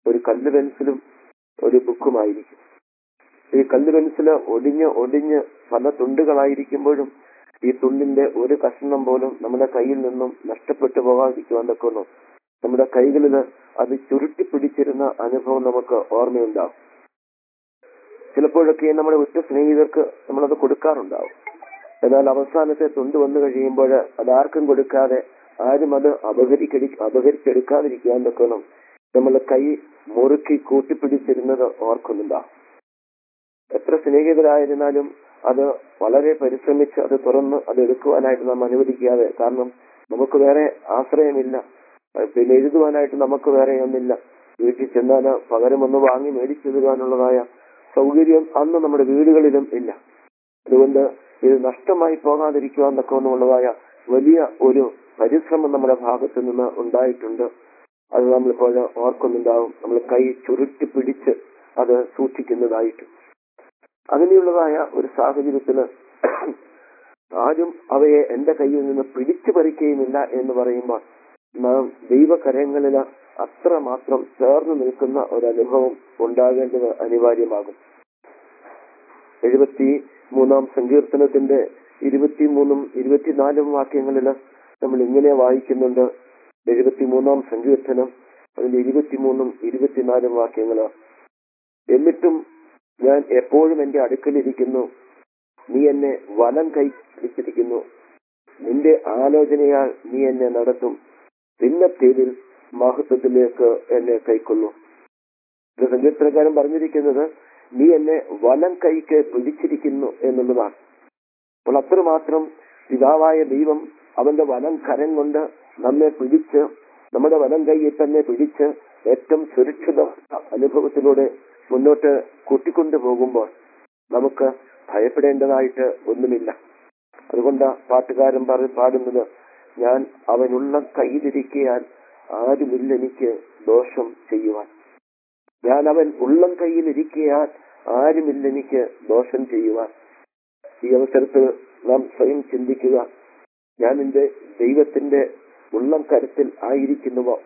ഒരു കല്ല് പെൻസിലും ഒരു ബുക്കുമായിരിക്കും ഈ കല്ല് പെൻസില് ഒടിഞ്ഞ് ഒടിഞ്ഞ് പല തുണ്ടുകളായിരിക്കുമ്പോഴും ഈ തുണ്ടിന്റെ ഒരു കഷ്ണം പോലും നമ്മുടെ കയ്യിൽ നിന്നും നഷ്ടപ്പെട്ടു പോകാതിരിക്കുവാൻ തക്കുന്നു നമ്മുടെ കൈകളിൽ അത് ചുരുട്ടി പിടിച്ചിരുന്ന അനുഭവം നമുക്ക് ഓർമ്മയുണ്ടാവും ചിലപ്പോഴൊക്കെ നമ്മുടെ ഉറ്റ സ്നേഹിതർക്ക് നമ്മളത് കൊടുക്കാറുണ്ടാവും എന്നാൽ അവസാനത്തെ തുണ്ട് വന്നു കഴിയുമ്പോൾ അത് ആർക്കും കൊടുക്കാതെ ആരും അത് അപഹരിക്കടി അപഹരിച്ചെടുക്കാതിരിക്കാൻ തക്കണം നമ്മൾ കൈ മുറുക്കി കൂട്ടിപ്പിടിച്ചിരുന്നത് ഓർക്കുന്നുണ്ടാവും എത്ര സ്നേഹിതരായിരുന്നാലും അത് വളരെ പരിശ്രമിച്ച് അത് തുറന്ന് അത് എടുക്കുവാനായിട്ട് നാം അനുവദിക്കാതെ കാരണം നമുക്ക് വേറെ ആശ്രയമില്ല അഹ് പിന്നെ എഴുതുവാനായിട്ട് നമുക്ക് വേറെ ഒന്നില്ല വീട്ടിൽ ചെന്നാൽ പകരം ഒന്ന് വാങ്ങി മേടിച്ചെഴുതുവാനുള്ളതായ സൗകര്യം അന്ന് നമ്മുടെ വീടുകളിലും ഇല്ല അതുകൊണ്ട് ഇത് നഷ്ടമായി പോകാതിരിക്കുവാൻ തക്കവണ്ണമുള്ളതായ വലിയ ഒരു പരിശ്രമം നമ്മുടെ ഭാഗത്ത് നിന്ന് ഉണ്ടായിട്ടുണ്ട് അത് നമ്മളിപ്പോൾ ഓർക്കുന്നുണ്ടാവും നമ്മൾ കൈ ചുരുട്ടി പിടിച്ച് അത് സൂക്ഷിക്കുന്നതായിട്ട് അങ്ങനെയുള്ളതായ ഒരു സാഹചര്യത്തില് ആരും അവയെ എന്റെ കയ്യിൽ നിന്ന് പിടിച്ചു പറിക്കുകയുമില്ല എന്ന് പറയുമ്പോൾ നാം ദൈവകരങ്ങളിൽ അത്രമാത്രം ചേർന്ന് നിൽക്കുന്ന ഒരനുഭവം ഉണ്ടാകേണ്ടത് അനിവാര്യമാകും എഴുപത്തി മൂന്നാം സങ്കീർത്തനത്തിന്റെ ഇരുപത്തിമൂന്നും ഇരുപത്തിനാലും വാക്യങ്ങളിൽ നമ്മൾ ഇങ്ങനെ വായിക്കുന്നുണ്ട് എഴുപത്തിമൂന്നാം സങ്കീർത്തനം അതിന്റെ ഇരുപത്തിമൂന്നും ഇരുപത്തിനാലും വാക്യങ്ങള് എന്നിട്ടും ഞാൻ എപ്പോഴും എന്റെ അടുക്കലിരിക്കുന്നു നീ എന്നെ വലം കൈ പിടിച്ചിരിക്കുന്നു നിന്റെ ആലോചനയാൽ നീ എന്നെ നടത്തും പിന്നത്തേതിൽ മഹത്വത്തിലേക്ക് എന്നെ കൈക്കൊള്ളു ഇത് സങ്കീർത്തനക്കാരൻ പറഞ്ഞിരിക്കുന്നത് നീ എന്നെ വലം കൈക്ക് പിടിച്ചിരിക്കുന്നു എന്നുള്ളതാണ് അപ്പോൾ അത്രമാത്രം പിതാവായ ദൈവം അവന്റെ വലം കരം കൊണ്ട് നമ്മെ പിടിച്ച് നമ്മുടെ വലം കൈയിൽ തന്നെ പിടിച്ച് ഏറ്റവും സുരക്ഷിത അനുഭവത്തിലൂടെ മുന്നോട്ട് കൂട്ടിക്കൊണ്ടു പോകുമ്പോൾ നമുക്ക് ഭയപ്പെടേണ്ടതായിട്ട് ഒന്നുമില്ല അതുകൊണ്ട് പാട്ടുകാരൻ പറ പാടുന്നത് ഞാൻ അവനുള്ള കയ്യിലിരിക്കാൻ ആരുമില്ല എനിക്ക് ദോഷം ചെയ്യുവാൻ ഞാൻ അവൻ ഉള്ളം കയ്യിലിരിക്കാൻ ആരുമില്ല എനിക്ക് ദോഷം ചെയ്യുവാൻ ഈ അവസരത്തിൽ നാം സ്വയം ചിന്തിക്കുക ഞാൻ എന്റെ ദൈവത്തിന്റെ ഉള്ളം കരത്തിൽ ആയിരിക്കുന്നുവോ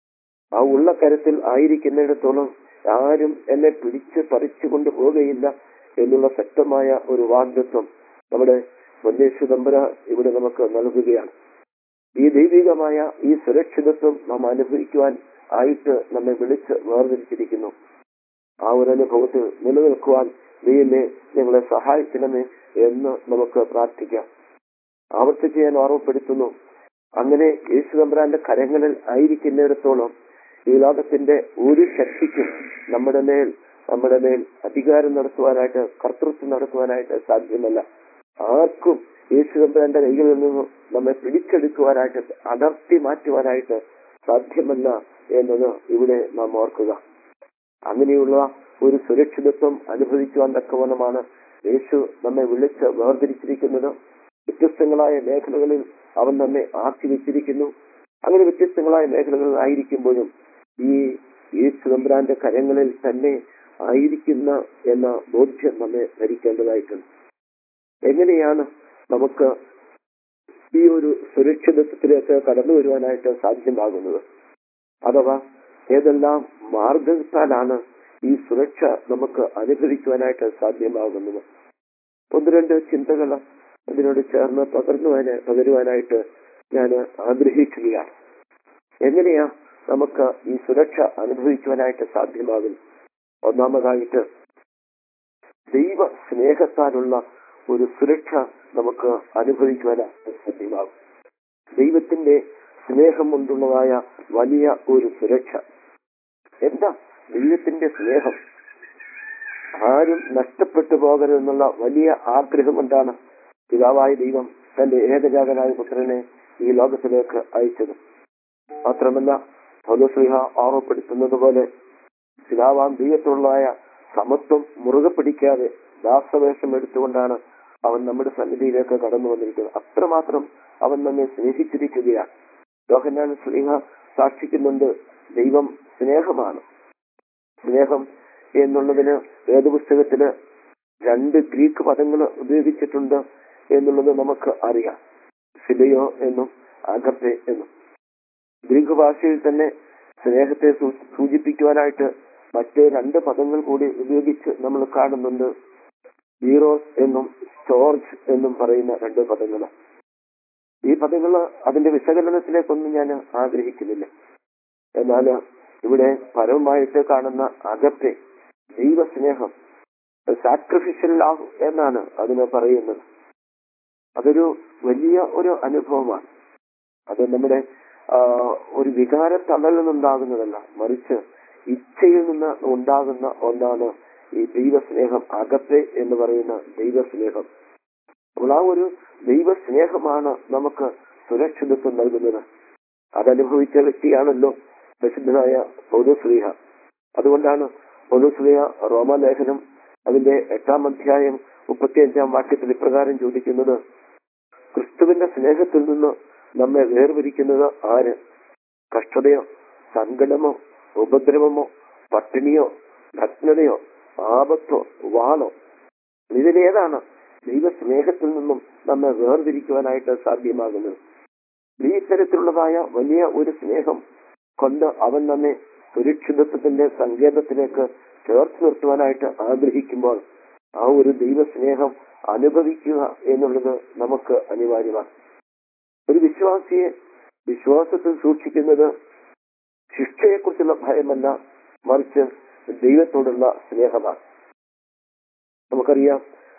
ആ ഉള്ള കരത്തിൽ ആയിരിക്കുന്നിടത്തോളം ആരും എന്നെ പിടിച്ച് പറിച്ചു കൊണ്ടുപോകുകയില്ല എന്നുള്ള ശക്തമായ ഒരു വാഗ്ദത്വം നമ്മുടെ പൊന്നേശു തമ്പുര ഇവിടെ നമുക്ക് നൽകുകയാണ് ഈ ദൈവികമായ ഈ സുരക്ഷിതത്വം നാം അനുഭവിക്കുവാൻ ആയിട്ട് നമ്മെ വിളിച്ച് വേർതിരിച്ചിരിക്കുന്നു ആ ഒരു അനുഭവത്തിൽ നിലനിൽക്കുവാൻ ദൈവമേ ഞങ്ങളെ സഹായിക്കണമേ എന്ന് നമുക്ക് പ്രാർത്ഥിക്കാം ആവർത്തിച്ച് ഞാൻ ഓർമ്മപ്പെടുത്തുന്നു അങ്ങനെ യേശു തമ്പുരാന്റെ കരങ്ങളിൽ ആയിരിക്കുന്നിടത്തോളം ഈ ലോകത്തിന്റെ ഒരു ശക്തിക്കും നമ്മുടെ മേൽ നമ്മുടെ മേൽ അധികാരം നടത്തുവാനായിട്ട് കർത്തൃത്വം നടത്തുവാനായിട്ട് സാധ്യമല്ല ആർക്കും യേശു തമ്പുരാന്റെ കൈകളിൽ നിന്നും നമ്മെ പിടിച്ചെടുക്കുവാനായിട്ട് അടർത്തി മാറ്റുവാനായിട്ട് സാധ്യമല്ല എന്നത് ഇവിടെ നാം ഓർക്കുക അങ്ങനെയുള്ള ഒരു സുരക്ഷിതത്വം അനുഭവിക്കുവാൻ തക്കവണ്ണമാണ് യേശു നമ്മെ വിളിച്ച് വേർതിരിച്ചിരിക്കുന്നത് വ്യത്യസ്തങ്ങളായ മേഖലകളിൽ അവൻ നമ്മെ ആക്കി വെച്ചിരിക്കുന്നു അങ്ങനെ വ്യത്യസ്തങ്ങളായ മേഖലകളിൽ ആയിരിക്കുമ്പോഴും ഈ യേശു തമ്പുരാന്റെ കരങ്ങളിൽ തന്നെ ആയിരിക്കുന്ന എന്ന ബോധ്യം നമ്മെ ധരിക്കേണ്ടതായിട്ടുണ്ട് എങ്ങനെയാണ് നമുക്ക് ഈ ഒരു സുരക്ഷിതത്വത്തിലേക്ക് കടന്നു വരുവാനായിട്ട് സാധ്യമാകുന്നത് അഥവാ ഏതെല്ലാം മാർഗത്താലാണ് ഈ സുരക്ഷ നമുക്ക് അനുഭവിക്കുവാനായിട്ട് സാധ്യമാകുന്നത് ഒന്ന് രണ്ട് ചിന്തകൾ അതിനോട് ചേർന്ന് പകർന്നുവാന് പകരുവാനായിട്ട് ഞാൻ ആഗ്രഹിക്കുകയാണ് എങ്ങനെയാ നമുക്ക് ഈ സുരക്ഷ അനുഭവിക്കുവാനായിട്ട് സാധ്യമാകും ഒന്നാമതായിട്ട് ദൈവ സ്നേഹത്താലുള്ള ഒരു സുരക്ഷ നമുക്ക് അനുഭവിക്കുവാനായിട്ട് സാധ്യമാകും ദൈവത്തിന്റെ സ്നേഹം കൊണ്ടുള്ളതായ വലിയ ഒരു സുരക്ഷ എന്താ ദൈവത്തിന്റെ സ്നേഹം ആരും നഷ്ടപ്പെട്ടു പോകരുതെന്നുള്ള വലിയ ആഗ്രഹം എന്താണ് പിതാവായ ദൈവം തന്റെ ഏകജാതനായ പുത്രനെ ഈ ലോകത്തിലേക്ക് അയച്ചത് മാത്രമല്ല പൗലോസ്ലിഹ ഓർമ്മപ്പെടുത്തുന്നത് പോലെ പിതാവാം ദൈവത്തിലുള്ളതായ സമത്വം മുറുകെ പിടിക്കാതെ ദാസവേഷം എടുത്തുകൊണ്ടാണ് അവൻ നമ്മുടെ സന്നിധിയിലേക്ക് കടന്നു വന്നിരിക്കുന്നത് അത്രമാത്രം അവൻ നമ്മെ സ്നേഹിച്ചിരിക്കുകയാണ് യോഹന്നാൻ സ്ലിഹ സാക്ഷിക്കുന്നുണ്ട് ദൈവം സ്നേഹമാണ് സ്നേഹം എന്നുള്ളതിന് വേദപുസ്തകത്തില് രണ്ട് ഗ്രീക്ക് പദങ്ങൾ ഉപയോഗിച്ചിട്ടുണ്ട് എന്നുള്ളത് നമുക്ക് അറിയാം ഫിലിയോ എന്നും അഗപ്പെ എന്നും ഗ്രീക്ക് ഭാഷയിൽ തന്നെ സ്നേഹത്തെ സൂ- സൂചിപ്പിക്കുവാനായിട്ട് മറ്റ് രണ്ട് പദങ്ങൾ കൂടി ഉപയോഗിച്ച് നമ്മൾ കാണുന്നുണ്ട് ഈറോസ് എന്നും സ്റ്റോർജ് എന്നും പറയുന്ന രണ്ട് പദങ്ങൾ ഈ പദങ്ങൾ അതിന്റെ വിശകലനത്തിലേക്കൊന്നും ഞാൻ ആഗ്രഹിക്കുന്നില്ല എന്നാൽ ഇവിടെ പരമമായിട്ട് കാണുന്ന അകത്തെ ദൈവസ്നേഹം സാക്രിഫിഷ്യൽ ലവ് എന്നാണ് അതിന് പറയുന്നത് അതൊരു വലിയ ഒരു അനുഭവമാണ് അത് നമ്മുടെ ആ, ഒരു വികാര തണലിൽ നിന്നുണ്ടാകുന്നതല്ല മറിച്ച് ഇച്ഛയിൽ നിന്ന് ഉണ്ടാകുന്ന ഒന്നാണ് ഈ ദൈവസ്നേഹം അകത്തെ എന്ന് പറയുന്ന ദൈവസ്നേഹം അപ്പോൾ ആ ഒരു ദൈവസ്നേഹമാണ് നമുക്ക് സുരക്ഷിതത്വം നൽകുന്നത് അതനുഭവിച്ച വ്യക്തിയാണല്ലോ പ്രസിദ്ധനായ പൗരശ്രീഹ അതുകൊണ്ടാണ് പൗരശ്രീഹ റോമാലേഖനം അതിന്റെ എട്ടാം അധ്യായം മുപ്പത്തിയഞ്ചാം വാക്യത്തിൽ ഇപ്രകാരം ചോദിക്കുന്നത് ക്രിസ്തുവിന്റെ സ്നേഹത്തിൽ നിന്ന് നമ്മെ വേർതിരിക്കുന്നത് ആര് കഷ്ടതയോ സങ്കടമോ ഉപദ്രവമോ പട്ടിണിയോ നഗ്നതയോ ആപത്തോ വാളോ ഇതിലേതാണ് ദൈവസ്നേഹത്തിൽ നിന്നും നമ്മെ വേർതിരിക്കുവാനായിട്ട് സാധ്യമാകുന്നത് ഈ തരത്തിലുള്ളതായ വലിയ ഒരു സ്നേഹം കൊണ്ട് അവൻ നമ്മെ സുരക്ഷിതത്വത്തിന്റെ സങ്കേതത്തിലേക്ക് ചേർത്ത് നിർത്തുവാനായിട്ട് ആഗ്രഹിക്കുമ്പോൾ ആ ഒരു ദൈവസ്നേഹം അനുഭവിക്കുക എന്നുള്ളത് നമുക്ക് അനിവാര്യമാണ് ഒരു വിശ്വാസിയെ വിശ്വാസത്തിൽ സൂക്ഷിക്കുന്നത് ശിക്ഷയെക്കുറിച്ചുള്ള ഭയമല്ല മറിച്ച് ദൈവത്തോടുള്ള സ്നേഹമാണ് നമുക്കറിയാം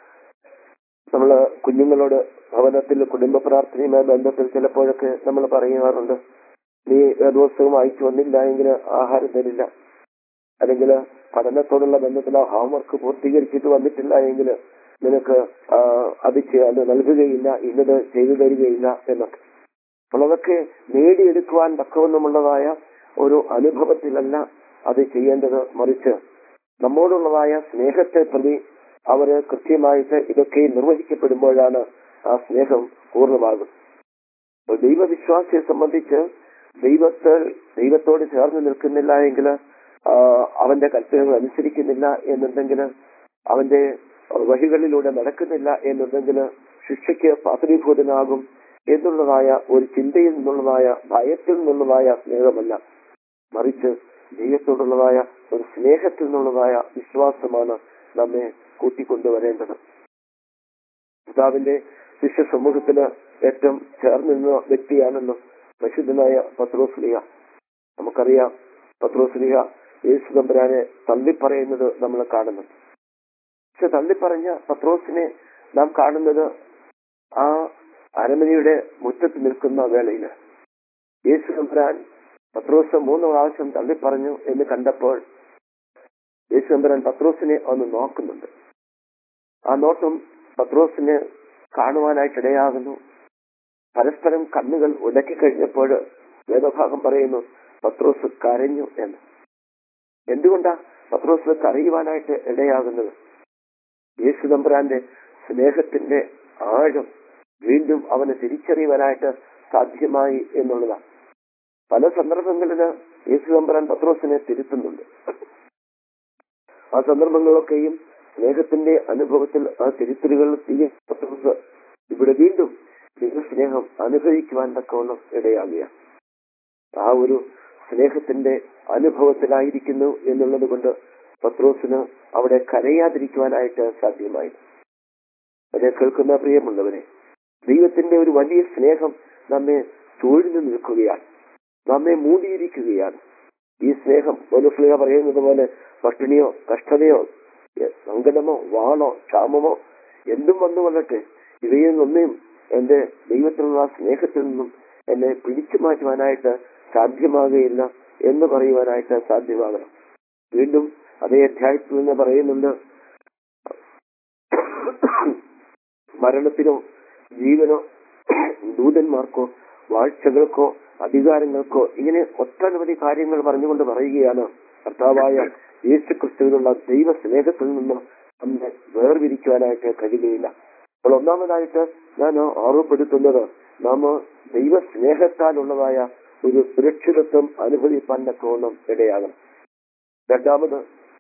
നമ്മള് കുഞ്ഞുങ്ങളോട് ഭവനത്തിൽ കുടുംബ പ്രാർത്ഥനയുമായി ബന്ധത്തിൽ ചിലപ്പോഴൊക്കെ നമ്മൾ പറയാറുണ്ട് നീ വേദോത്സവം വായിച്ചു വന്നില്ല എങ്കിൽ ആഹാരം തരില്ല അല്ലെങ്കിൽ പഠനത്തോടുള്ള ബന്ധത്തിൽ ആ ഹോംവർക്ക് പൂർത്തീകരിച്ചിട്ട് വന്നിട്ടില്ല എങ്കിൽ നിനക്ക് ആ, അത് ചെ- അത് നൽകുകയില്ല ഇന്നത് ചെയ്തു തരികയില്ല എന്നൊക്കെ അപ്പോൾ അതൊക്കെ നേടിയെടുക്കുവാൻ തക്കവണ്ണമുള്ളതായ ഒരു അനുഭവത്തിലല്ല അത് ചെയ്യേണ്ടത് മറിച്ച് നമ്മോടുള്ളതായ സ്നേഹത്തെ പ്രതി അവര് കൃത്യമായിട്ട് ഇതൊക്കെ നിർവഹിക്കപ്പെടുമ്പോഴാണ് ആ സ്നേഹം പൂർണ്ണമാകും അപ്പോൾ ദൈവവിശ്വാസിയെ സംബന്ധിച്ച് ദൈവത്തിൽ ദൈവത്തോട് ചേർന്ന് നിൽക്കുന്നില്ല എങ്കിൽ അവന്റെ കൽപ്പനകൾ അനുസരിക്കുന്നില്ല എന്നുണ്ടെങ്കിൽ അവന്റെ വഴികളിലൂടെ നടക്കുന്നില്ല എന്നുണ്ടെങ്കിൽ ശിക്ഷയ്ക്ക് പാത്രീഭൂതനാകും എന്നുള്ളതായ ഒരു ചിന്തയിൽ നിന്നുള്ളതായ ഭയത്തിൽ നിന്നുള്ളതായ സ്നേഹമല്ല മറിച്ച് ദൈവത്തോടുള്ളതായ ഒരു സ്നേഹത്തിൽ നിന്നുള്ളതായ വിശ്വാസമാണ് നമ്മെ കൂട്ടിക്കൊണ്ടുവരേണ്ടത് പിതാവിന്റെ ശിഷ്യ സമൂഹത്തിന് ഏറ്റവും ചേർന്ന് നിന്ന വ്യക്തിയാണല്ലോ പ്രസിദ്ധനായ പത്രോസ്ലിയ നമുക്കറിയാം പത്രോസ്ലിയ യേശു തമ്പുരാനെ തള്ളിപ്പറയുന്നത് നമ്മൾ കാണുന്നു പക്ഷെ തള്ളിപ്പറഞ്ഞ പത്രോസിനെ നാം കാണുന്നത് ആ അരമനയുടെ മുറ്റത്ത് നിൽക്കുന്ന വേളയിൽ യേശു തമ്പുരാൻ പത്രോസ് മൂന്ന് പ്രാവശ്യം തള്ളിപ്പറഞ്ഞു എന്ന് കണ്ടപ്പോൾ യേശു തമ്പുരാൻ പത്രോസിനെ ഒന്ന് നോക്കുന്നുണ്ട് ആ നോട്ടം പത്രോസിന് കാണുവാനായിട്ട് ഇടയാകുന്നു പരസ്പരം കണ്ണുകൾ ഉടക്കി കഴിഞ്ഞപ്പോൾ വേദഭാഗം പറയുന്നു പത്രോസ് കരഞ്ഞു എന്ന് എന്തുകൊണ്ടാ പത്രോസ് കരയുവാനായിട്ട് ഇടയാകുന്നത് യേശു തമ്പുരാന്റെ സ്നേഹത്തിന്റെ ആഴം വീണ്ടും അവന് തിരിച്ചറിയുവാനായിട്ട് സാധ്യമായി എന്നുള്ളതാണ് പല സന്ദർഭങ്ങളില് യേശു തമ്പുരാൻ പത്രോസിനെ തിരുത്തുന്നുണ്ട് ആ സന്ദർഭങ്ങളൊക്കെയും സ്നേഹത്തിന്റെ അനുഭവത്തിൽ ആ തിരുത്തലുകൾ തിരികെ പത്രോസ് ഇവിടെ വീണ്ടും ദൈവസ്നേഹം അനുഭവിക്കുവാൻ തക്കവണ്ണം ഇടയാകുക ആ ഒരു സ്നേഹത്തിന്റെ അനുഭവത്തിലായിരിക്കുന്നു എന്നുള്ളത് കൊണ്ട് പത്രോസിന് അവിടെ കരയാതിരിക്കുവാനായിട്ട് സാധ്യമായി അതിനെ കേൾക്കുന്ന പ്രിയമുള്ളവരെ ദൈവത്തിന്റെ ഒരു വലിയ സ്നേഹം നമ്മെ ചൂഴ്ന്നു നിൽക്കുകയാണ് നമ്മെ മൂടിയിരിക്കുകയാണ് ഈ സ്നേഹം മനുഫ്ലിക പറയുന്നത് പോലെ പട്ടിണിയോ കഷ്ടതയോ എ- സങ്കടമോ വാളോ ക്ഷാമമോ എന്തും വന്നു കൊള്ളട്ടെ ഇവയിൽ നിന്നൊന്നും എന്റെ ദൈവത്തിലുള്ള ആ സ്നേഹത്തിൽ നിന്നും എന്നെ പിടിച്ചു മാറ്റുവാനായിട്ട് സാധ്യമാകുകയില്ല എന്ന് പറയുവാനായിട്ട് സാധ്യമാകണം വീണ്ടും അതേ അധ്യായത്തിൽ നിന്ന് പറയുന്നുണ്ട് മരണത്തിനോ ജീവനോ ദൂതന്മാർക്കോ വാഴ്ചകൾക്കോ അധികാരങ്ങൾക്കോ ഇങ്ങനെ ഒട്ടനവധി കാര്യങ്ങൾ പറഞ്ഞുകൊണ്ട് പറയുകയാണ് കർത്താവായ യേശു ക്രിസ്തുവിനുള്ള ദൈവ സ്നേഹത്തിൽ നിന്നും നമ്മെ വേർതിരിക്കുവാനായിട്ട് കഴിയുകയില്ല അപ്പോൾ ഒന്നാമതായിട്ട് ഞാൻ ഓർമ്മപ്പെടുത്തുന്നത് നാം ദൈവ സ്നേഹത്താലുള്ളതായ ഒരു സുരക്ഷിതത്വം അനുഭവിപ്പാൻ തക്കവണ്ണം ഇടയാകണം രണ്ടാമത്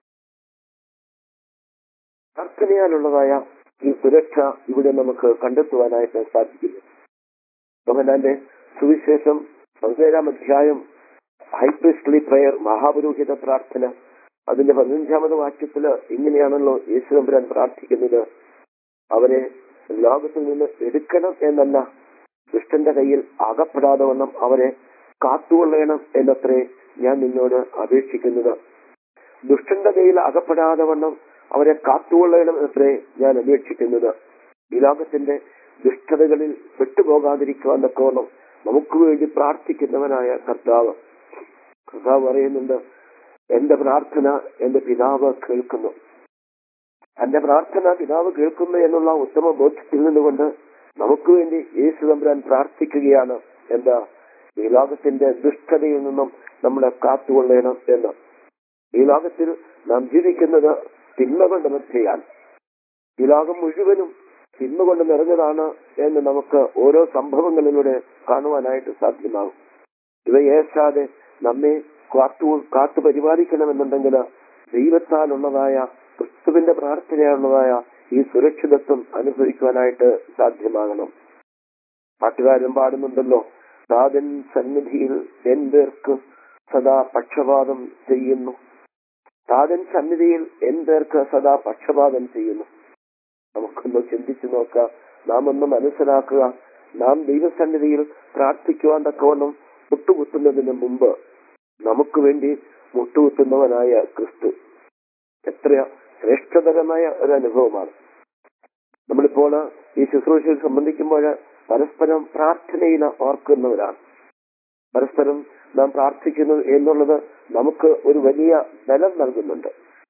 പ്രാർത്ഥനയാലുള്ളതായ ഈ സുരക്ഷ ഇവിടെ നമുക്ക് കണ്ടെത്തുവാനായിട്ട് സാധിക്കുന്നു യോഹന്നാന്റെ സുവിശേഷം പതിനേഴാം അധ്യായം ഹൈപ്രിസ്ലി പ്രയർ മഹാപുരോഹിത പ്രാർത്ഥന അതിന്റെ പതിനഞ്ചാമത് വാക്യത്തില് ഇങ്ങനെയാണല്ലോ യേശുദമ്പുരാൻ പ്രാർത്ഥിക്കുന്നത് അവരെ ലോകത്തിൽ നിന്ന് എടുക്കണം എന്നല്ല ദുഷ്ടന്റെ കയ്യിൽ അകപ്പെടാതെ വണ്ണം അവരെ കാത്തുകൊള്ളണം എന്നത്രേ ഞാൻ നിന്നോട് അപേക്ഷിക്കുന്നത് ദുഷ്ടന്റെ കയ്യിൽ അകപ്പെടാതെ വണ്ണം അവരെ കാത്തുകൊള്ളണം എന്നത്രേ ഞാൻ അപേക്ഷിക്കുന്നത് ഈ ലോകത്തിന്റെ ദുഷ്ടതകളിൽ പെട്ടുപോകാതിരിക്കുവാൻ തക്കവണ്ണം നമുക്ക് വേണ്ടി പ്രാർത്ഥിക്കുന്നവനായ കർത്താവ് കർത്താവ് പറയുന്നുണ്ട് എന്റെ പ്രാർത്ഥന എന്റെ പിതാവ് കേൾക്കുന്നു എന്റെ പ്രാർത്ഥന പിതാവ് കേൾക്കുന്നു എന്നുള്ള ഉത്തമ ബോധ്യത്തിൽ നിന്നുകൊണ്ട് നമുക്ക് വേണ്ടി യേശു തമ്പുരാൻ പ്രാർത്ഥിക്കുകയാണ് എന്താ ഈ ലോകത്തിന്റെ ദുഷ്ടതയിൽ നിന്നും നമ്മളെ കാത്തുകൊള്ളണം എന്ന് ഈ ലോകത്തിൽ നാം ജീവിക്കുന്നത് തിന്മകളുടെ മധ്യയാണ് ഈ ലോകം മുഴുവനും തിന്മ കൊണ്ട് നിറഞ്ഞതാണ് എന്ന് നമുക്ക് ഓരോ സംഭവങ്ങളിലൂടെ കാണുവാനായിട്ട് സാധ്യമാകും ഇവയേശാതെ നമ്മെ കാത്തു കാത്തു പരിപാലിക്കണമെന്നുണ്ടെങ്കിൽ ദൈവത്താലുള്ളതായ ക്രിസ്തുവിന്റെ പ്രാർത്ഥനയുള്ളതായ ഈ സുരക്ഷിതത്വം അനുഭവിക്കുവാനായിട്ട് സാധ്യമാകണം പാട്ടുകാരൻ പാടുന്നുണ്ടല്ലോ താതൻ സന്നിധിയിൽ എൻപേർക്ക് സദാ പക്ഷപാതം ചെയ്യുന്നു താതൻ സന്നിധിയിൽ എൻപേർക്ക് സദാ പക്ഷപാതം ചെയ്യുന്നു നമുക്കൊന്ന് ചിന്തിച്ചു നോക്കാം നാം ഒന്ന് മനസ്സിലാക്കുക നാം ദൈവസന്നിധിയിൽ പ്രാർത്ഥിക്കുവാൻ തക്കവണ്ണം മുട്ടുകുത്തുന്നതിന് മുമ്പ് നമുക്ക് വേണ്ടി മുട്ടുകുത്തുന്നവനായ ക്രിസ്തു എത്ര ശ്രേഷ്ഠതരമായ ഒരു അനുഭവമാണ് നമ്മളിപ്പോൾ ഈ ശുശ്രൂഷയിൽ സംബന്ധിക്കുമ്പോൾ പരസ്പരം പ്രാർത്ഥനയിൽ ഓർക്കുന്നവരാണ് പരസ്പരം നാം പ്രാർത്ഥിക്കുന്നു എന്നുള്ളത് നമുക്ക് ഒരു വലിയ ബലം നൽകുന്നുണ്ട്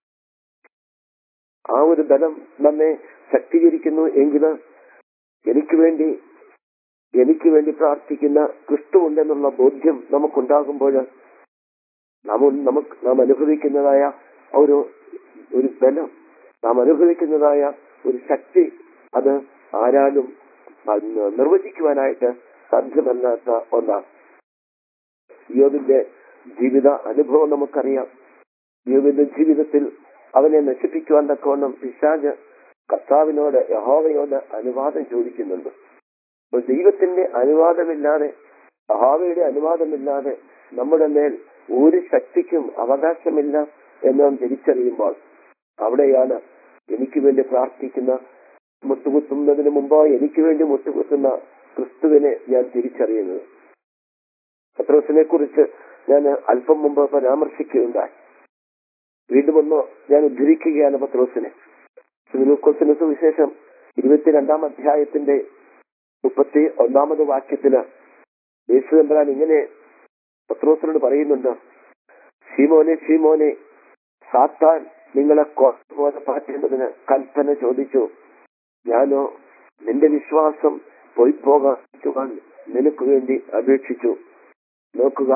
ആ ഒരു ബലം നമ്മെ ശക്തീകരിക്കുന്നു എങ്കിൽ എനിക്ക് വേണ്ടി എനിക്ക് വേണ്ടി പ്രാർത്ഥിക്കുന്ന ക്രിസ്തു ഉണ്ടെന്നുള്ള ബോധ്യം നമുക്കുണ്ടാകുമ്പോൾ നാം നമുക്ക് നാം അനുഭവിക്കുന്നതായ ഒരു ഒരു ബലം നാം അനുഭവിക്കുന്നതായ ഒരു ശക്തി അത് ആരാലും നിർവചിക്കുവാനായിട്ട് സാധ്യമല്ലാത്ത ഒന്നാണ് യോബിന്റെ ജീവിത അനുഭവം നമുക്കറിയാം യോബിന്റെ ജീവിതത്തിൽ അവനെ നശിപ്പിക്കുവാൻ തക്കവണ്ണം പിശാജ് കർത്താവിനോട് യഹോവയോട് അനുവാദം ചോദിക്കുന്നുണ്ട് അപ്പോൾ ദൈവത്തിന്റെ അനുവാദമില്ലാതെ യഹോവയുടെ അനുവാദമില്ലാതെ നമ്മുടെ മേൽ ഒരു ശക്തിക്കും അവകാശമില്ല എന്ന് നാം തിരിച്ചറിയുമ്പോൾ അവിടെയാണ് എനിക്ക് വേണ്ടി പ്രാർത്ഥിക്കുന്ന മുട്ടുകുത്തുന്നതിന് മുമ്പ് എനിക്ക് വേണ്ടി മുട്ടുകുത്തുന്ന ക്രിസ്തുവിനെ ഞാൻ തിരിച്ചറിയുന്നത് പത്രോസിനെ കുറിച്ച് ഞാൻ അല്പം മുമ്പ് പരാമർശിക്കുകയുണ്ടായി വീണ്ടും ഒന്ന് ഞാൻ ഉദ്ധരിക്കുകയാണ് പത്രോസിനെ ലൂക്കോസിന് സുവിശേഷം ഇരുപത്തിരണ്ടാം അധ്യായത്തിന്റെ മുപ്പത്തി ഒന്നാമത് വാക്യത്തില് യേശുദമ്പരാൻ ഇങ്ങനെ പത്രോസിനോട് പറയുന്നുണ്ട് ഷീമോനെ ഷീമോനെ സാത്താൻ നിങ്ങളെ പോലെ മാറ്റേണ്ടതിന് കൽപ്പന ചോദിച്ചു ഞാനോ നിന്റെ വിശ്വാസം പോയി പോകാൻ നിനക്ക് വേണ്ടി അപേക്ഷിച്ചു നോക്കുക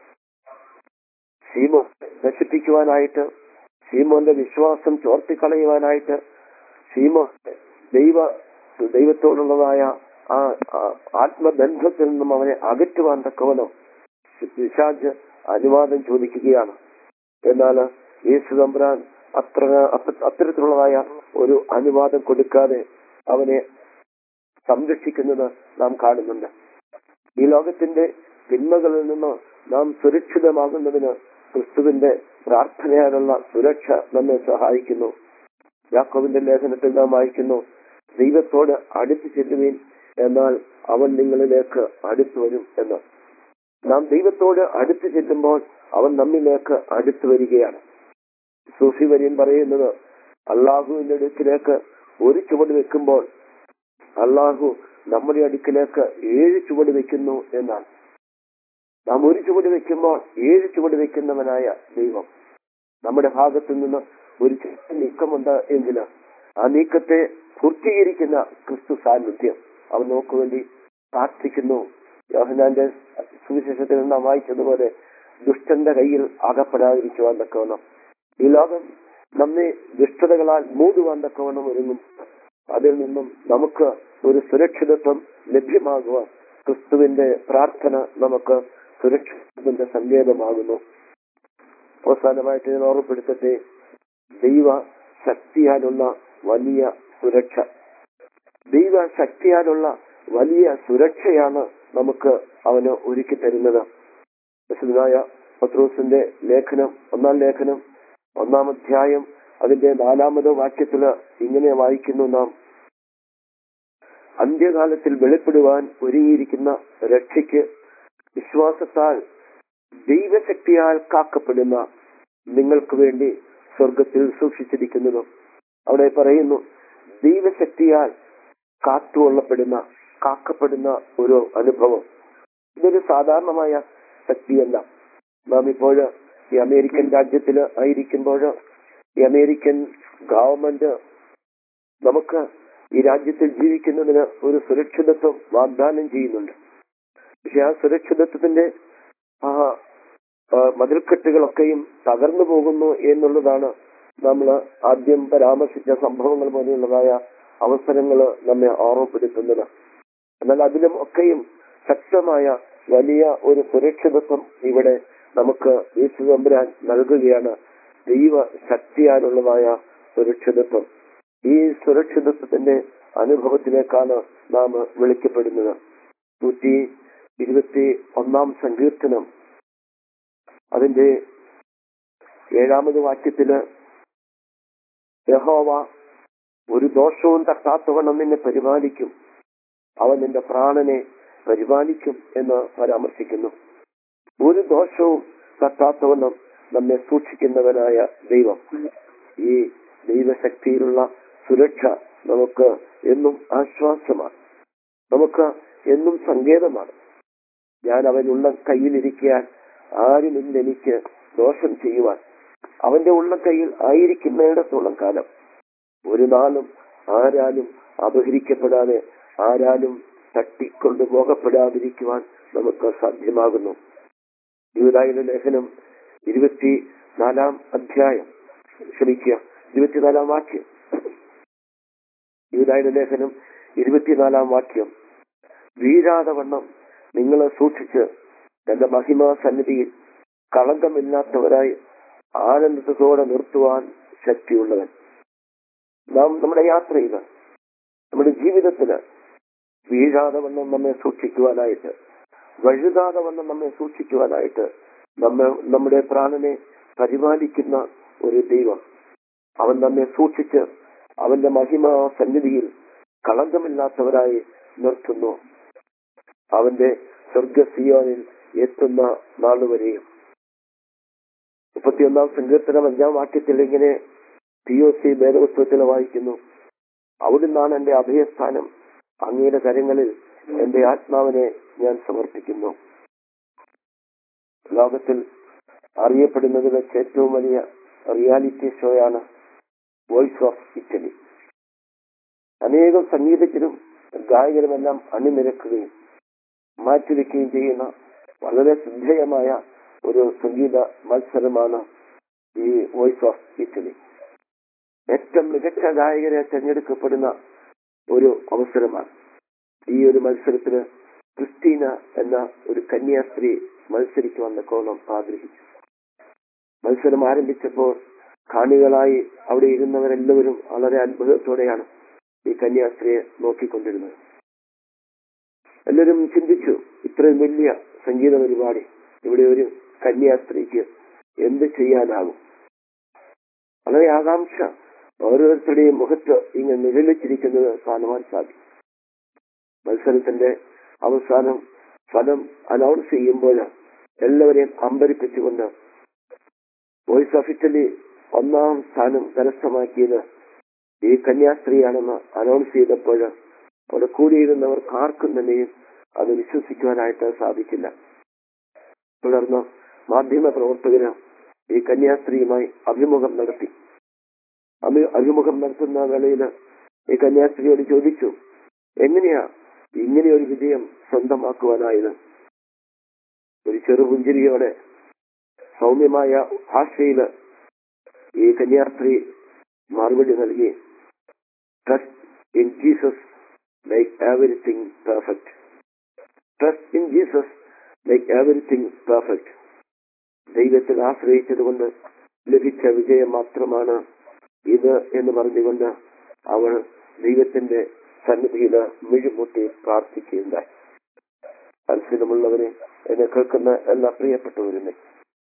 സീമോ നശിപ്പിക്കുവാനായിട്ട് സീമോന്റെ വിശ്വാസം ചോർത്തിക്കളയുവാനായിട്ട് സീമോ ദൈവ ദൈവത്തോടുള്ളതായ ആ ആത്മബന്ധത്തിൽ നിന്നും അവനെ അകറ്റുവാൻ തക്കവനോ പിശാജ് അനുവാദം ചോദിക്കുകയാണ് എന്നാൽ യേശു തമ്പുരാൻ അത്ര അത്തരത്തിലുള്ളതായ ഒരു അനുവാദം കൊടുക്കാതെ അവനെ സംരക്ഷിക്കുന്നത് നാം കാണുന്നുണ്ട് ഈ ലോകത്തിന്റെ തിന്മകളിൽ നിന്ന് നാം സുരക്ഷിതമാകുന്നതിന് ക്രിസ്തുവിന്റെ പ്രാർത്ഥനയാലുള്ള സുരക്ഷ നമ്മെ സഹായിക്കുന്നു യാക്കോവിന്റെ ലേഖനത്തിൽ നാം വായിക്കുന്നു ദൈവത്തോട് അടുത്തു ചെല്ലുവീൻ എന്നാൽ അവൻ നിങ്ങളിലേക്ക് അടുത്തു വരും എന്ന് നാം ദൈവത്തോട് അടുത്തു ചെല്ലുമ്പോൾ അവൻ നമ്മിലേക്ക് അടുത്തു വരികയാണ് സൂഫി വര്യൻ പറയുന്നത് അള്ളാഹുവിന്റെ അടുക്കിലേക്ക് ഒരു ചുവട് വെക്കുമ്പോൾ അള്ളാഹു നമ്മുടെ അടുക്കിലേക്ക് ഏഴ് ചുവട് വെക്കുന്നു എന്നാണ് നാം ഒരു ചുവട് വെക്കുമ്പോൾ ഏഴ് ചുവട് വെക്കുന്നവനായ ദൈവം നമ്മുടെ ഭാഗത്തു നിന്ന് ഒരു ചെറിയ നീക്കമുണ്ട് എങ്കിൽ ആ നീക്കത്തെ പൂർത്തീകരിക്കുന്ന ക്രിസ്തു സാന്നിധ്യം അവൻ നമുക്ക് വേണ്ടി പ്രാർത്ഥിക്കുന്നു യോഹനാന്റെ സുവിശേഷത്തിൽ നാം വായിച്ചതുപോലെ ദുഷ്ടന്റെ കയ്യിൽ അകപ്പെടാതിരിക്കുവാൻ തക്കവണ്ണം ഈ ലോകം നമ്മെ ദുഷ്ടതകളാൽ മൂടുവാൻ തക്കവണ്ണം ഒരുങ്ങും അതിൽ നിന്നും നമുക്ക് ഒരു സുരക്ഷിതത്വം ലഭ്യമാകുവാൻ ക്രിസ്തുവിന്റെ പ്രാർത്ഥന നമുക്ക് സുരക്ഷിതത്വത്തിന്റെ സങ്കേതമാകുന്നു അവസാനമായിട്ട് ഞാൻ ഓർമ്മപ്പെടുത്തട്ടെ ദൈവ ശക്തിയാലുള്ള വലിയ സുരക്ഷ ദൈവ ശക്തിയാലുള്ള വലിയ സുരക്ഷയാണ് നമുക്ക് അവന് ഒരുക്കി തരുന്നത് പ്രസിദ്ധനായ പത്രോസിന്റെ ലേഖനം ഒന്നാം ലേഖനം ഒന്നാം അധ്യായം അതിന്റെ നാലാമത് വാക്യത്തില് ഇങ്ങനെ വായിക്കുന്നു നാം അന്ത്യകാലത്തിൽ വെളിപ്പെടുവാൻ ഒരുങ്ങിയിരിക്കുന്ന രക്ഷയ്ക്ക് വിശ്വാസത്താൽ ദൈവശക്തിയാൽ കാക്കപ്പെടുന്ന നിങ്ങൾക്ക് വേണ്ടി സ്വർഗത്തിൽ സൂക്ഷിച്ചിരിക്കുന്നതും അവിടെ പറയുന്നു ദൈവശക്തിയാൽ കാത്തുകൊള്ളപ്പെടുന്ന കാക്കപ്പെടുന്ന ഒരു അനുഭവം ഇതൊരു സാധാരണമായ ശക്തിയല്ല നാം ഇപ്പോൾ ഈ അമേരിക്കൻ രാജ്യത്തിൽ ആയിരിക്കുമ്പോൾ ഈ അമേരിക്കൻ ഗവൺമെന്റ് നമുക്ക് ഈ രാജ്യത്തിൽ ജീവിക്കുന്നതിന് ഒരു സുരക്ഷിതത്വം വാഗ്ദാനം ചെയ്യുന്നുണ്ട് പക്ഷെ ആ സുരക്ഷിതത്വത്തിന്റെ ആ ആ, മതിൽക്കെട്ടുകളൊക്കെയും തകർന്നു പോകുന്നു എന്നുള്ളതാണ് നമ്മൾ ആദ്യം പരാമർശിച്ച സംഭവങ്ങൾ പോലെയുള്ളതായ അവസരങ്ങൾ നമ്മെ ഓർമ്മപ്പെടുത്തുന്നത് എന്നാൽ അതിലും ഒക്കെയും ശക്തമായ വലിയ ഒരു സുരക്ഷിതത്വം ഇവിടെ നമുക്ക് യേശുതമ്പുരാൻ നൽകുകയാണ് ദൈവ ശക്തിയാലുള്ളതായ സുരക്ഷിതത്വം ഈ സുരക്ഷിതത്വത്തിന്റെ അനുഭവത്തിലേക്കാണ് നാം വിളിക്കപ്പെടുന്നത് നൂറ്റി ഇരുപത്തി ഒന്നാം സങ്കീർത്തനം അതിന്റെ ഏഴാമത് വാക്യത്തില് യഹോവ ഒരു ദോഷവും തട്ടാത്തവണ്ണം നിന്നെ പരിപാലിക്കും അവൻ നിന്റെ പ്രാണനെ പരിപാലിക്കും എന്ന് പരാമർശിക്കുന്നു ഒരു ദോഷവും തട്ടാത്തവണ്ണം നമ്മെ സൂക്ഷിക്കുന്നവനായ ദൈവം ഈ ദൈവശക്തിയിലുള്ള സുരക്ഷ നമുക്ക് എന്നും ആശ്വാസമാണ് നമുക്ക് എന്നും സങ്കേതമാണ് ഞാൻ അവനുള്ള കയ്യിലിരിക്കാൻ ആരുമില്ല എനിക്ക് ദോഷം ചെയ്യുവാൻ അവന്റെ ഉള്ള കയ്യിൽ ആയിരിക്കുന്നിടത്തോളം കാലം ഒരു നാളും ആരാലും അപഹരിക്കപ്പെടാതെ ആരാലും തട്ടിക്കൊണ്ടു പോകപ്പെടാതിരിക്കുവാൻ നമുക്ക് സാധ്യമാകുന്നു യൂതായുടെ ലേഖനം ഇരുപത്തി നാലാം അധ്യായം ക്ഷമിക്കുക ഇരുപത്തിനാലാം വാക്യം യൂതായുടെ ലേഖനം ഇരുപത്തിനാലാം വാക്യം വീഴാതെ വണ്ണം നിങ്ങളെ സൂക്ഷിച്ച് തന്റെ മഹിമാ സന്നിധിയിൽ കളങ്കമില്ലാത്തവരായി ആനന്ദത്തോടെ നിർത്തുവാൻ ശക്തിയുള്ളവൻ നാം നമ്മുടെ യാത്രയിൽ നമ്മുടെ ജീവിതത്തിന് വീഴാതെ വണ്ണം നമ്മെ സൂക്ഷിക്കുവാനായിട്ട് വഴുതാതെ വണ്ണം നമ്മെ സൂക്ഷിക്കുവാനായിട്ട് നമ്മെ നമ്മുടെ പ്രാണനെ പരിപാലിക്കുന്ന ഒരു ദൈവം അവൻ നമ്മെ സൂക്ഷിച്ച് അവന്റെ മഹിമ സന്നിധിയിൽ കളങ്കമില്ലാത്തവരായി നിർത്തുന്നു അവന്റെ സ്വർഗസിയോനിൽ എത്തുന്ന നാളുവരെയും മുപ്പത്തിയൊന്നാം സങ്കീർത്തനം അഞ്ചാം വാക്യത്തിൽ ഇങ്ങനെ പി ഒ സി വേദപുസ്തകത്തിൽ വായിക്കുന്നു അവിടുന്നാണ് എന്റെ അഭയസ്ഥാനം അങ്ങയുടെ കരങ്ങളിൽ എന്റെ ആത്മാവിനെ ഞാൻ സമർപ്പിക്കുന്നു ലോകത്തിൽ അറിയപ്പെടുന്നത് വെച്ച് ഏറ്റവും വലിയ റിയാലിറ്റി ഷോയാണ് വോയിസ് ഓഫ് ഇറ്റലി അനേകം സംഗീതജ്ഞരും ഗായകരുമെല്ലാം അണിനിരക്കുകയും മാറ്റിവെക്കുകയും ചെയ്യുന്ന വളരെ ശ്രദ്ധേയമായ ഒരു സംഗീത മത്സരമാണ് ഈ വോയിസ് ഓഫ് ഇറ്റലി ഏറ്റവും മികച്ച ഗായകരെ തിരഞ്ഞെടുക്കപ്പെടുന്ന ഒരു അവസരമാണ് ഈ ഒരു മത്സരത്തിന് ക്രിസ്റ്റീന എന്ന ഒരു കന്യാസ്ത്രീ മത്സരിക്കുവാൻ കോണം ആഗ്രഹിച്ചു മത്സരം ആരംഭിച്ചപ്പോൾ കാണികളായി അവിടെ ഇരുന്നവരെല്ലാവരും വളരെ അത്ഭുതത്തോടെയാണ് ഈ കന്യാസ്ത്രീയെ നോക്കിക്കൊണ്ടിരുന്നത് എല്ലാവരും ചിന്തിച്ചു ഇത്രയും വലിയ സംഗീത പരിപാടി ഇവിടെ ഒരു കന്യാസ്ത്രീക്ക് എന്ത് ചെയ്യാനാകും വളരെ ആകാംക്ഷ ഓരോരുത്തരുടെയും മുഖത്ത് ഇങ്ങനെ നിഴലിച്ചിരിക്കുന്നത് കാണുവാൻ സാധിക്കും മത്സരത്തിന്റെ അവസാനം ഫലം അനൗൺസ് ചെയ്യുമ്പോൾ എല്ലാവരെയും അമ്പരിപ്പിച്ചുകൊണ്ട് വോയിസ് ഓഫ് ഇറ്റലി ഒന്നാം സ്ഥാനം കരസ്ഥമാക്കിയത് ഈ കന്യാസ്ത്രീയാണെന്ന് അനൗൺസ് ചെയ്തപ്പോൾ അവിടെ കൂടിയിരുന്നവർക്ക് ആർക്കും തന്നെയും അത് വിശ്വസിക്കുവാനായിട്ട് സാധിച്ചില്ല തുടർന്ന് മാധ്യമ പ്രവർത്തകര് ഈ കന്യാസ്ത്രീയുമായി അഭിമുഖം നടത്തി അഭി- അഭിമുഖം നടത്തുന്ന വേളയിൽ ഈ കന്യാസ്ത്രീയോട് ചോദിച്ചു എങ്ങനെയാ ഇങ്ങനെ ഒരു വിജയം സ്വന്തമാക്കുവാനായത് ഒരു ചെറുപുഞ്ചിരിയോടെ സൗമ്യമായ ഭാഷയില് ഈ കന്യാസ്ത്രീ മറുപടി നൽകി trust in Jesus make everything perfect. Trust in Jesus, make everything perfect. ദൈവത്തിൽ ആശ്രയിച്ചതുകൊണ്ട് ലഭിച്ച വിജയം മാത്രമാണ് ഇത് എന്ന് പറഞ്ഞുകൊണ്ട് അവൾ ദൈവത്തിന്റെ സന്നിധിയിൽ മിഴിമുട്ടി പ്രാർത്ഥിക്കുകയുണ്ടായി മനസ്സിലുമുള്ളവരെ എന്നെ കേൾക്കുന്ന എല്ലാ പ്രിയപ്പെട്ടവരുമേ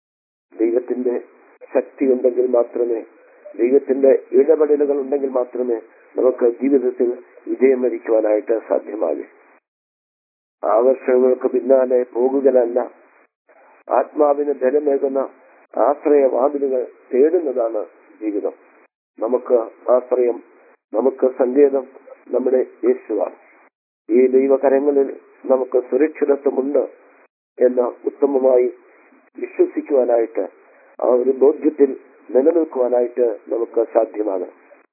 ദൈവത്തിന്റെ ശക്തി ഉണ്ടെങ്കിൽ മാത്രമേ ദൈവത്തിന്റെ ഇടപെടലുകൾ ഉണ്ടെങ്കിൽ മാത്രമേ നമുക്ക് ജീവിതത്തിൽ വിജയം വരിക്കുവാനായിട്ട് സാധ്യമാകൂ ആകർഷണങ്ങൾക്ക് പിന്നാലെ പോകുകയല്ല ആത്മാവിന് ബലമേകുന്ന ആശ്രയവാതിലുകൾ തേടുന്നതാണ് ജീവിതം നമുക്ക് ആശ്രയം നമുക്ക് സങ്കേതം നമ്മുടെ യേശുവാണ് ഈ ദൈവകരങ്ങളിൽ നമുക്ക് സുരക്ഷിതത്വമുണ്ട് എന്ന് ഉത്തമമായി വിശ്വസിക്കുവാനായിട്ട് ആ ഒരു ബോധ്യത്തിൽ നിലനിൽക്കുവാനായിട്ട് നമുക്ക് സാധ്യമാണ്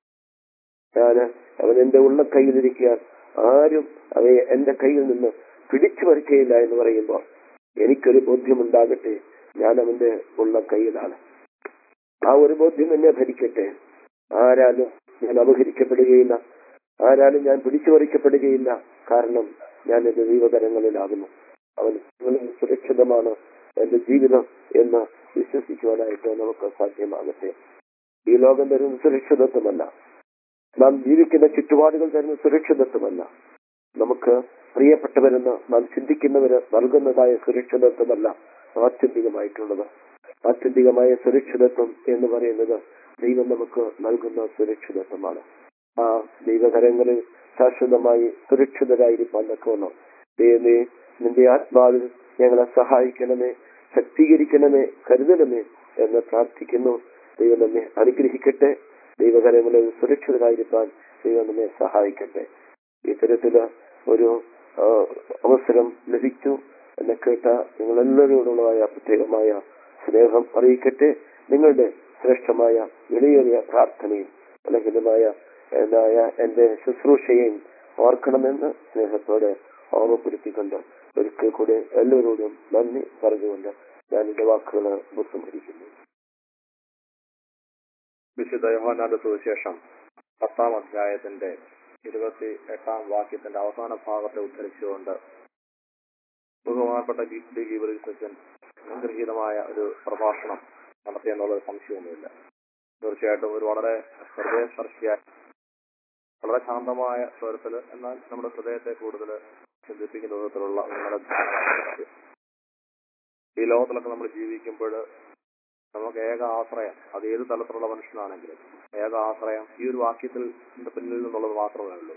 ഞാൻ അവൻ എന്റെ ഉള്ള കയ്യിലിരിക്കാൻ ആരും അവയെ എന്റെ കയ്യിൽ നിന്ന് പിടിച്ചു പറിക്കയില്ല എന്ന് പറയുമ്പോൾ എനിക്കൊരു ബോധ്യമുണ്ടാകട്ടെ ഞാൻ അവന്റെ ഉള്ള കയ്യിലാണ് ആ ഒരു ബോധ്യം എന്നെ ഭരിക്കട്ടെ ആരാലും ഞാൻ അപഹരിക്കപ്പെടുകയില്ല ആരാലും ഞാൻ പിടിച്ചു പറിക്കപ്പെടുകയില്ല കാരണം ഞാൻ എന്റെ ദൈവകരങ്ങളിലാകുന്നു അവൻ നിങ്ങളിൽ സുരക്ഷിതമാണ് എന്റെ ജീവിതം എന്ന് വിശ്വസിക്കുവാനായിട്ട് നമുക്ക് സാധ്യമാകട്ടെ ഈ ലോകം തരുന്ന സുരക്ഷിതത്വമല്ല നാം ജീവിക്കുന്ന ചുറ്റുപാടുകൾ തരുന്ന സുരക്ഷിതത്വമല്ല നമുക്ക് പ്രിയപ്പെട്ടവരെന്ന് നാം ചിന്തിക്കുന്നവര് നൽകുന്നതായ സുരക്ഷിതത്വമല്ല ആത്യന്തികമായിട്ടുള്ളത് ആത്യന്തികമായ സുരക്ഷിതത്വം എന്ന് പറയുന്നത് ദൈവം നമുക്ക് നൽകുന്ന സുരക്ഷിതത്വമാണ് ആ ദൈവകരങ്ങളിൽ ശാശ്വതമായി സുരക്ഷിതരായിരിക്കാൻ തക്കവണ്ണം ദൈവമേ നിന്റെ ആത്മാവിൽ ഞങ്ങളെ സഹായിക്കണമേ ശക്തീകരിക്കണമേ കരുതണമേ എന്ന് പ്രാർത്ഥിക്കുന്നു ദൈവം നമ്മെ അനുഗ്രഹിക്കട്ടെ ദൈവകരങ്ങളിൽ സുരക്ഷിതരായിരിക്കാൻ ദൈവം നമ്മെ സഹായിക്കട്ടെ ഇത്തരത്തില് ഒരു ആ, അവസരം ലഭിച്ചു എന്നെ കേട്ട നിങ്ങളെല്ലാവരോടുള്ളതായ പ്രത്യേകമായ സ്നേഹം അറിയിക്കട്ടെ നിങ്ങളുടെ ശ്രേഷ്ഠമായ വിലയേറിയ പ്രാർത്ഥനയും ബലഹീനമായ എന്നായ എന്റെ ശുശ്രൂഷയെയും ഓർക്കണമെന്ന് സ്നേഹത്തോടെ ഓർമ്മപ്പെടുത്തിക്കൊണ്ട് ഒരിക്കൽ കൂടെ എല്ലാവരോടും നന്ദി പറഞ്ഞുകൊണ്ട് ഞാൻ എന്റെ വാക്കുകൾ ഉപസംഹരിക്കുന്നു വിശുദ്ധ യോഹന്നാന്റെ സുവിശേഷം പത്താം അധ്യായത്തിന്റെ ഇരുപത്തി എട്ടാം വാക്യത്തിന്റെ അവസാന ഭാഗത്തെ ഉദ്ധരിച്ചുകൊണ്ട് ബഹുമാനപ്പെട്ട ഡി ഡി ഗീവറിസൻ അനുഗ്രഹീതമായ ഒരു പ്രഭാഷണം നടത്തിയെന്നുള്ളത് സംശയമൊന്നുമില്ല തീർച്ചയായിട്ടും ഒരു വളരെ ഹൃദയസ്പർശിയായ വളരെ ശാന്തമായ സ്വരത്തില് എന്നാൽ നമ്മുടെ ഹൃദയത്തെ കൂടുതൽ ചിന്തിപ്പിക്കുന്ന വിധത്തിലുള്ള ഒരു നല്ല ധ്യാനമാണ്. ഈ ലോകത്തിലൊക്കെ നമ്മൾ ജീവിക്കുമ്പോൾ നമുക്ക് ഏക ആശ്രയം അത് ഏത് തലത്തിലുള്ള മനുഷ്യനാണെങ്കിലും ഏക ആശ്രയം ഈ ഒരു വാക്യത്തിൽ ന്റെ പിന്നിൽ നിന്നുള്ളത് മാത്രമേ ഉള്ളൂ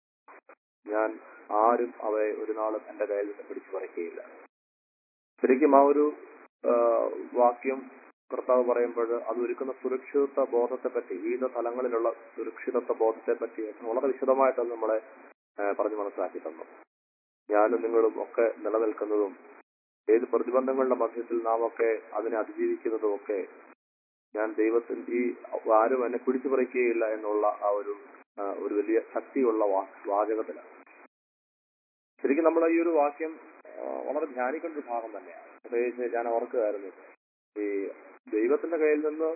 ഞാൻ ആരും അവയെ ഒരു നാളും എന്റെ കയ്യിൽ നിന്ന് പിടിച്ചു പറിക്കുകയില്ല ശരിക്കും ആ ഒരു ആ, വാക്യം കർത്താവ് പറയുമ്പോൾ അത് ഒരുക്കുന്ന സുരക്ഷിതത്വ ബോധത്തെ പറ്റി വിവിധ തലങ്ങളിലുള്ള സുരക്ഷിതത്വ ബോധത്തെ പറ്റി വളരെ വിശദമായിട്ട് അത് നമ്മളെ ആ, പറഞ്ഞു മനസ്സിലാക്കി തന്നു ഞാനും നിങ്ങളും ഒക്കെ നിലനിൽക്കുന്നതും ഏത് പ്രതിബന്ധങ്ങളുടെ മധ്യത്തിൽ നാം ഒക്കെ അതിനെ അതിജീവിക്കുന്നതും ഒക്കെ ഞാൻ ദൈവത്തിൽ ഈ ആരും എന്നെ പിടിച്ചു പറിക്കുകയില്ല എന്നുള്ള ആ ഒരു ആ, ഒരു വലിയ ശക്തിയുള്ള വാ- വാചകത്തിലാണ് ശരിക്കും നമ്മൾ ഈ ഒരു വാക്യം ആ, വളരെ ധ്യാനിക്കേണ്ട ഒരു ഭാഗം തന്നെയാണ് പ്രത്യേകിച്ച് ഞാൻ ഓർക്കുകയായിരുന്നു ഈ ദൈവത്തിന്റെ കയ്യിൽ നിന്ന്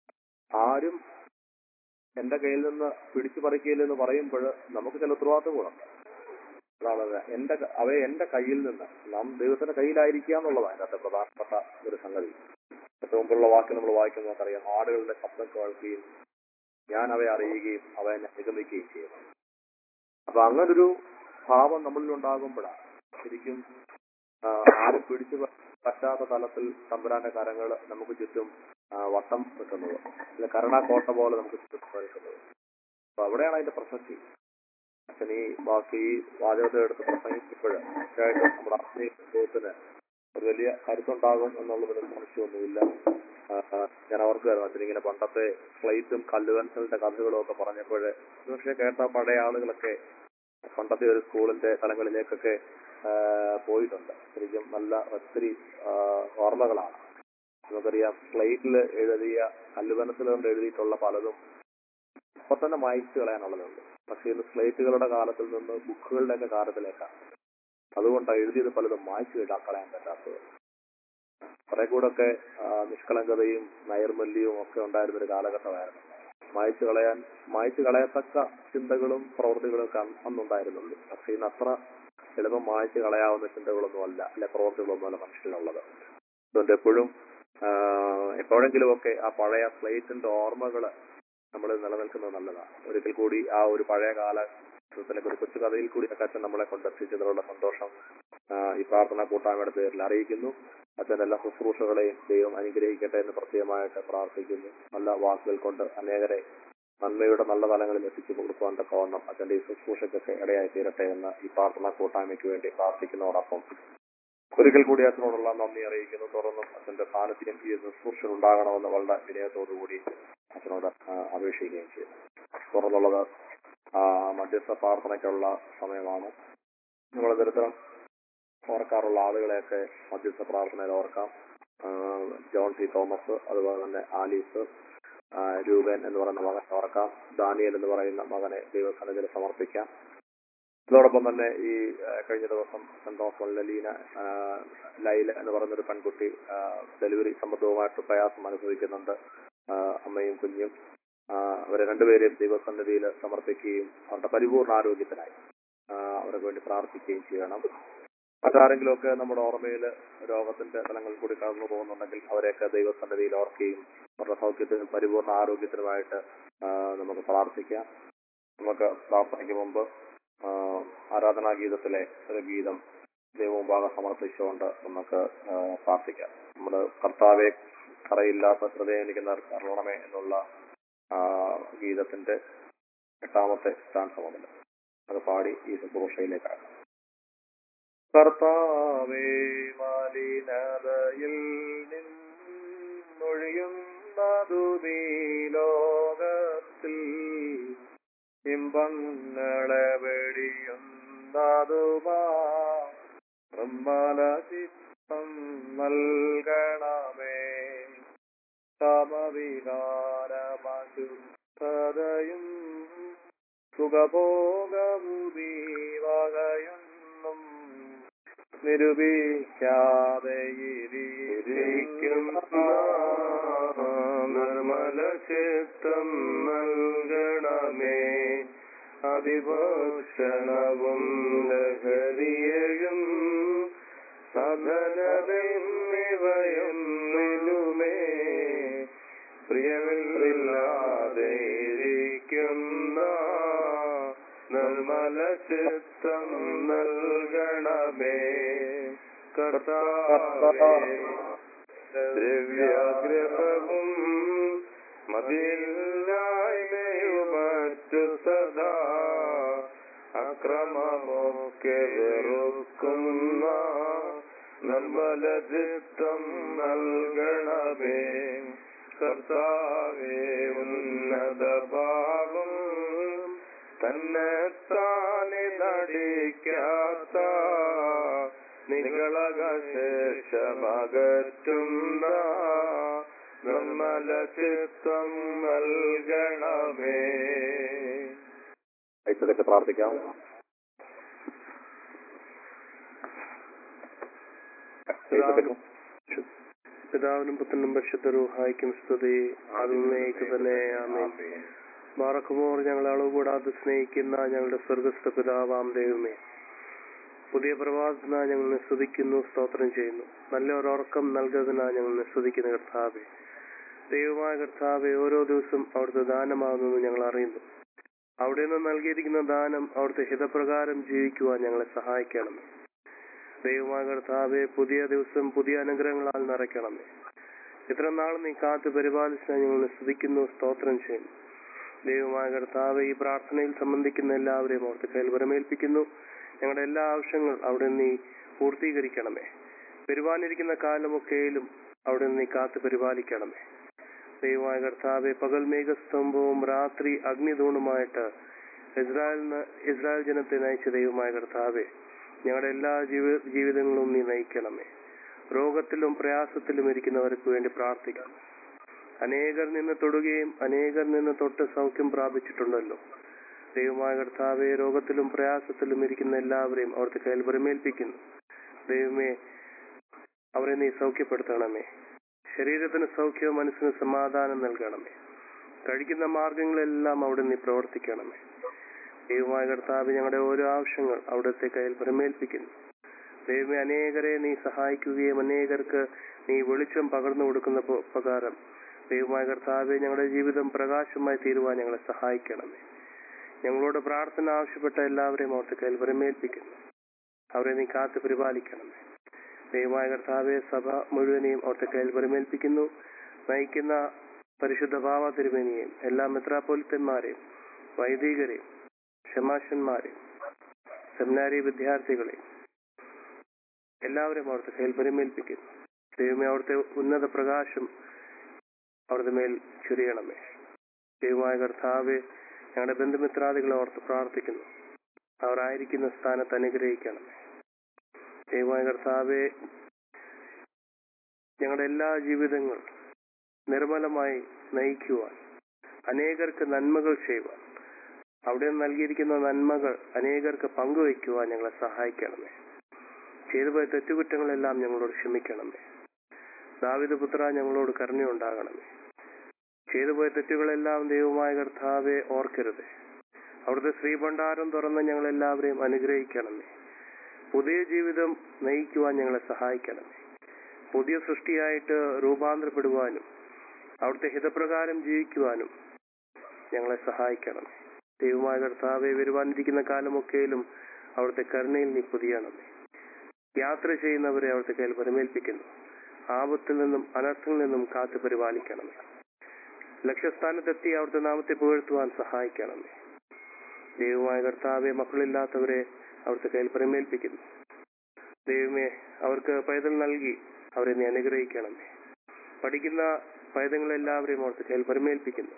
ആരും എന്റെ കയ്യിൽ നിന്ന് പിടിച്ചു പറിക്കുകയില്ല എന്ന് പറയുമ്പോൾ നമുക്ക് ചില ഉത്തരവാദിത്തങ്ങളുണ്ട് അതാണ് അത്. എന്റെ ക- അവയെ എന്റെ കയ്യിൽ നിന്ന് നാം ദൈവത്തിന്റെ കയ്യിലായിരിക്കുക എന്നുള്ളതാണ് അതിനകത്തെ പ്രധാനപ്പെട്ട ഒരു സംഗതി ഏറ്റവും മുമ്പുള്ള വാക്ക് നമ്മൾ വായിക്കുമ്പോൾ നമുക്കറിയാം ആടുകളുടെ ശബ്ദം കേൾക്കുകയും ഞാൻ അവയെ അറിയുകയും അവ എന്നെ നിഗമിക്കുകയും ചെയ്യുന്നു അപ്പൊ അങ്ങനൊരു ഭാവം നമ്മളിൽ ഉണ്ടാകുമ്പോഴാണ് ശരിക്കും ആ, ആരും പിടിച്ചു പ- പറ്റാത്ത തലത്തിൽ തമ്പുരാന്റെ കരങ്ങൾ നമുക്ക് ചുറ്റും ആ, വട്ടം വെക്കുന്നത് അല്ലെ കരുണാക്കോട്ട പോലെ നമുക്ക് ചുറ്റും വെക്കുന്നത് അപ്പൊ അവിടെയാണ് അതിന്റെ പ്രസക്തി അച്ഛൻ ഈ ബാക്കി ഈ വാചകത്തെ എടുത്ത് പ്രസംഗിക്കുമ്പോൾ തീർച്ചയായിട്ടും നമ്മുടെ ആത്മീയ ജീവിതത്തിന് ഒരു വലിയ കരുത്തുണ്ടാകും എന്നുള്ളതിൽ സംശയമൊന്നുമില്ല ആ, ആ, ഞാൻ ഓർക്കുമായിരുന്നു അച്ഛൻ ഇങ്ങനെ പണ്ടത്തെ സ്ലൈറ്റും കല്ലുവൻസലിന്റെ കഥകളും ഒക്കെ പറഞ്ഞപ്പോൾ പക്ഷേ കേട്ട പഴയ ആളുകളൊക്കെ പണ്ടത്തെ ഒരു സ്കൂളിന്റെ തലങ്ങളിലേക്കൊക്കെ ആ, പോയിട്ടുണ്ട് ശരിക്കും നല്ല ഒത്തിരി ആ, ഓർമ്മകളാണ് നമുക്കറിയാം സ്ലൈറ്റിൽ എഴുതിയ കല്ലുവനത്തിൽ കൊണ്ട് എഴുതിയിട്ടുള്ള പലതും ഇപ്പൊ തന്നെ മായ്ച്ചു കളയാനുള്ളതുണ്ട് പക്ഷേ ഇന്ന് സ്ലേറ്റുകളുടെ കാലത്തിൽ നിന്ന് ബുക്കുകളുടെ ഒക്കെ കാലത്തിലേക്കാണ് അതുകൊണ്ടാണ് എഴുതിയത് പലതും മായ്ച്ചു ഇടാൻ കളയാൻ പറ്റാത്തത് കുറെ കൂടെ ഒക്കെ ആ, നിഷ്കളങ്കതയും നൈർമല്യവും ഒക്കെ ഉണ്ടായിരുന്ന ഒരു കാലഘട്ടമായിരുന്നു മായ്ച്ചു കളയാൻ മായ്ച്ചു കളയത്തക്ക ചിന്തകളും പ്രവൃത്തികളും ഒക്കെ അന്ന് അന്നുണ്ടായിരുന്നുള്ളൂ പക്ഷെ ഇന്ന് അത്ര എളുപ്പം മായ്ച്ചു കളയാവുന്ന ചിന്തകളൊന്നും അല്ല അല്ലെ പ്രവൃത്തികളൊന്നും അല്ല മനുഷ്യനുള്ളത് അതുകൊണ്ട് എപ്പോഴും ആ, എപ്പോഴെങ്കിലും ഒക്കെ ആ പഴയ സ്ലേറ്റിന്റെ ഓർമ്മകള് നമ്മൾ നിലനിൽക്കുന്നത് നല്ലതാണ് ഒരിക്കൽ കൂടി ആ ഒരു പഴയ കാലത്തിലേക്ക് ഒരു കൊച്ചു കഥയിൽ കൂടി ഒക്കെ അച്ഛൻ നമ്മളെ കൊണ്ടെത്തിച്ചതിലുള്ള സന്തോഷം ആ, ഈ പ്രാർത്ഥന കൂട്ടായ്മയുടെ പേരിൽ അറിയിക്കുന്നു അച്ഛൻ്റെ എല്ലാ ശുശ്രൂഷകളെയും ദൈവം അനുഗ്രഹിക്കട്ടെ എന്ന് പ്രത്യേകമായിട്ട് പ്രാർത്ഥിക്കുന്നു നല്ല വാക്കുകൾ കൊണ്ട് അനേകരെ നന്മയുടെ നല്ല തലങ്ങളിൽ എത്തിച്ചു കൊടുക്കുവാൻ തക്കവണ്ണം അച്ഛൻ്റെ ഈ ശുശ്രൂഷയ്ക്കൊക്കെ ഇടയായി തീരട്ടെ എന്ന് ഈ പ്രാർത്ഥന കൂട്ടായ്മയ്ക്ക് വേണ്ടി പ്രാർത്ഥിക്കുന്നതോടൊപ്പം ഒരിക്കൽ കൂടി അച്ഛനോടുള്ള നന്ദി അറിയിക്കുന്നു തുടർന്നും അച്ഛന്റെ സാന്നിധ്യം ഈ ശുശ്രൂഷ ഉണ്ടാകണമെന്ന് വളരെ വിനയത്തോടുകൂടി അച്ഛനോട് ആ, അപേക്ഷിക്കുകയും ചെയ്യും തുടർന്നുള്ളത് ആ, മധ്യസ്ഥ പ്രാർത്ഥനയ്ക്കുള്ള സമയമാണ് നമ്മൾ നിരന്തരം ഓർക്കാറുള്ള ആളുകളെയൊക്കെ മധ്യസ്ഥ പ്രാർത്ഥനയിൽ ഓർക്കാം ആ, ജോൺ സി തോമസ് അതുപോലെ തന്നെ ആലീസ് ആ, രൂപൻ എന്ന് പറയുന്ന മകൻ ഓർക്കാം ദാനിയൽ എന്ന് പറയുന്ന മകനെ ദൈവസന്നിധിയിൽ സമർപ്പിക്കാം ഇതോടൊപ്പം തന്നെ ഈ ആ, കഴിഞ്ഞ ദിവസം സെന്റ് തോമസ് ലലീന ആ, ലൈല എന്ന് പറയുന്ന ഒരു പെൺകുട്ടി ആ, ഡെലിവറി സംബന്ധവുമായിട്ട് പ്രയാസം അനുഭവിക്കുന്നുണ്ട് ആ, അമ്മയും കുഞ്ഞും ആ, അവരെ രണ്ടുപേരെയും ദൈവസന്നിധിയിൽ സമർപ്പിക്കുകയും അവരുടെ പരിപൂർണ ആരോഗ്യത്തിനായി ആ, അവർക്ക് വേണ്ടി പ്രാർത്ഥിക്കുകയും ചെയ്യണം മറ്റാരെങ്കിലുമൊക്കെ നമ്മുടെ ഓർമ്മയിൽ രോഗത്തിന്റെ തലങ്ങളിൽ കൂടി കടന്നു പോകുന്നുണ്ടെങ്കിൽ അവരെയൊക്കെ ദൈവസന്നിധിയിൽ ഓർക്കുകയും അവരുടെ സൗഖ്യത്തിനും പരിപൂർണ ആരോഗ്യത്തിനുമായിട്ട് ആ, നമുക്ക് പ്രാർത്ഥിക്കാം നമുക്ക് പ്രാർത്ഥനയ്ക്ക് മുമ്പ് ആ, ആരാധനാ ഗീതത്തിലെ ഒരു ഗീതം ദൈവമുമ്പാകെ സമർപ്പിച്ചുകൊണ്ട് നമുക്ക് ആ, പ്രാർത്ഥിക്കാം നമ്മുടെ കർത്താവെ കറയില്ലാത്ത ഹൃദയം എനിക്ക് അരുളണമേ എന്നുള്ള ആ, ഗീതത്തിന്റെ എട്ടാമത്തെ സ്ഥാൻസ മുതൽ അത് പാടി ഈ ശുശ്രൂഷയിലേക്കാണ് കർത്താവേ മലിനതയിൽ നിന്നൊഴിയുന്നതു നീ ലോകത്തിൽ ഇമ്പങ്ങളെ വെടിയുന്നതുമാ നിർമ്മല ചിത്തം നൽകണമേ സമവികാരമശുദ്ധതയും സുഖഭോഗമുദീവകയൊന്നും നിരൂപിക്കാതെ ഇരിക്കുന്ന നിർമ്മല ചിത്തം നൽകണമേ അതിഭോഷണവും ലഹരിയയും സധനമെന്നിവയൊന്നിലുമേ പ്രിയമില്ലാതെ ഇരിക്കുന്ന നിർമ്മല ചിത്തം നൽകണമേ കർത്താവേ ദ്രവ്യാഗ്രഹവും മതിയില്ലായ്മയും മറ്റു സദാ അക്രമമൊക്കെ വെറുക്കുന്ന നിർമ്മല ചിത്തം നൽകണമേ കർത്താവേ ഉന്നത ഭാവം തന്നെ താനെ നടിക്കാത്ത നികളകശേഷമകറ്റുന്ന നിർമ്മല ചിത്തം നൽകണമേ ഐശ്വര്യത്തെ പ്രാർത്ഥിക്കാം പിതാവിനും പുത്രനും പരിശുദ്ധ റൂഹായിക്കും സ്തുതി അതിലേക്ക് തന്നെ ആമേൻ ബാറക്കുമോർ ഞങ്ങൾ അളവ് കൂടാതെ സ്നേഹിക്കുന്ന ഞങ്ങളുടെ സ്വർഗസ്ഥ പിതാവാം ദൈവമേ പുതിയ പ്രവാസന ഞങ്ങൾ സ്തുതിക്കുന്നു സ്തോത്രം ചെയ്യുന്നു നല്ല ഒരു ഉറക്കം നൽകുന്നതിനാ ഞങ്ങൾ സ്തുതിക്കുന്ന കർത്താവെ ദൈവമായ കർത്താവെ ഓരോ ദിവസം അവിടുത്തെ ദാനമാകുന്നു ഞങ്ങൾ അറിയുന്നു അവിടെ നിന്ന് നൽകിയിരിക്കുന്ന ദാനം അവിടുത്തെ ഹിതപ്രകാരം ജീവിക്കുവാൻ ഞങ്ങളെ സഹായിക്കണമേ ദൈവമായ കർത്താവെ പുതിയ ദിവസം പുതിയ അനുഗ്രഹങ്ങളാൽ നിറയ്ക്കണമേ ഇത്ര നാൾ നീ കാത്തു പരിപാലിച്ച ഞങ്ങൾ സ്തുതിക്കുന്നു സ്തോത്രം ചെയ്യുന്നു ദൈവമായ കർത്താവ് ഈ പ്രാർത്ഥനയിൽ സംബന്ധിക്കുന്ന എല്ലാവരെയും അവിടുത്തെ കയ്യിൽ വരമേൽപ്പിക്കുന്നു ഞങ്ങളുടെ എല്ലാ ആവശ്യങ്ങൾ അവിടെ നീ പൂർത്തീകരിക്കണമേ വരുവാനിരിക്കുന്ന കാലമൊക്കെയിലും അവിടെ നീ കാത്തു പരിപാലിക്കണമേ ദൈവമായ കർത്താവെ പകൽ മേഘസ്തംഭവും രാത്രി അഗ്നിതൂണുമായിട്ട് ഇസ്രായേലിന് ഇസ്രായേൽ ജനത്തെ നയിച്ച ദൈവമായ കർത്താവെ ഞങ്ങളുടെ എല്ലാ ജീവി ജീവിതങ്ങളും നീ നയിക്കണമേ രോഗത്തിലും പ്രയാസത്തിലും ഇരിക്കുന്നവർക്ക് വേണ്ടി പ്രാർത്ഥിക്കണം അനേകർ നിന്ന് തൊടുകയും അനേകർ നിന്ന് തൊട്ട് സൗഖ്യം പ്രാപിച്ചിട്ടുണ്ടല്ലോ ദൈവമായ കർത്താവെ രോഗത്തിലും പ്രയാസത്തിലും ഇരിക്കുന്ന എല്ലാവരെയും അവിടുത്തെ കയ്യിൽ വരമേൽപ്പിക്കുന്നു ദൈവമേ അവരെ നീ സൗഖ്യപ്പെടുത്തണമേ ശരീരത്തിന് സൗഖ്യവും മനസ്സിന് സമാധാനം നൽകണമേ കഴിക്കുന്ന മാർഗങ്ങളെല്ലാം അവിടെ നീ പ്രവർത്തിക്കണമേ ദൈവമായ കർത്താവ് ഞങ്ങളുടെ ഓരോ ആവശ്യങ്ങൾ അവിടുത്തെ കയ്യിൽ പ്രമേൽപ്പിക്കുന്നു ദൈവമേ അനേകരെ നീ സഹായിക്കുകയും അനേകർക്ക് നീ വെളിച്ചം പകർന്നു കൊടുക്കുന്ന പ- പ്രകാരം ദൈവമായ കർത്താവെ ഞങ്ങളുടെ ജീവിതം പ്രകാശമായി തീരുവാൻ ഞങ്ങളെ സഹായിക്കണമേ ഞങ്ങളോട് പ്രാർത്ഥന ആവശ്യപ്പെട്ട എല്ലാവരെയും അവിടുത്തെ കയ്യിൽ പ്രമേൽപ്പിക്കുന്നു അവരെ നീ കാത്തു പരിപാലിക്കണമേ ദൈവമായ കർത്താവെ സഭ മുഴുവനെയും അവിടുത്തെ കയ്യിൽ പരിമേൽപ്പിക്കുന്നു നയിക്കുന്ന പരിശുദ്ധ ഭാവ തിരുമേനിയെയും എല്ലാ മെത്രാപ്പൊലിത്തന്മാരെയും വൈദികരെയും ഷമാശന്മാരെയും സെമിനാരി വിദ്യാർത്ഥികളെയും എല്ലാവരെയും അവിടുത്തെ കയ്യിൽ പരിമേൽപ്പിക്കുന്നു ദൈവമേ അവിടുത്തെ ഉന്നത പ്രകാശം അവിടുത്തെ മേൽ ചുരിയണമേ ദൈവമായ കർത്താവെ ഞങ്ങളുടെ ബന്ധുമിത്രാദികളെ ഓർത്ത് പ്രാർത്ഥിക്കുന്നു അവർ ആയിരിക്കുന്ന സ്ഥാനത്ത് അനുഗ്രഹിക്കണമേ ദൈവമായ കർത്താവെ ഞങ്ങളുടെ എല്ലാ ജീവിതങ്ങൾ നിർമ്മലമായി നയിക്കുവാൻ അനേകർക്ക് നന്മകൾ ചെയ്യുവാൻ അവിടെ നൽകിയിരിക്കുന്ന നന്മകൾ അനേകർക്ക് പങ്കുവയ്ക്കുവാൻ ഞങ്ങളെ സഹായിക്കണമേ ചെയ്തുപോയ തെറ്റുകുറ്റങ്ങളെല്ലാം ഞങ്ങളോട് ക്ഷമിക്കണമേ ദാവിദ് പുത്ര ഞങ്ങളോട് കരുണയുണ്ടാകണമേ ചെയ്തുപോയ തെറ്റുകളെല്ലാം ദൈവമായ കർത്താവെ ഓർക്കരുത് അവിടുത്തെ ശ്രീഭണ്ഡാരം തുറന്ന് ഞങ്ങളെല്ലാവരെയും അനുഗ്രഹിക്കണമേ പുതിയ ജീവിതം നയിക്കുവാൻ ഞങ്ങളെ സഹായിക്കണമേ പുതിയ സൃഷ്ടിയായിട്ട് രൂപാന്തരപ്പെടുവാനും അവിടുത്തെ ഹിതപ്രകാരം ജീവിക്കുവാനും ഞങ്ങളെ സഹായിക്കണമേ ദൈവമായ കർത്താവെ വരുവാനിരിക്കുന്ന കാലമൊക്കെയിലും അവിടുത്തെ കരുണയിൽ നീ പുതിയണമേ യാത്ര ചെയ്യുന്നവരെ അവിടുത്തെ കയ്യിൽ പരിമേൽപ്പിക്കുന്നു ആപത്തിൽ നിന്നും അനർത്ഥങ്ങളിൽ നിന്നും കാത്തു പരിപാലിക്കണമേ ലക്ഷ്യസ്ഥാനത്തെത്തി അവിടുത്തെ നാമത്തെ പുകഴ്ത്തുവാൻ സഹായിക്കണമേ ദൈവമായ കർത്താവെ മക്കളില്ലാത്തവരെ അവിടുത്തെ കയ്യിൽ പരിമേൽപ്പിക്കുന്നു ദൈവമേ അവർക്ക് പൈതൽ നൽകി അവരെ നീ അനുഗ്രഹിക്കണമേ പഠിക്കുന്ന പൈതങ്ങളെല്ലാവരെയും അവിടുത്തെ കയ്യിൽ പരിമേൽപ്പിക്കുന്നു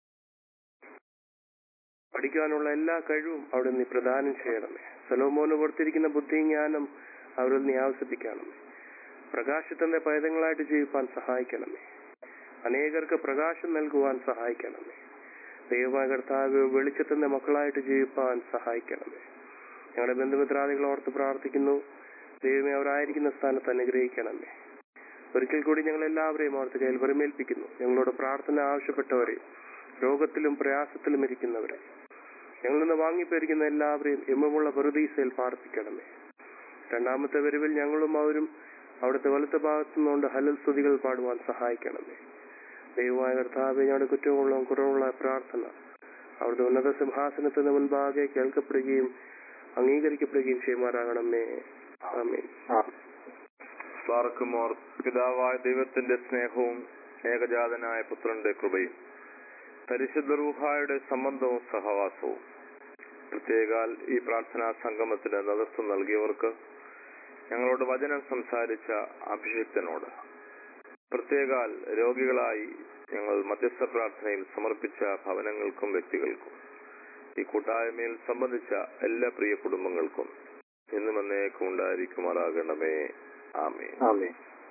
പഠിക്കാനുള്ള എല്ലാ കഴിവും അവിടെ നീ പ്രദാനം ചെയ്യണമേ സലോമോന് കൊടുത്തിരിക്കുന്ന ബുദ്ധിയും ജ്ഞാനം അവരിൽ നീ ആവശ്യപ്പിക്കണമേ പ്രകാശത്തിന്റെ പൈതങ്ങളായിട്ട് ജീവിപ്പാൻ സഹായിക്കണമേ അനേകർക്ക് പ്രകാശം നൽകുവാൻ സഹായിക്കണമേ ദൈവമായ കർത്താവ് വെളിച്ചത്തിന്റെ മക്കളായിട്ട് ജീവിപ്പാൻ സഹായിക്കണമേ ഞങ്ങളുടെ ബന്ധുമിത്രാദികൾ ഓർത്ത് പ്രാർത്ഥിക്കുന്നു ദൈവമേ അവരായിരിക്കുന്ന സ്ഥാനത്ത് അനുഗ്രഹിക്കണമേ ഒരിക്കൽ കൂടി ഞങ്ങൾ എല്ലാവരെയും ഓർത്ത് കയ്യിൽ പരിമേൽപ്പിക്കുന്നു ഞങ്ങളോട് പ്രാർത്ഥന ആവശ്യപ്പെട്ടവരെ രോഗത്തിലും പ്രയാസത്തിലും ഇരിക്കുന്നവരെ ഞങ്ങളിൽ നിന്ന് വാങ്ങിപ്പോയിരിക്കുന്ന എല്ലാവരെയും എമ്മമുള്ള പ്രതീസയിൽ പാർപ്പിക്കണമേ രണ്ടാമത്തെ വരവിൽ ഞങ്ങളും അവരും അവിടുത്തെ വലത്തെ ഭാഗത്തു നിന്നുകൊണ്ട് ഹലൽ സ്തുതികൾ പാടുവാൻ സഹായിക്കണമേ ദൈവമായ കർത്താവെ ഞങ്ങളുടെ കുറ്റമുള്ള കുറവുള്ള പ്രാർത്ഥന അവിടുത്തെ ഉന്നത സിംഹാസനത്തിന് മുൻപാകെ കേൾക്കപ്പെടുകയും അംഗീകരിക്കപ്പെടുകയും ചെയ്യുമാറാകണമേ ആമേൻ ബാറക്കുമോർ പിതാവായ ദൈവത്തിന്റെ സ്നേഹവും ഏകജാതനായ പുത്രന്റെ കൃപയും പരിശുദ്ധ റൂഹായുടെ സംബന്ധവും സഹവാസവും പ്രത്യേകാൽ ഈ പ്രാർത്ഥനാ സംഗമത്തിന് നേതൃത്വം നൽകിയവർക്ക് ഞങ്ങളോട് വചനം സംസാരിച്ച അഭിഷിക്തനോട് പ്രത്യേകാൽ രോഗികളായി ഞങ്ങൾ മധ്യസ്ഥ പ്രാർത്ഥനയിൽ സമർപ്പിച്ച ഭവനങ്ങൾക്കും വ്യക്തികൾക്കും ഈ കൂട്ടായ്മയിൽ സംബന്ധിച്ച എല്ലാ പ്രിയ കുടുംബങ്ങൾക്കും എന്നും എന്നേക്കും ഉണ്ടായിരിക്കുമാറാകണമേ ആമേ ആമേ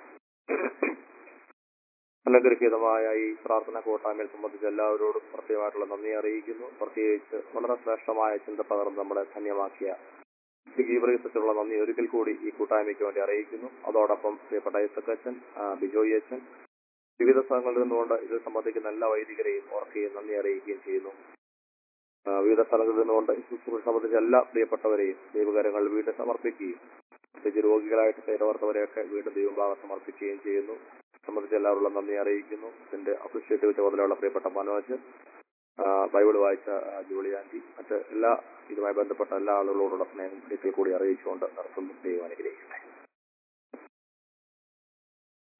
അനുഗ്രഹീതമായ ഈ പ്രാർത്ഥന കൂട്ടായ്മയിൽ സംബന്ധിച്ച് എല്ലാവരോടും പ്രത്യേകമായിട്ടുള്ള നന്ദി അറിയിക്കുന്നു പ്രത്യേകിച്ച് വളരെ ശ്രേഷ്ഠമായ ചിന്ത പകർന്ന് നമ്മളെ ധന്യമാക്കിയ ഗീബ്രീസത്തിലുള്ള നന്ദി ഒരിക്കൽ കൂടി ഈ കൂട്ടായ്മയ്ക്ക് വേണ്ടി അറിയിക്കുന്നു അതോടൊപ്പം പ്രിയപ്പെട്ട ഐസക്കച്ചൻ ബിജോയി അച്ഛൻ വിവിധ സ്ഥലങ്ങളിൽ നിന്നുകൊണ്ട് ഇത് സംബന്ധിക്കുന്ന എല്ലാ വൈദികരെയും ഓർക്കുകയും നന്ദി അറിയിക്കുകയും ചെയ്യുന്നു ആ, വിവിധ സ്ഥലങ്ങളിൽ നിന്നുകൊണ്ട് ഈ ശുശ്രൂഷ സംബന്ധിച്ച എല്ലാ പ്രിയപ്പെട്ടവരെയും ദൈവകരങ്ങൾ വീണ്ടും സമർപ്പിക്കുകയും പ്രത്യേകിച്ച് രോഗികളായിട്ട് ചേർത്തവരെയൊക്കെ വീണ്ടും ദൈവഭാഗം സമർപ്പിക്കുകയും ചെയ്യുന്നു സംബന്ധിച്ച് എല്ലാവരുള്ള നന്ദി അറിയിക്കുന്നു ഇതിന്റെ അസോസിയേറ്റീവ് ചുമതലയുള്ള പ്രിയപ്പെട്ട മനോജ് ആ, ബൈബിൾ വായിച്ച ആ, ജൂളി ആന്റി മറ്റ് എല്ലാ ഇതുമായി ബന്ധപ്പെട്ട എല്ലാ ആളുകളോടുള്ള സ്നേഹം ഒരിക്കൽ കൂടി അറിയിച്ചുകൊണ്ട് നടത്തുന്നു ദൈവം അനുഗ്രഹിക്കട്ടെ